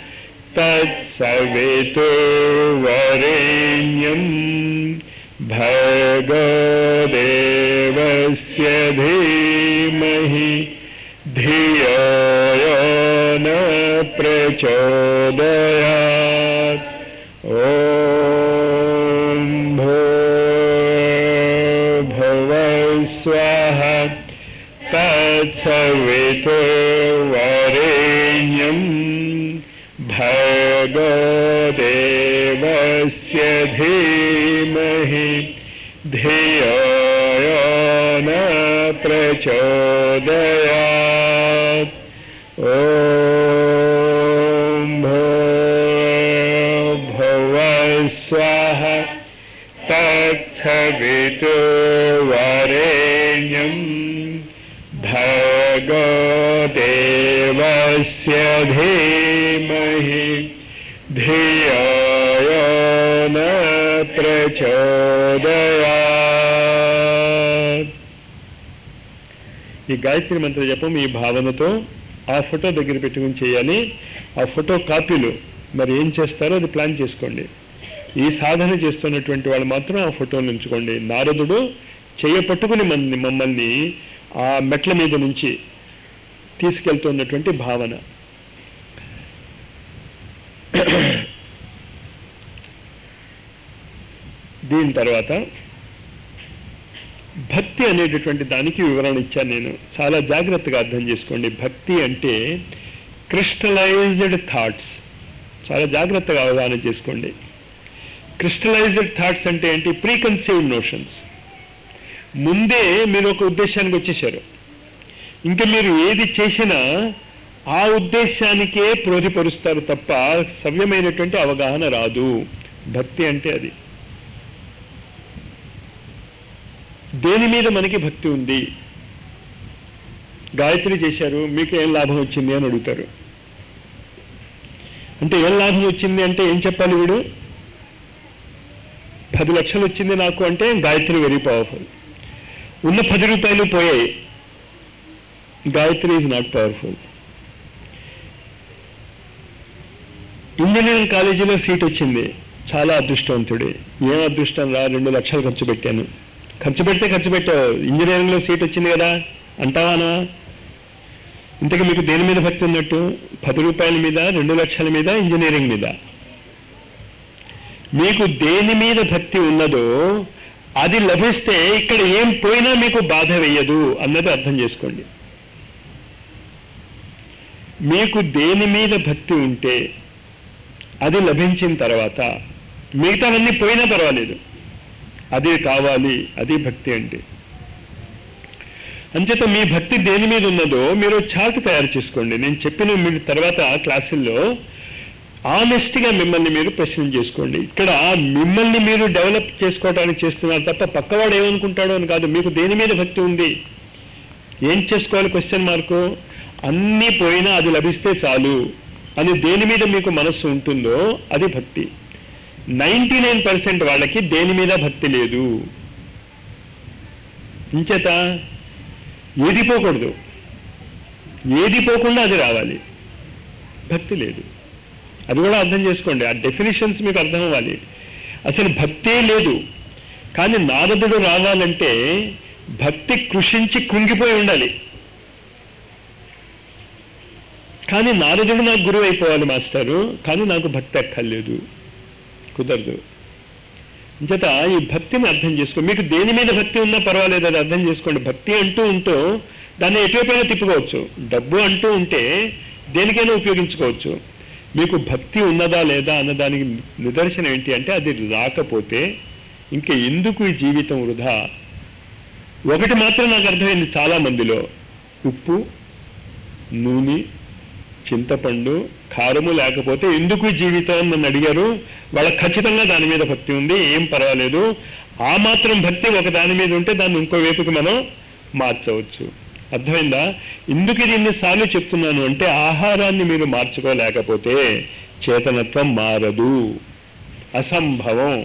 తత్సవితో వరేణ్యం భగదేవస్య ధీమహి ధియో యో న ప్రచోదయాత్ ఓం భో భువ స్వః తత్సవితో వరేణ్యం భగదేవస్య ధీమహి ధియో యో న ప్రచోదయాత్ ఓం భో భువ స్వః తత్సవితో వరేణ్యం భగదేవస్య ధీమహి ధియో యో న ప్రచోదయాత్ ఈ గాయత్రి మంత్ర జపం ఈ భావనతో ఆ ఫోటో దగ్గర పెట్టుకుని చేయాలి ఆ ఫోటో కాపీలు మరి ఏం చేస్తారో అది ప్లాన్ చేసుకోండి ఈ సాధన చేస్తున్నటువంటి వాళ్ళు మాత్రం ఆ ఫోటోని ఉంచుకోండి నారదుడు చెయ్య పట్టుకుని మన మమ్మల్ని ఆ మెట్ల మీద నుంచి తీసుకెళ్తున్నటువంటి భావన దీని తర్వాత భక్తి అనేటటువంటి దానికి వివరణ ఇచ్చాను నేను చాలా జాగ్రత్తగా అర్థం చేసుకోండి భక్తి అంటే క్రిస్టలైజ్డ్ థాట్స్ చాలా జాగ్రత్తగా అవగాహన చేసుకోండి క్రిస్టలైజ్డ్ థాట్స్ అంటే ఏంటి ప్రీకన్సీవ్డ్ నోషన్స్ ముందే మీరు ఒక ఉద్దేశానికి వచ్చేసారు ఇంకా మీరు ఏది చేసినా ఆ ఉద్దేశానికే ప్రోధిపరుస్తారు తప్ప సవ్యమైనటువంటి అవగాహన రాదు భక్తి అంటే అది దేని మీద మనకి భక్తి ఉంది గాయత్రి చేశారు మీకు ఏం లాభం వచ్చింది అని అడుగుతారు అంటే ఏం లాభం వచ్చింది అంటే ఏం చెప్పాలి వీడు పది లక్షలు వచ్చింది నాకు అంటే గాయత్రి వెరీ పవర్ఫుల్ ఉన్న పది రూపాయలు పోయాయి Gayatri is not powerful engineering కాలేజీలో సీట్ వచ్చింది చాలా అదృష్టవంతుడే ఏం అదృష్టం రా రెండు లక్షలు ఖర్చు పెట్టాను ఖర్చు పెడితే ఖర్చు పెట్టావు ఇంజనీరింగ్లో సీట్ వచ్చింది కదా అంటావానా ఇంతకీ మీకు దేని మీద భక్తి ఉన్నట్టు పది రూపాయల మీద రెండు లక్షల మీద ఇంజనీరింగ్ మీద మీకు దేని మీద భక్తి ఉన్నదో అది లభిస్తే ఇక్కడ ఏం పోయినా మీకు బాధ వేయదు అన్నది అర్థం చేసుకోండి మీకు దేని మీద భక్తి ఉంటే అది లభించిన తర్వాత మిగతావన్నీ పోయినా పర్వాలేదు అదే కావాలి అది భక్తి అంటే అంచేత మీ భక్తి దేని మీద ఉన్నదో మీరు చార్ట్ తయారు చేసుకోండి నేను చెప్పిన మీరు తర్వాత క్లాసుల్లో ఆనెస్ట్గా మిమ్మల్ని మీరు ప్రశ్న చేసుకోండి ఇక్కడ మిమ్మల్ని మీరు డెవలప్ చేసుకోవడానికి చేస్తున్నారు తప్ప పక్కవాడు ఏమనుకుంటాడో అని కాదు మీకు దేని మీద భక్తి ఉంది ఏం చేసుకోవాలి క్వశ్చన్ మార్కు అన్నీ పోయినా అది లభిస్తే చాలు అని దేని మీద మీకు మనస్సు ఉంటుందో అది భక్తి నైంటీ నైన్ పర్సెంట్ వాళ్ళకి దేని మీద భక్తి లేదు ఇంచేత ఏది పోకూడదు ఏది పోకుండా అది రావాలి భక్తి లేదు అది కూడా అర్థం చేసుకోండి ఆ డెఫినేషన్స్ మీకు అర్థం అవ్వాలి అసలు భక్తే లేదు కానీ నారదుడు రావాలంటే భక్తి కృషించి కుంగిపోయి ఉండాలి కానీ నారదుడు నాకు గురువు అయిపోవాలి మాస్టారు కానీ నాకు భక్తి అక్కర్లేదు కుదరదు అంచేత ఈ భక్తిని అర్థం చేసుకో మీకు దేని మీద భక్తి ఉన్నా పర్వాలేదు అది అర్థం చేసుకోండి భక్తి అంటూ ఉంటూ దాన్ని ఎటువైపోయినా తిప్పుకోవచ్చు డబ్బు అంటూ ఉంటే దేనికైనా ఉపయోగించుకోవచ్చు మీకు భక్తి ఉన్నదా లేదా అన్నదానికి నిదర్శనం ఏంటి అంటే అది రాకపోతే ఇంకా ఎందుకు ఈ జీవితం వృధా ఒకటి మాత్రం నాకు అర్థమైంది చాలా మందిలో ఉప్పు నూనె చింతపండు కారము లేకపోతే ఎందుకు ఈ జీవితం అని నన్ను అడిగారు వాళ్ళకి ఖచ్చితంగా దాని మీద భక్తి ఉంది ఏం పర్వాలేదు ఆ మాత్రం భక్తి ఒక దాని మీద ఉంటే దాన్ని ఇంకో వైపుకి మనం మార్చవచ్చు అర్థమైందా ఇందుకు ఇది ఇన్నిసార్లు చెప్తున్నాను అంటే ఆహారాన్ని మీరు మార్చుకోలేకపోతే చేతనత్వం మారదు అసంభవం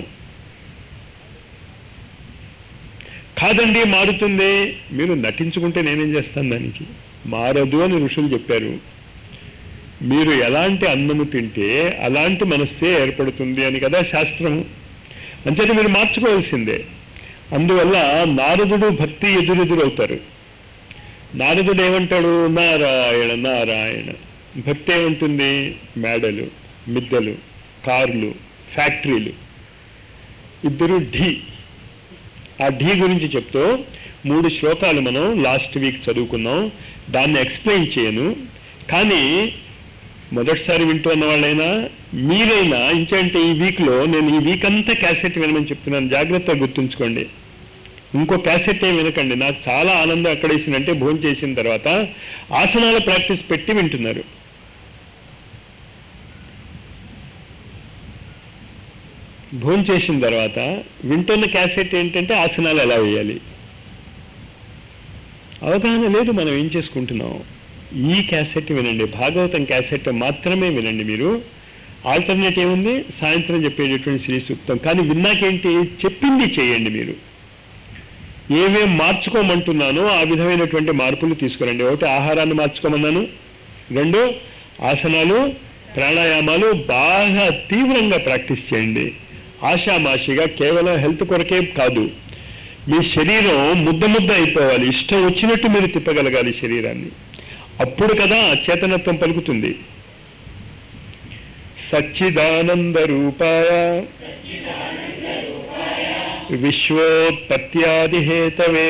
కాదండి మారుతుంది మీరు నటించుకుంటే నేనేం చేస్తాను దానికి మారదు అని ఋషులు చెప్పారు మీరు ఎలాంటి అన్నము తింటే అలాంటి మనస్సే ఏర్పడుతుంది అని కదా శాస్త్రం అంచేత మీరు మార్చుకోవాల్సిందే అందువల్ల నారదుడు భక్తి ఎదురెదురవుతారు నారదుడు ఏమంటాడు నారాయణ నారాయణ భక్తి ఏముంటుంది మేడలు మిద్దెలు కార్లు ఫ్యాక్టరీలు ఇద్దరు ఢీ ఆ ఢీ గురించి చెప్తూ మూడు శ్లోకాలు మనం లాస్ట్ వీక్ చదువుకున్నాం దాన్ని ఎక్స్ప్లెయిన్ చేయను కానీ మొదటిసారి వింటున్న వాళ్ళైనా మీరైనా ఇంకేంటే ఈ వీక్లో నేను ఈ వీక్ అంతా క్యాసెట్ వినమని చెప్తున్నాను జాగ్రత్తగా గుర్తుంచుకోండి ఇంకో క్యాసెట్ ఏం వినకండి నాకు చాలా ఆనందం ఎక్కడ వేసిందంటే భోజనం చేసిన తర్వాత ఆసనాల ప్రాక్టీస్ పెట్టి వింటున్నారు భోజనం చేసిన తర్వాత వింటున్న క్యాసెట్ ఏంటంటే ఆసనాలు ఎలా వేయాలి అవగాహన లేదు మనం ఏం చేసుకుంటున్నాం ఈ క్యాసెట్ వినండి భాగవతం క్యాసెట్ మాత్రమే వినండి మీరు ఆల్టర్నేట్ ఏముంది సాయంత్రం చెప్పేటటువంటి శ్రీ సూక్తం కానీ విన్నాకేంటి చెప్పింది చేయండి మీరు ఏమేం మార్చుకోమంటున్నానో ఆ విధమైనటువంటి మార్పులు తీసుకురండి ఒకటి ఆహారాన్ని మార్చుకోమన్నాను రెండు ఆసనాలు ప్రాణాయామాలు బాగా తీవ్రంగా ప్రాక్టీస్ చేయండి ఆషామాషిగా కేవలం హెల్త్ కొరకే కాదు మీ శరీరం ముద్ద ముద్ద అయిపోవాలి ఇష్టం వచ్చినట్టు మీరు తిప్పగలగాలి శరీరాన్ని అప్పుడు కదా చేతనత్వం పలుకుతుంది సచ్చిదానంద రూపాయ విశ్వోత్పత్యాదిహేతవే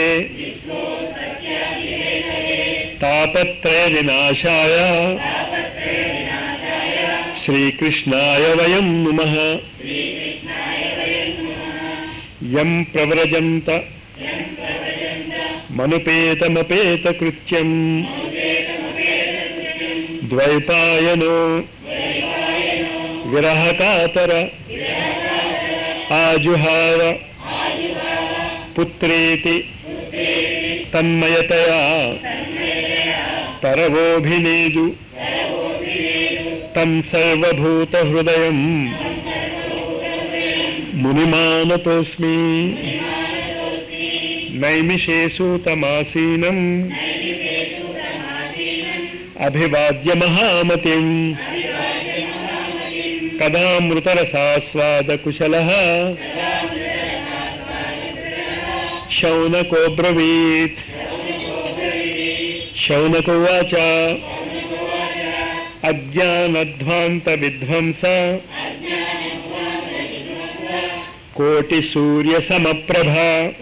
తాపత్రయ వినాశాయ శ్రీకృష్ణాయ వయం నుమః యం ప్రవ్రజంత మనుపేతమపేత కృత్యం ద్వైపాయనో విరహకాతర ఆజుహార పుత్రేతి తన్మయతయా పరవోభినేదు తం సర్వభూత హృదయం మునిమానతోస్మి నైమిషేషు తమాసీనం అభివాద్య మహామతిం కదామృతరసాస్వాదకుశల శౌనకోబ్రవీత్ శౌనకోవాచ అజ్ఞానధ్వాంత విధ్వంస కోటి సూర్య సమప్రభ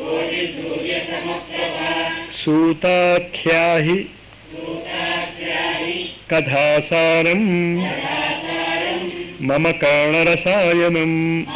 సూతాఖ్యాహి కథాసారం మమ కర్ణరసాయనం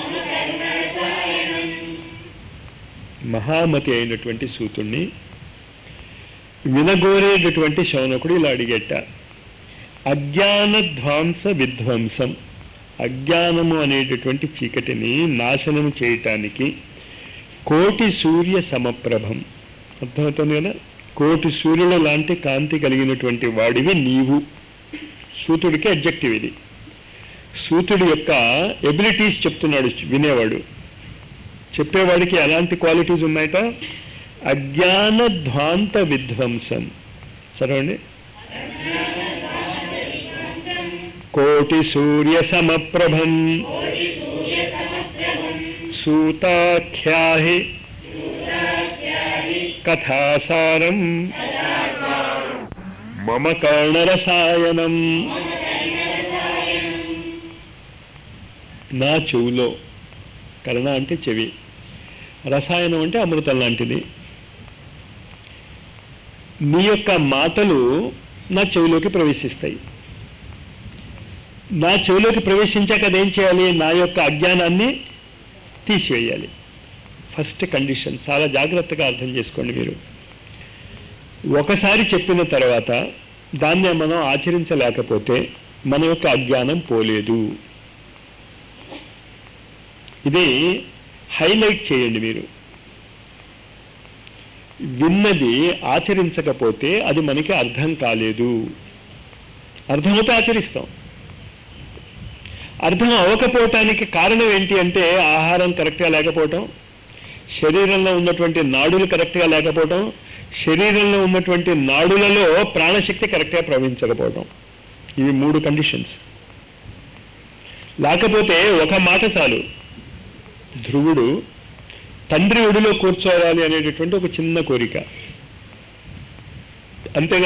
మహామతి అయినటువంటి సూతుణ్ణి వినగోరేటటువంటి శౌనకుడు ఇలా అడిగేట అజ్ఞానధ్వాంస విధ్వంసం అజ్ఞానము అనేటటువంటి చీకటిని నాశనం చేయటానికి కోటి సూర్య సమప్రభం అర్థమవుతుంది కదా కోటి సూర్యుల లాంటి కాంతి కలిగినటువంటి వాడివి నీవు సూతుడికి అబ్జెక్టివ్ ఇది సూతుడి యొక్క ఎబిలిటీస్ చెప్తున్నాడు వినేవాడు చెప్పేవాడికి ఎలాంటి క్వాలిటీస్ ఉన్నాయట అజ్ఞానధ్వాంత విధ్వంసం సరేండి కోటి సూర్య సమప్రభం సూతాఖ్యాహి కథాసారం మమ కర్ణరసాయనం నా చెవులో కర్ణ అంటే చెవి రసాయనం అంటే అమృతం లాంటిది నీ యొక్క మాటలు నా చెవిలోకి ప్రవేశిస్తాయి నా చెవిలోకి ప్రవేశించాక అదేం చేయాలి నా యొక్క అజ్ఞానాన్ని తీసివేయాలి ఫస్ట్ కండిషన్ చాలా జాగ్రత్తగా అర్థం చేసుకోండి మీరు ఒకసారి చెప్పిన తర్వాత దాన్ని మనం ఆచరించలేకపోతే మన యొక్క అజ్ఞానం పోలేదు ఇది హైలైట్ చేయండి మీరు విన్నది ఆచరించకపోతే అది మనకి అర్థం కాలేదు అర్థమైతే ఆచరిస్తాం అర్థం అవ్వకపోవటానికి కారణం ఏంటి అంటే ఆహారం కరెక్ట్గా లేకపోవటం శరీరంలో ఉన్నటువంటి నాడులు కరెక్ట్గా లేకపోవటం శరీరంలో ఉన్నటువంటి నాడులలో ప్రాణశక్తి కరెక్ట్గా ప్రవహించకపోవటం ఇవి మూడు కండిషన్స్ లేకపోతే ఒక మాట చాలు ధ్రువుడు తండ్రి ఒడిలో కూర్చోవాలి అనేటటువంటి ఒక చిన్న కోరిక అంతేగా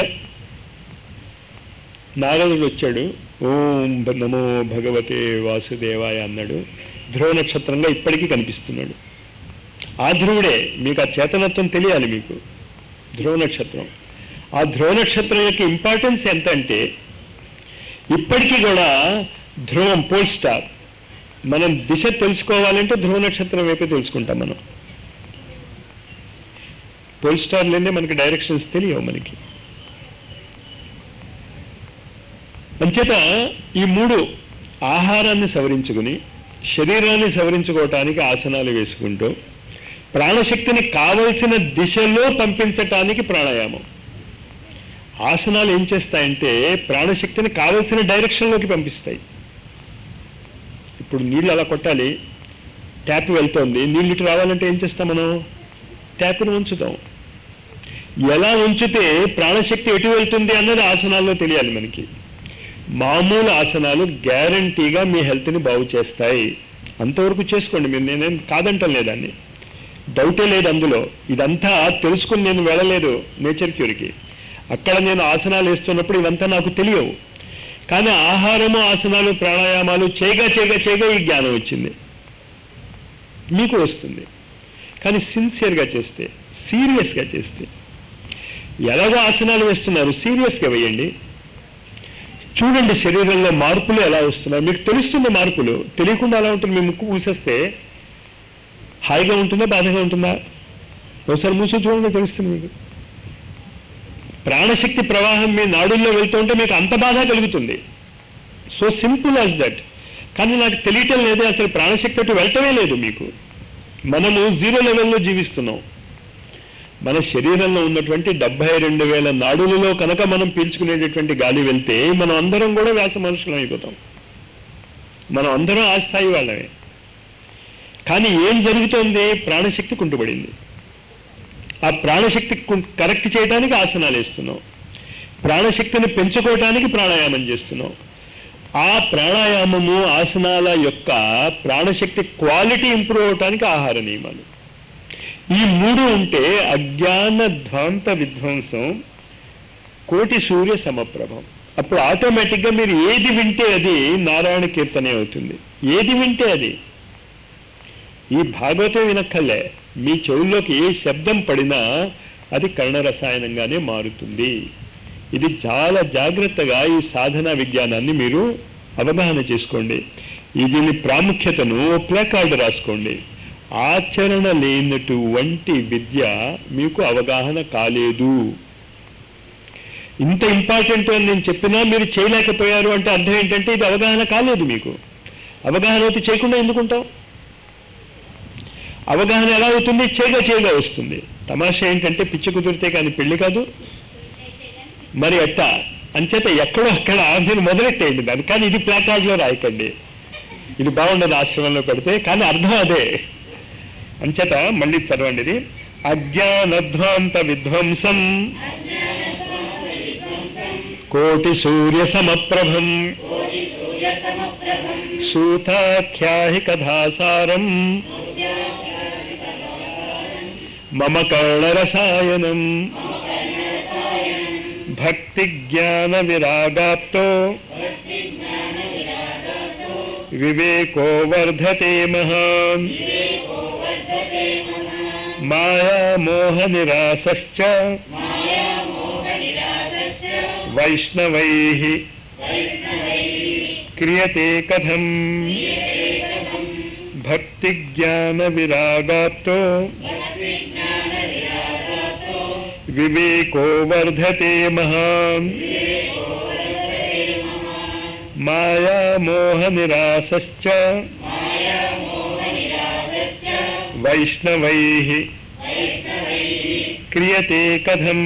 నారదుడు వచ్చాడు ఓం నమో భగవతే వాసుదేవాయ అన్నాడు ధ్రువ నక్షత్రంగా ఇప్పటికీ కనిపిస్తున్నాడు ఆ ధ్రువుడే మీకు ఆ చేతనత్వం తెలియాలి మీకు ధ్రువ నక్షత్రం ఆ ధ్రువ నక్షత్రం యొక్క ఇంపార్టెన్స్ ఎంత అంటే ఇప్పటికీ కూడా ధ్రువం పోల్ స్టార్ మనం దిశ తెలుసుకోవాలంటే ధ్రువ నక్షత్రం వైపే తెలుసుకుంటాం మనం పోల్ స్టార్ లేదే మనకి డైరెక్షన్స్ తెలియవు మనకి అంచేత ఈ మూడు ఆహారాన్ని సవరించుకుని శరీరాన్ని సవరించుకోవటానికి ఆసనాలు వేసుకుంటూ ప్రాణశక్తిని కావలసిన దిశలో పంపించటానికి ప్రాణాయామం ఆసనాలు ఏం చేస్తాయంటే ప్రాణశక్తిని కావలసిన డైరెక్షన్లోకి పంపిస్తాయి ఇప్పుడు నీళ్ళు అలా కొట్టాలి ట్యాప్ వెళ్తోంది నీళ్ళు ఇటు రావాలంటే ఏం చేస్తాం మనం ట్యాప్ను ఉంచుతాం ఎలా ఉంచితే ప్రాణశక్తి ఎటు వెళ్తుంది అన్నది ఆసనాల్లో తెలియాలి మనకి మామూలు ఆసనాలు గ్యారంటీగా మీ హెల్త్ని బాగు చేస్తాయి అంతవరకు చేసుకోండి మీరు నేనేం కాదంటం లేదాన్ని డౌటే లేదు అందులో ఇదంతా తెలుసుకుని నేను వెళ్ళలేదు నేచర్ క్యూర్కి అక్కడ నేను ఆసనాలు వేస్తున్నప్పుడు ఇవంతా నాకు తెలియవు కానీ ఆహారము ఆసనాలు ప్రాణాయామాలు చేయగా చేయగా చేయగా ఈ జ్ఞానం వచ్చింది మీకు వస్తుంది కానీ సిన్సియర్గా చేస్తే సీరియస్గా చేస్తే ఎలాగో ఆసనాలు వేస్తున్నారు సీరియస్గా వేయండి చూడండి శరీరంలో మార్పులు ఎలా వస్తున్నాయి మీకు తెలుస్తుంది మార్పులు తెలియకుండా ఎలా ఉంటుంది మీ ముక్కు మూసేస్తే హాయిగా ఉంటుందా బాధగా ఉంటుందా ఒకసారి మూసి చూడండి తెలుస్తుంది మీకు ప్రాణశక్తి ప్రవాహం మీ నాడుల్లో వెళ్తూ ఉంటే మీకు అంత బాధ కలుగుతుంది సో సింపుల్ యాజ్ దట్ కానీ నాకు తెలియటం లేదే అసలు ప్రాణశక్తి అటు వెళ్ళటమే లేదు మీకు మనము జీరో లెవెల్లో జీవిస్తున్నాం మన శరీరంలో ఉన్నటువంటి డెబ్బై రెండు వేల నాడులలో కనుక మనం పీల్చుకునేటటువంటి గాలి వెళ్తే మనం అందరం కూడా వ్యాస మనుషులం అయిపోతాం మనం అందరం ఆ స్థాయి వాళ్ళమే కానీ ఏం జరుగుతోంది ప్రాణశక్తి కుంటుపడింది ఆ ప్రాణశక్తి కరెక్ట్ చేయడానికి ఆసనాలు వేస్తున్నాం ప్రాణశక్తిని పెంచుకోవటానికి ప్రాణాయామం చేస్తున్నాం ఆ ప్రాణాయామము ఆసనాల యొక్క ప్రాణశక్తి క్వాలిటీ ఇంప్రూవ్ అవటానికి ఆహార నియమాలు ఈ మూడు ఉంటే అజ్ఞాన ధ్వాంత విధ్వంసం కోటి సూర్య సమప్రభం అప్పుడు ఆటోమేటిక్గా మీరు ఏది వింటే అది నారాయణ కీర్తనే అవుతుంది ఏది వింటే అది ఈ భాగవతం వినక్కర్లే మీ చెవుల్లోకి ఏ శబ్దం పడినా అది కర్ణరసాయనంగానే మారుతుంది ఇది చాలా జాగ్రత్తగా ఈ సాధన విజ్ఞానాన్ని మీరు అవగాహన చేసుకోండి ఈ దీని ప్రాముఖ్యతను ప్లకార్డు రాసుకోండి ఆచరణ లేనటువంటి విద్య మీకు అవగాహన కాలేదు ఇంత ఇంపార్టెంట్ అని నేను చెప్పినా మీరు చేయలేకపోయారు అంటే అర్థం ఏంటంటే ఇది అవగాహన కాలేదు మీకు అవగాహన అయితే చేయకుండా ఎందుకుంటాం అవగాహన ఎలా అవుతుంది చేయగా చేయగా వస్తుంది తమాషా ఏంటంటే పిచ్చి కుదిరితే కానీ పెళ్లి కాదు మరి ఎట్ట అంచేత ఎక్కడో అక్కడ మీరు మొదలెట్టేయండి దాన్ని కానీ ఇది ప్లాకార్డ్లో రాయకండి ఇది బాగుండదు ఆశ్రమంలో పెడితే కానీ అర్థం అదే అంచేత మళ్ళీ చదవండి ఇది అజ్ఞానధ్వాంత విధ్వంసం కోటి సూర్య సమప్రభం సూతాఖ్యాహి కథాసారం మమ కర్ణరసాయనం భక్తి జ్ఞాన విరాగాప్తో వివేకో వర్ధతే మహాన్ మాయా మోహ నిరాశ్చ వైష్ణవై క్రియతే కథం భక్తి జ్ఞాన విరాగాత్తో వివేకో వర్ధతే మహాన్ మాయా మోహ నిరాశ్చ వైష్ణవై క్రియతే కథం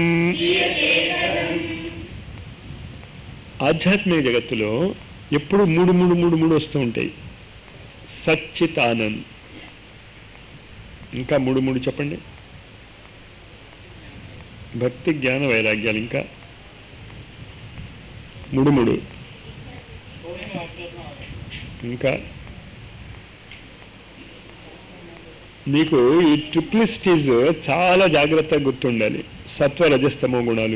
ఆధ్యాత్మిక జగత్తులో ఎప్పుడు మూడు మూడు మూడు మూడు వస్తూ ఉంటాయి సచ్చితానంద్ ఇంకా మూడు మూడు చెప్పండి భక్తి జ్ఞాన వైరాగ్యాలు ఇంకా మూడు మూడు ఇంకా నీకు ఈ ట్రిప్లిస్టీజ్ చాలా జాగ్రత్తగా గుర్తుండాలి సత్వ రజస్తమో గుణాలు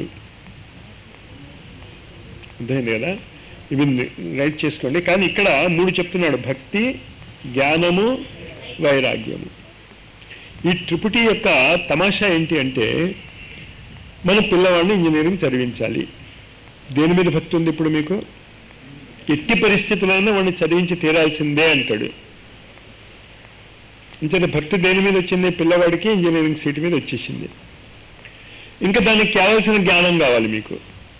అర్థమైంది కదా ఇవి రైట్ చేసుకోండి కానీ ఇక్కడ మూడు చెప్తున్నాడు భక్తి జ్ఞానము వైరాగ్యము ఈ ట్రిపుటి యొక్క తమాషా ఏంటి అంటే మన పిల్లవాడిని ఇంజనీరింగ్ చదివించాలి దేని మీద భక్తి ఉంది ఇప్పుడు మీకు ఎట్టి పరిస్థితులైనా వాడిని చదివించి తీరాల్సిందే అంటాడు ఇంతటి భక్తి దేని మీద వచ్చింది పిల్లవాడికి ఇంజనీరింగ్ సీట్ మీద వచ్చేసింది ఇంకా దానికి కావాల్సిన జ్ఞానం కావాలి మీకు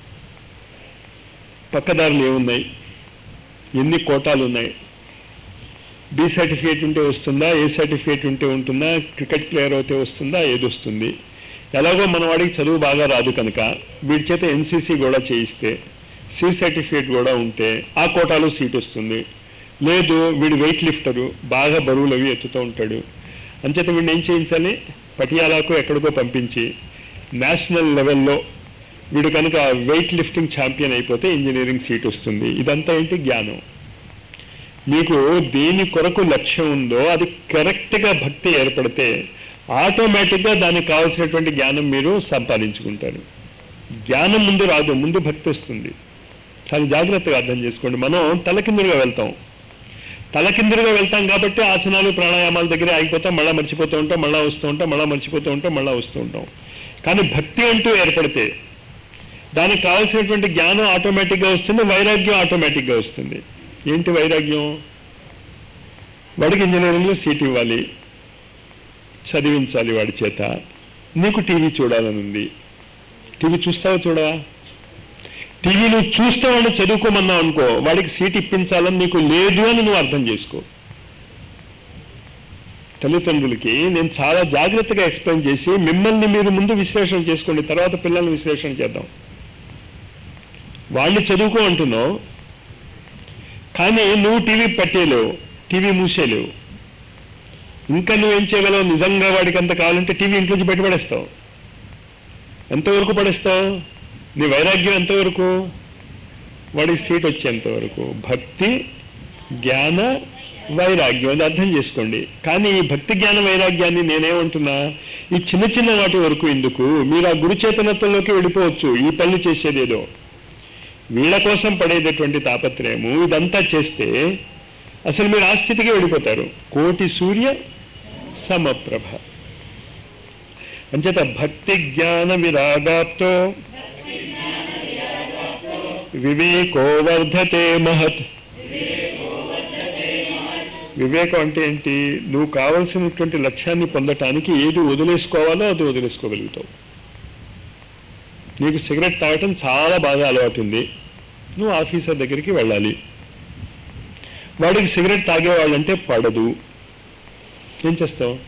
పక్కదారులు ఏమున్నాయి ఎన్ని కోటాలు ఉన్నాయి బి సర్టిఫికేట్ ఉంటే వస్తుందా ఏ సర్టిఫికేట్ ఉంటే ఉంటుందా క్రికెట్ ప్లేయర్ అయితే వస్తుందా ఏది వస్తుంది ఎలాగో మన వాడికి చదువు బాగా రాదు కనుక వీడి చేత ఎన్సీసీ కూడా చేయిస్తే సి సర్టిఫికేట్ కూడా ఉంటే ఆ కోటాలో సీట్ వస్తుంది లేదు వీడు వెయిట్ లిఫ్టరు బాగా బరువులు అవి ఎత్తుతూ ఉంటాడు అంచేత వీడిని ఏం చేయించాలి పటియాలాకు ఎక్కడికో పంపించి నేషనల్ లెవెల్లో వీడు కనుక వెయిట్ లిఫ్టింగ్ ఛాంపియన్ అయిపోతే ఇంజనీరింగ్ సీట్ వస్తుంది ఇదంతా ఏంటి జ్ఞానం మీకు దేని కొరకు లక్ష్యం ఉందో అది కరెక్ట్గా భక్తి ఏర్పడితే ఆటోమేటిక్గా దానికి కావాల్సినటువంటి జ్ఞానం మీరు సంపాదించుకుంటారు జ్ఞానం ముందు రాదు ముందు భక్తి వస్తుంది చాలా జాగ్రత్తగా అర్థం చేసుకోండి మనం తలకిందులుగా వెళ్తాం తలకిందులుగా వెళ్తాం కాబట్టి ఆసనాలు ప్రాణాయామాల దగ్గర ఆగిపోతాం మళ్ళీ మర్చిపోతూ ఉంటాం మళ్ళీ వస్తూ ఉంటాం మళ్ళీ మర్చిపోతూ ఉంటాం మళ్ళీ వస్తూ ఉంటాం కానీ భక్తి అంటూ ఏర్పడితే దానికి కావాల్సినటువంటి జ్ఞానం ఆటోమేటిక్గా వస్తుంది వైరాగ్యం ఆటోమేటిక్గా వస్తుంది ఏంటి వైరాగ్యం వాడికి ఇంజనీరింగ్లో సీట్ ఇవ్వాలి చదివించాలి వాడి చేత నీకు టీవీ చూడాలని ఉంది టీవీ చూస్తావా చూడవా టీవీ నువ్వు చూస్తావని చదువుకోమన్నావు అనుకో వాడికి సీట్ ఇప్పించాలని నీకు లేదు అని నువ్వు అర్థం చేసుకో తల్లిదండ్రులకి నేను చాలా జాగ్రత్తగా ఎక్స్ప్లెయిన్ చేసి మిమ్మల్ని మీరు ముందు విశ్లేషణ చేసుకోండి తర్వాత పిల్లల్ని విశ్లేషణ చేద్దాం వాళ్ళని చదువుకో అంటున్నావు కానీ నువ్వు టీవీ పెట్టేలేవు టీవీ మూసేలేవు ఇంకా నువ్వేం చేయగలవు నిజంగా వాడికి అంత కావాలంటే టీవీ ఇంట్లోంచి బయట పడేస్తావు ఎంతవరకు పడేస్తావు నీ వైరాగ్యం ఎంతవరకు వాడికి సీట్ వచ్చేంతవరకు భక్తి జ్ఞాన వైరాగ్యం అది అర్థం చేసుకోండి కానీ ఈ భక్తి జ్ఞాన వైరాగ్యాన్ని నేనేమంటున్నా ఈ చిన్న చిన్న వాటి వరకు ఎందుకు మీరు ఆ గురు చేతనత్వంలోకి వెళ్ళిపోవచ్చు ఈ పనులు చేసేదేదో వీళ్ళ కోసం పడేటటువంటి తాపత్రయము ఇదంతా చేస్తే అసలు మీరు ఆ స్థితికి వెళ్ళిపోతారు కోటి సూర్య సమప్రభ అంచేత భక్తి జ్ఞాన విరాగాత్తో వివేకో వర్ధతే మహత్ వివేకం అంటే ఏంటి నువ్వు కావలసినటువంటి లక్ష్యాన్ని పొందటానికి ఏది వదిలేసుకోవాలో అది వదిలేసుకోగలుగుతావు నీకు సిగరెట్ తాగటం చాలా బాగా అలవాటు ఉంది నువ్వు ఆఫీసర్ దగ్గరికి వెళ్ళాలి వాడికి సిగరెట్ తాగేవాళ్ళంటే పడదు ఏం చేస్తావు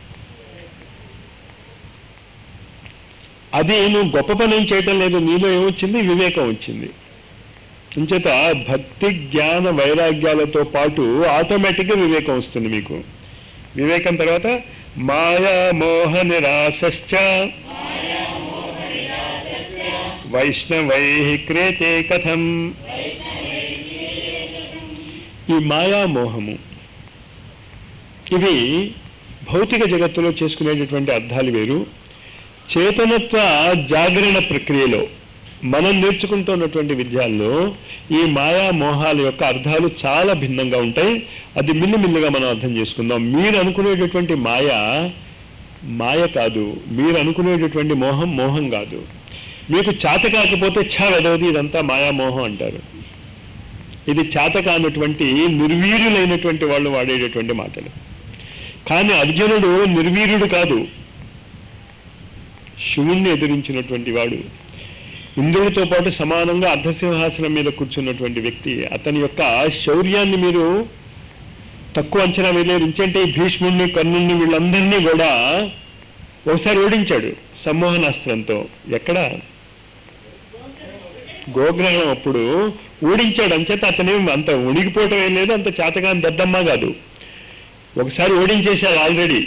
అది నువ్వు గొప్ప పని ఏం చేయటం లేదు నీలో ఏమొచ్చింది వివేకం వచ్చింది ఇంచేత భక్తి జ్ఞాన వైరాగ్యాలతో పాటు ఆటోమేటిక్గా వివేకం వస్తుంది మీకు వివేకం తర్వాత మాయా మోహ నిరాశ్చ వైష్ణవై క్రేతే కథం ఈ మాయా మోహము ఇవి భౌతిక జగత్తులో చేసుకునేటటువంటి అర్థాలు వేరు చేతనత్వ జాగరణ ప్రక్రియలో మనం నేర్చుకుంటున్నటువంటి విద్యాల్లో ఈ మాయా మోహాల యొక్క అర్థాలు చాలా భిన్నంగా ఉంటాయి అది మిల్లిమిల్లిగా మనం అర్థం చేసుకుందాం మీరు అనుకునేటటువంటి మాయ మాయ కాదు మీరు అనుకునేటటువంటి మోహం మోహం కాదు మీకు చేత కాకపోతే ఛ వెదవది ఇదంతా మాయామోహం అంటారు ఇది చేత కానటువంటి నిర్వీర్యులైనటువంటి వాళ్ళు వాడేటటువంటి మాటలు కానీ అర్జునుడు నిర్వీర్యుడు కాదు శివుణ్ణి ఎదిరించినటువంటి వాడు ఇంద్రుడితో పాటు సమానంగా అర్ధసింహాసనం మీద కూర్చున్నటువంటి వ్యక్తి అతని యొక్క శౌర్యాన్ని మీరు తక్కువ అంచనా వేయలేరు ఇంకంటే ఈ భీష్ముడిని కర్ణుడిని వీళ్ళందరినీ కూడా ఒకసారి ఓడించాడు సమ్మోహనాస్త్రంతో ఎక్కడ గోగ్రహణం అప్పుడు ఓడించాడు అంచేత అతనే అంత ఉడిగిపోవటం ఏం లేదు అంత చేతగాని దద్దమ్మ కాదు ఒకసారి ఓడించేశాడు ఆల్రెడీ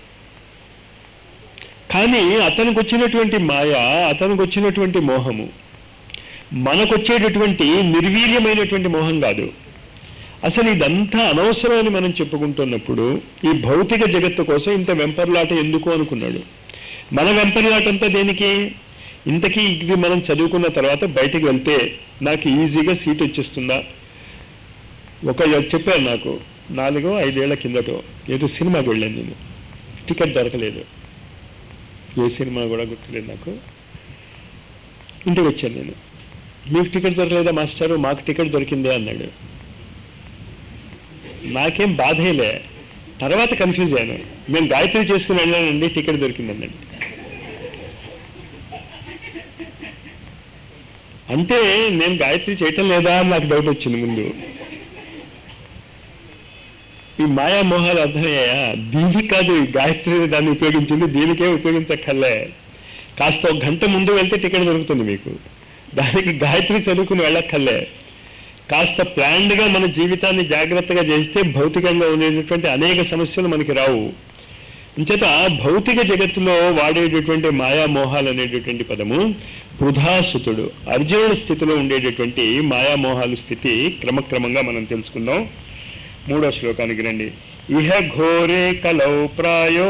కానీ అతనికి వచ్చినటువంటి మాయ అతనికి వచ్చినటువంటి మోహము మనకొచ్చేటటువంటి నిర్వీర్యమైనటువంటి మోహం కాదు అసలు ఇదంతా అనవసరం అని మనం చెప్పుకుంటున్నప్పుడు ఈ భౌతిక జగత్తు కోసం ఇంత వెంపర్లాట ఎందుకు అనుకున్నాడు మన వెంపర్లాటంతా దేనికి ఇంతకీ ఇది మనం చదువుకున్న తర్వాత బయటికి వెళ్తే నాకు ఈజీగా సీట్ వచ్చేస్తుందా ఒక చెప్పారు నాకు నాలుగో ఐదేళ్ల కిందటో ఏదో సినిమాకి వెళ్ళాను నేను టికెట్ దొరకలేదు ఏ సినిమా కూడా గుర్తులేదు నాకు ఇంటికి వచ్చాను నేను మీకు టికెట్ దొరకలేదా మాస్టారు మాకు టికెట్ దొరికిందే అన్నాడు నాకేం బాధేలే తర్వాత కన్ఫ్యూజ్ అయ్యాను నేను గాయత్రి చేసుకుని వెళ్ళానండి టికెట్ దొరికిందన్నాడు అంటే నేను గాయత్రి చేయటం లేదా అని నాకు డౌట్ వచ్చింది ముందు ఈ మాయా మోహాలు అర్థమయ్యాయా దీనికి కాదు ఈ గాయత్రి దాన్ని ఉపయోగించింది దీనికే ఉపయోగించక్కర్లే కాస్త ఒక గంట ముందు వెళ్తే టికెట్ దొరుకుతుంది మీకు దానికి గాయత్రి చదువుకుని వెళ్ళక్కర్లే కాస్త ప్లాన్డ్గా మన జీవితాన్ని జాగ్రత్తగా చేస్తే భౌతికంగా ఉండేటటువంటి అనేక సమస్యలు మనకి రావు అంచేత భౌతిక జగత్తులో వాడేటటువంటి మాయామోహాలు అనేటటువంటి పదము వృధాసుతుడు అర్జునుడి స్థితిలో ఉండేటటువంటి మాయామోహాలు స్థితి క్రమక్రమంగా మనం తెలుసుకుందాం మూడో శ్లోకానికి రండి ఇహ ఘోరే కలౌ ప్రాయో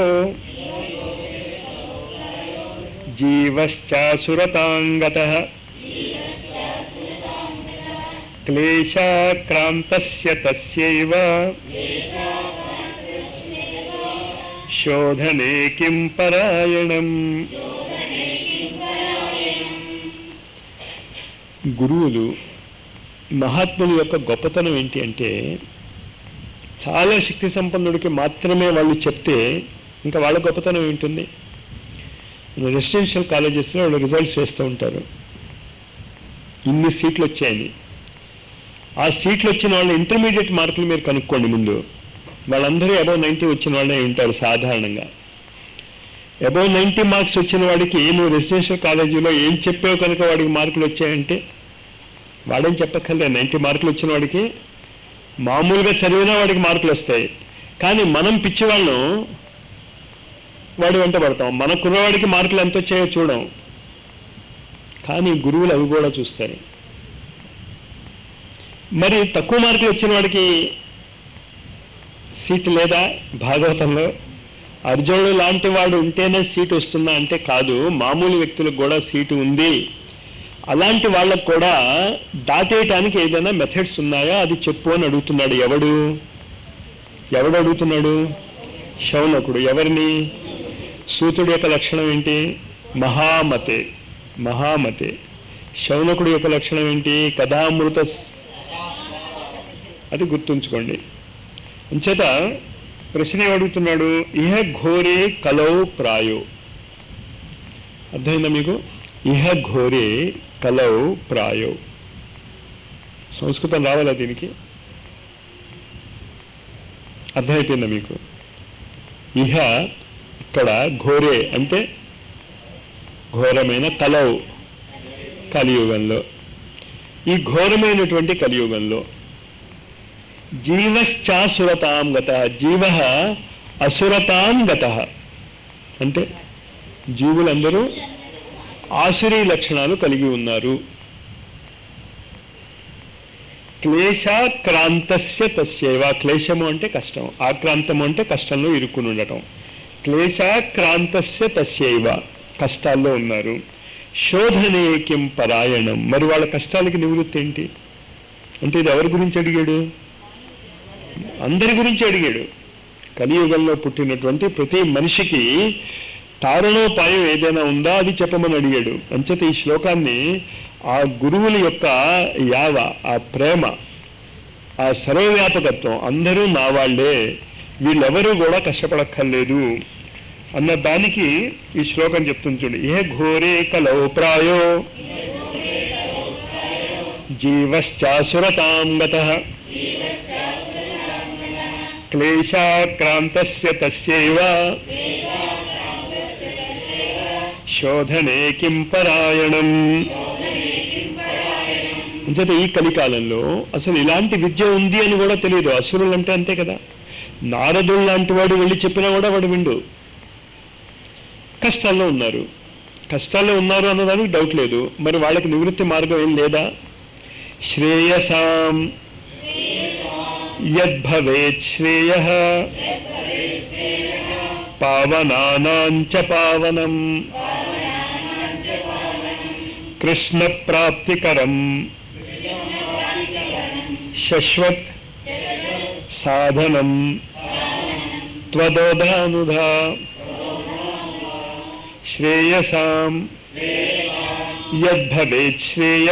జీవశ్చాసురతాంగత క్లేశాక్రాంతస్య తస్యైవ శోధనే కిం పరాయణం గురువులు మహాత్ముల యొక్క గొప్పతనం ఏంటి అంటే చాలా శక్తి సంపన్నుడికి మాత్రమే వాళ్ళు చెప్తే ఇంకా వాళ్ళ గొప్పతనం ఏంటుంది రెసిడెన్షియల్ కాలేజెస్లో వాళ్ళు రిజల్ట్స్ వేస్తూ ఉంటారు ఇన్ని సీట్లు వచ్చాయని ఆ సీట్లు వచ్చిన వాళ్ళ ఇంటర్మీడియట్ మార్కులు మీరు కనుక్కోండి ముందు వాళ్ళందరూ అబౌవ్ నైంటీ వచ్చిన వాళ్ళే ఉంటారు సాధారణంగా అబౌవ్ నైంటీ మార్క్స్ వచ్చిన వాడికి నువ్వు రెసిడెన్షియల్ కాలేజీలో ఏం చెప్పావు కనుక వాడికి మార్కులు వచ్చాయంటే వాడేం చెప్పక్కర్లే నైంటీ మార్కులు వచ్చిన వాడికి మామూలుగా చదివినా వాడికి మార్కులు వస్తాయి కానీ మనం పిచ్చివాళ్ళం వాడి వెంట పడతాం మన కుర్రవాడికి మార్కులు ఎంత వచ్చాయో చూడం కానీ గురువులు అవి కూడా చూస్తారు మరి తక్కువ మార్కులు వచ్చిన వాడికి సీట్ లేదా భాగవతంలో అర్జునుడు లాంటి వాడు ఉంటేనే సీట్ వస్తుందా అంటే కాదు మామూలు వ్యక్తులకు కూడా సీటు ఉంది అలాంటి వాళ్ళకు కూడా దాటేయటానికి ఏదైనా మెథడ్స్ ఉన్నాయా అది చెప్పు అని అడుగుతున్నాడు ఎవడు ఎవడు అడుగుతున్నాడు శౌనకుడు ఎవరిని సూతుడి యొక్క లక్షణం ఏంటి మహామతే మహామతే శౌనకుడి యొక్క లక్షణం ఏంటి కథామృత అది గుర్తుంచుకోండి అంచేత ప్రశ్న ఏమడుగుతున్నాడు ఇహ ఘోరే కలౌ ప్రాయో అర్థమైందా మీకు ఇహ ఘోరే కలౌ ప్రాయో సంస్కృతం రావాలా దీనికి అర్థమైపోయిందా మీకు ఇహ ఇక్కడ ఘోరే అంటే ఘోరమైన కలౌ కలియుగంలో ఈ ఘోరమైనటువంటి కలియుగంలో జీవశ్చాసురతాం గత జీవ అసురతాం గత అంటే జీవులందరూ ఆసురీ లక్షణాలు కలిగి ఉన్నారు క్లేశాక్రాంతస్య తస్యవ క్లేశము అంటే కష్టం ఆక్రాంతము అంటే కష్టంలో ఇరుక్కుని ఉండటం క్లేశాక్రాంతస్య తస్యవ కష్టాల్లో ఉన్నారు శోధనే కిం పరాయణం మరి వాళ్ళ కష్టాలకి నివృత్తి ఏంటి అంటే ఇది ఎవరి గురించి అడిగాడు అందరి గురించి అడిగాడు కలియుగంలో పుట్టినటువంటి ప్రతి మనిషికి తారణోపాయం ఏదైనా ఉందా అది చెప్పమని అడిగాడు అంచేత ఈ శ్లోకాన్ని ఆ గురువుల యొక్క యావ ఆ ప్రేమ ఆ సర్వవ్యాపకత్వం అందరూ నా వాళ్లే వీళ్ళెవరూ కూడా కష్టపడక్కర్లేదు అన్న దానికి ఈ శ్లోకం చెప్తుంది చూడు ఏ ఘోరే కలౌ ప్రాయో జీవశ్చాసురతాం గత క్లేశాక్రాంతస్య తస్యైవ శోధనే కిం పరాయణం అంచేత ఈ కలికాలంలో అసలు ఇలాంటి విద్య ఉంది అని కూడా తెలియదు అసురులు అంటే అంతే కదా నారదుడు లాంటి వాడు వెళ్ళి చెప్పినా కూడా వాడు విండు కష్టాల్లో ఉన్నారు కష్టాల్లో ఉన్నారు అన్నదానికి డౌట్ లేదు మరి వాళ్ళకి నివృత్తి మార్గం ఏం లేదా శ్రేయసాం యద్భవేత్ శ్రేయ పావనానాంచ పావనం కృష్ణ ప్రాప్తికరం శశ్వత్ సాధనం త్వదోధానుధా శ్రేయసాం యద్భవేత్ శ్రేయ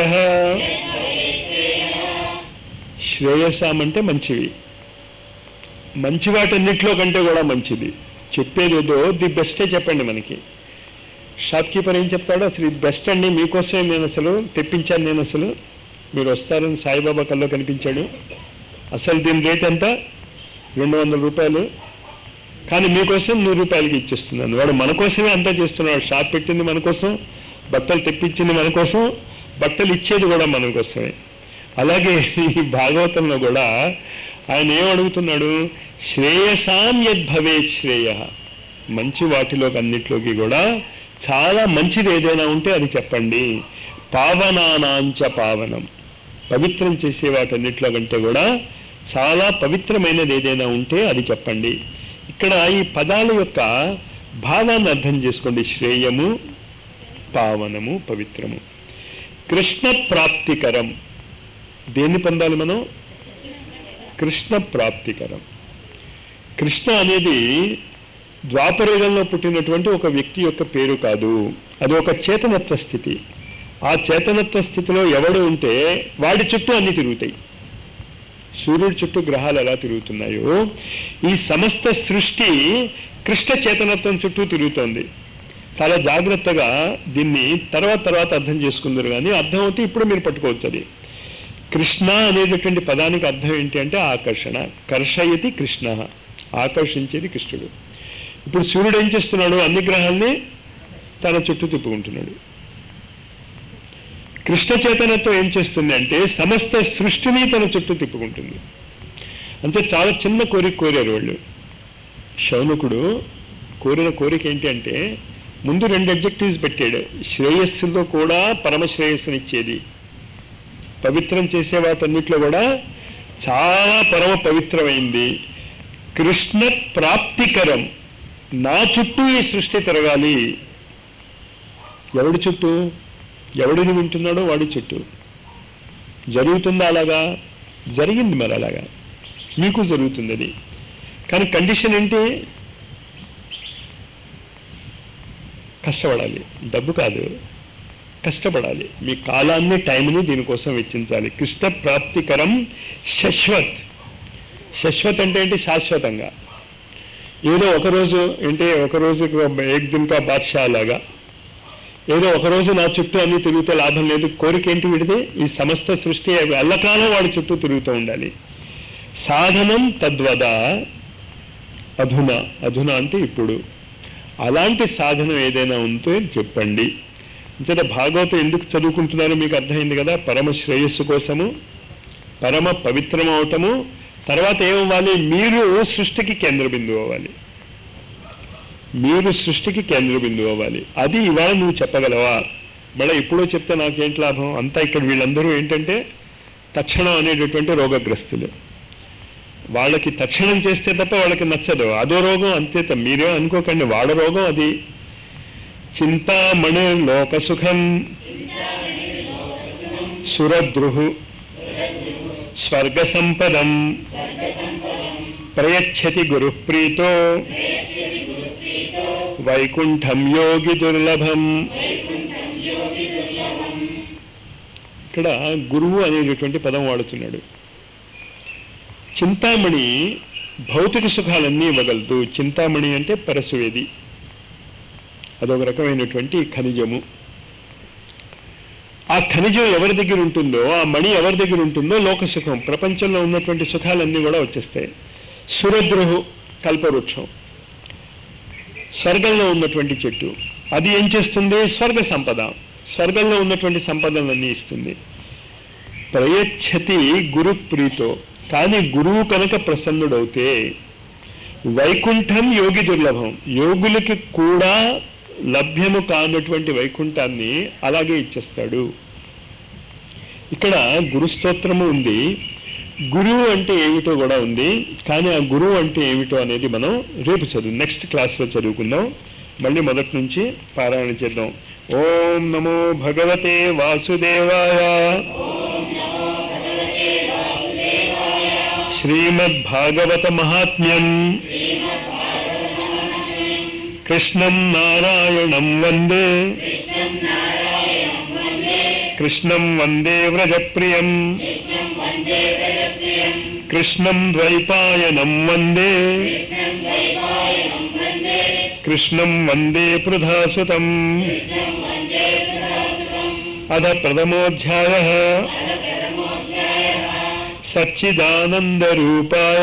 శ్రేయసాం అంటే మంచివి మంచి వాటన్నిటిలో కంటే కూడా మంచిది చెప్పేది ఏదో ది బెస్టే చెప్పండి మనకి షాప్ కీపర్ ఏం చెప్తాడో అసలు ఇది బెస్ట్ అండి మీకోసమే నేను అసలు తెప్పించాను నేను అసలు మీరు వస్తారని సాయిబాబా కల్లో కనిపించాడు అసలు దీని రేట్ ఎంత రెండు వందల రూపాయలు కానీ మీకోసం నూరు రూపాయలకి ఇచ్చేస్తున్నాను వాడు మన కోసమే అంతా చేస్తున్నాడు షాప్ పెట్టింది మన కోసం బట్టలు తెప్పించింది మన కోసం బట్టలు ఇచ్చేది కూడా మన కోసమే అలాగే ఈ భాగవతంలో కూడా ఆయన ఏం అడుగుతున్నాడు శ్రేయసాం యద్భవే శ్రేయ మంచి వాటిలోకి అన్నిట్లోకి కూడా చాలా మంచిది ఏదైనా ఉంటే అది చెప్పండి పావనానాంచ పావనం పవిత్రం చేసే వాటన్నిటిలో కంటే కూడా చాలా పవిత్రమైనది ఏదైనా ఉంటే అది చెప్పండి ఇక్కడ ఈ పదాల యొక్క భావాన్ని అర్థం చేసుకోండి శ్రేయము పావనము పవిత్రము కృష్ణ ప్రాప్తికరం దేన్ని పొందాలి మనం కృష్ణ ప్రాప్తికరం కృష్ణ అనేది ద్వాపరయుగంలో పుట్టినటువంటి ఒక వ్యక్తి యొక్క పేరు కాదు అది ఒక చేతనత్వ స్థితి ఆ చేతనత్వ స్థితిలో ఎవడు ఉంటే వాడి చుట్టూ అన్ని తిరుగుతాయి సూర్యుడి చుట్టూ గ్రహాలు ఎలా తిరుగుతున్నాయో ఈ సమస్త సృష్టి కృష్ణ చేతనత్వం చుట్టూ తిరుగుతోంది చాలా జాగ్రత్తగా దీన్ని తర్వాత తర్వాత అర్థం చేసుకుందరు కానీ అర్థం అవుతే ఇప్పుడు మీరు పట్టుకోవచ్చు అది కృష్ణ అనేటటువంటి పదానికి అర్థం ఏంటి అంటే ఆకర్షణ కర్షయతి కృష్ణ ఆకర్షించేది కృష్ణుడు ఇప్పుడు సూర్యుడు ఏం చేస్తున్నాడు అన్ని గ్రహాల్ని తన చుట్టూ తిప్పుకుంటున్నాడు కృష్ణ చేతనత్వం ఏం చేస్తుంది అంటే సమస్త సృష్టిని తన చుట్టూ తిప్పుకుంటుంది అంటే చాలా చిన్న కోరిక కోరారు వాళ్ళు శౌనకుడు కోరిన కోరిక ఏంటి అంటే ముందు రెండు అబ్జెక్టివ్స్ పెట్టాడు శ్రేయస్సులో కూడా పరమ శ్రేయస్సునిచ్చేది పవిత్రం చేసే వాటన్నిటిలో కూడా చాలా పరమ పవిత్రమైంది కృష్ణ ప్రాప్తికరం నా చుట్టూ ఈ సృష్టి తిరగాలి ఎవడి చుట్టూ ఎవడిని వింటున్నాడో వాడి చుట్టూ జరుగుతుందా అలాగా జరిగింది మరి అలాగా మీకు జరుగుతుంది అది కానీ కండిషన్ ఏంటి కష్టపడాలి డబ్బు కాదు కష్టపడాలి మీ కాలాన్ని టైంని దీనికోసం వెచ్చించాలి కృష్ణ ప్రాప్తికరం శశ్వత్ శశ్వత్ అంటే ఏంటి శాశ్వతంగా ఏదో ఒకరోజు ఏంటి ఒకరోజు ఏక్ దిన్ కా బాద్షా లాగా ఏదో ఒకరోజు నా చుట్టూ అన్ని తిరిగితే లాభం లేదు కోరిక ఏంటి విడిది ఈ సమస్త సృష్టి ఎల్లకాలం వాడి చుట్టూ తిరుగుతూ ఉండాలి సాధనం తద్వద అధున అధున అంటే ఇప్పుడు అలాంటి సాధనం ఏదైనా ఉంటే చెప్పండి అంతేత భాగవతం ఎందుకు చదువుకుంటున్నారో మీకు అర్థమైంది కదా పరమ శ్రేయస్సు కోసము పరమ పవిత్రం అవటము తర్వాత ఏమవ్వాలి మీరు సృష్టికి కేంద్ర బిందువు అవ్వాలి మీరు సృష్టికి కేంద్ర బిందువు అవ్వాలి అది ఇవాళ నువ్వు చెప్పగలవా మళ్ళీ ఎప్పుడో చెప్తే నాకేంటి లాభం అంతా ఇక్కడ వీళ్ళందరూ ఏంటంటే తక్షణం అనేటటువంటి రోగగ్రస్తులు వాళ్ళకి తక్షణం చేస్తే తప్ప వాళ్ళకి నచ్చదు అదో రోగం అంతే తప్ప మీరే అనుకోకండి వాడ రోగం అది చింతామణి లోక సుఖం సురద్రుహు స్వర్గ సంపదం ప్రయచ్చతి గురుప్రీతో వైకుంఠం యోగి దుర్లభం ఇక్కడ గురువు అనేటటువంటి పదం వాడుతున్నాడు చింతామణి భౌతిక సుఖాలన్నీ ఇవ్వగలదు చింతామణి అంటే పరశువేది అదొక రకమైనటువంటి ఖనిజము ఆ ఖనిజం ఎవరి దగ్గర ఉంటుందో ఆ మణి ఎవరి దగ్గర ఉంటుందో లోక సుఖం ప్రపంచంలో ఉన్నటువంటి సుఖాలన్నీ కూడా వచ్చేస్తాయి సురద్రుహు కల్పవృక్షం స్వర్గంలో ఉన్నటువంటి చెట్టు అది ఏం చేస్తుంది స్వర్గ సంపద స్వర్గంలో ఉన్నటువంటి సంపదలన్నీ ఇస్తుంది ప్రయచ్చతి గురు ప్రీతో కానీ గురువు కనుక ప్రసన్నుడవుతే వైకుంఠం యోగి దుర్లభం యోగులకి కూడా లభ్యము కానటువంటి వైకుంఠాన్ని అలాగే ఇచ్చేస్తాడు ఇక్కడ గురు స్తోత్రము ఉంది గురువు అంటే ఏమిటో కూడా ఉంది కానీ ఆ గురువు అంటే ఏమిటో అనేది మనం రేపు చదువు నెక్స్ట్ క్లాస్లో చదువుకుందాం మళ్ళీ మొదటి నుంచి పారాయణ చేద్దాం ఓం నమో భగవతే వాసుదేవాయ శ్రీమద్భాగవత మహాత్మ్యం కృష్ణం నారాయణం వందే కృష్ణం వందే వ్రజప్రియం కృష్ణం ద్వైపాయనం వందే కృష్ణం వందే పృధాసుతం అధ ప్రథమోధ్యాయ సచ్చిదానందరూపాయ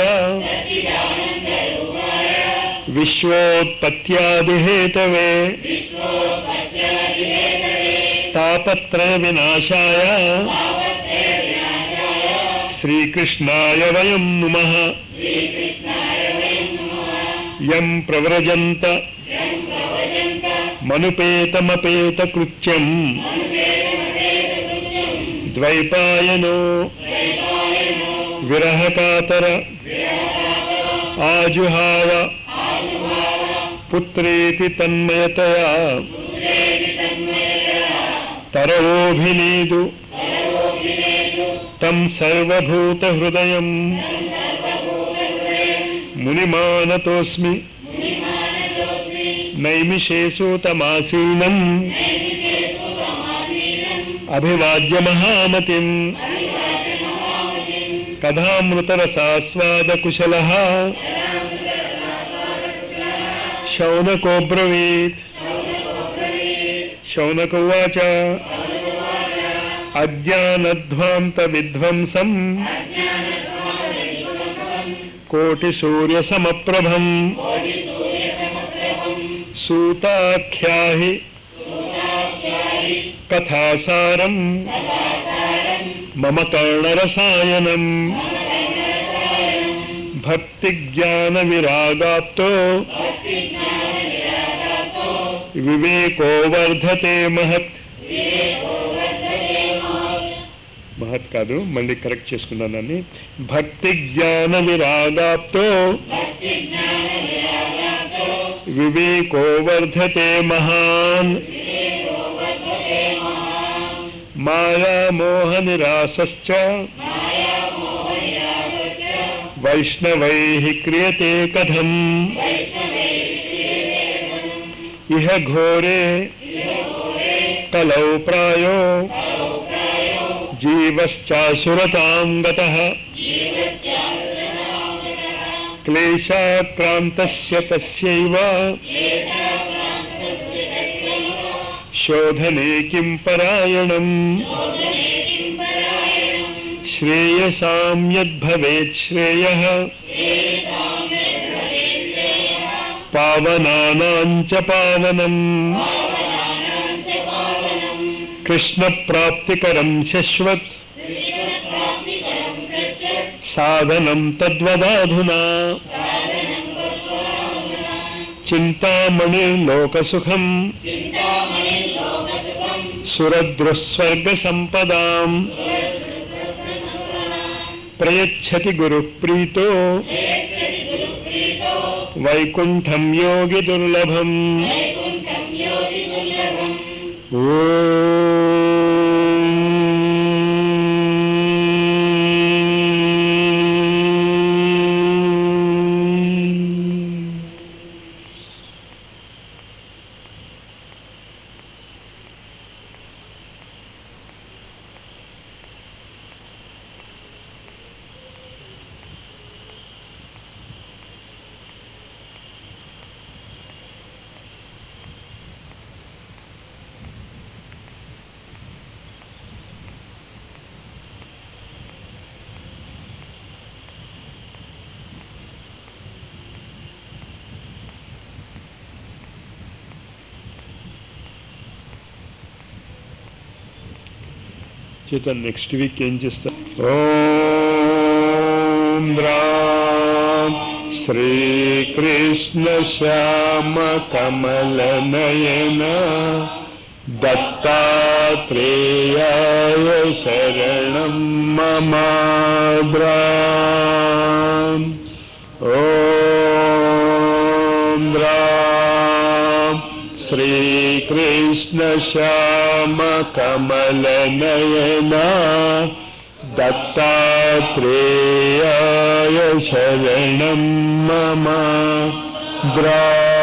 విశ్వోత్పత్యాదిహేతవే తాపత్రయ వినాశాయ శ్రీకృష్ణాయ వయం నుమః యం ప్రవ్రజంత మనుపేతమపేత కృత్యం ద్వైపాయనో విరహకాతర ఆజుహావ పుత్రేతి తన్మయతయా తరవోభినేదు తం సర్వభూత హృదయం మునిమానతోస్మి నైమిషేషూతమాసీనం అభివాద్య మహామతిం కథామృతరసాస్వాదకుశల శౌనకోబ్రవీత్ శౌనక ఉవాచ అజ్ఞానధ్వాంత విధ్వంసం కోటి సూర్య సమప్రభం సూతాఖ్యాహి కథాసారం మమ కర్ణరసాయనం భక్తి జ్ఞాన విరాగాప్తో వివేకో వర్ధతే మహత్ మహత్ కాదు మళ్ళీ కరెక్ట్ చేసుకున్నాను దాన్ని భక్తి జ్ఞాన విరాగాప్తో వివేకో వర్ధతే మహాన్ మాయామోహ నిరాశ్చ వైష్ణవై క్రియతే కథం ఇహ ఘోరే కలౌ ప్రాయో జీవశ్చాసురతాం గతః క్లేశాక్రాంతస్య తస్యైవ శోధనే కిం పరాయణం శ్రేయసాం యద్భవేత్ శ్రేయః పావనానాం చ పావనం కృష్ణ ప్రాప్తికరం శశ్వత్ సాధనం తద్వదాధునా చింతామణిర్లోకసుఖం సురద్రుస్వర్గసంపదాం ప్రయచ్చతి గురుప్రీతో వైకుంఠం యోగి దుర్లభం ఓం చేత నెక్స్ట్ వీక్ ఏం చేస్తా ఓం రామ్ శ్రీకృష్ణ శ్యామ కమల నయన దత్తాత్రేయాయ శరణం మమాద్రాం ఓం రామ్ శ్రీకృష్ణ శ్యామ కమల నయన దత్తాత్రేయాయ శరణం మమ ద్రా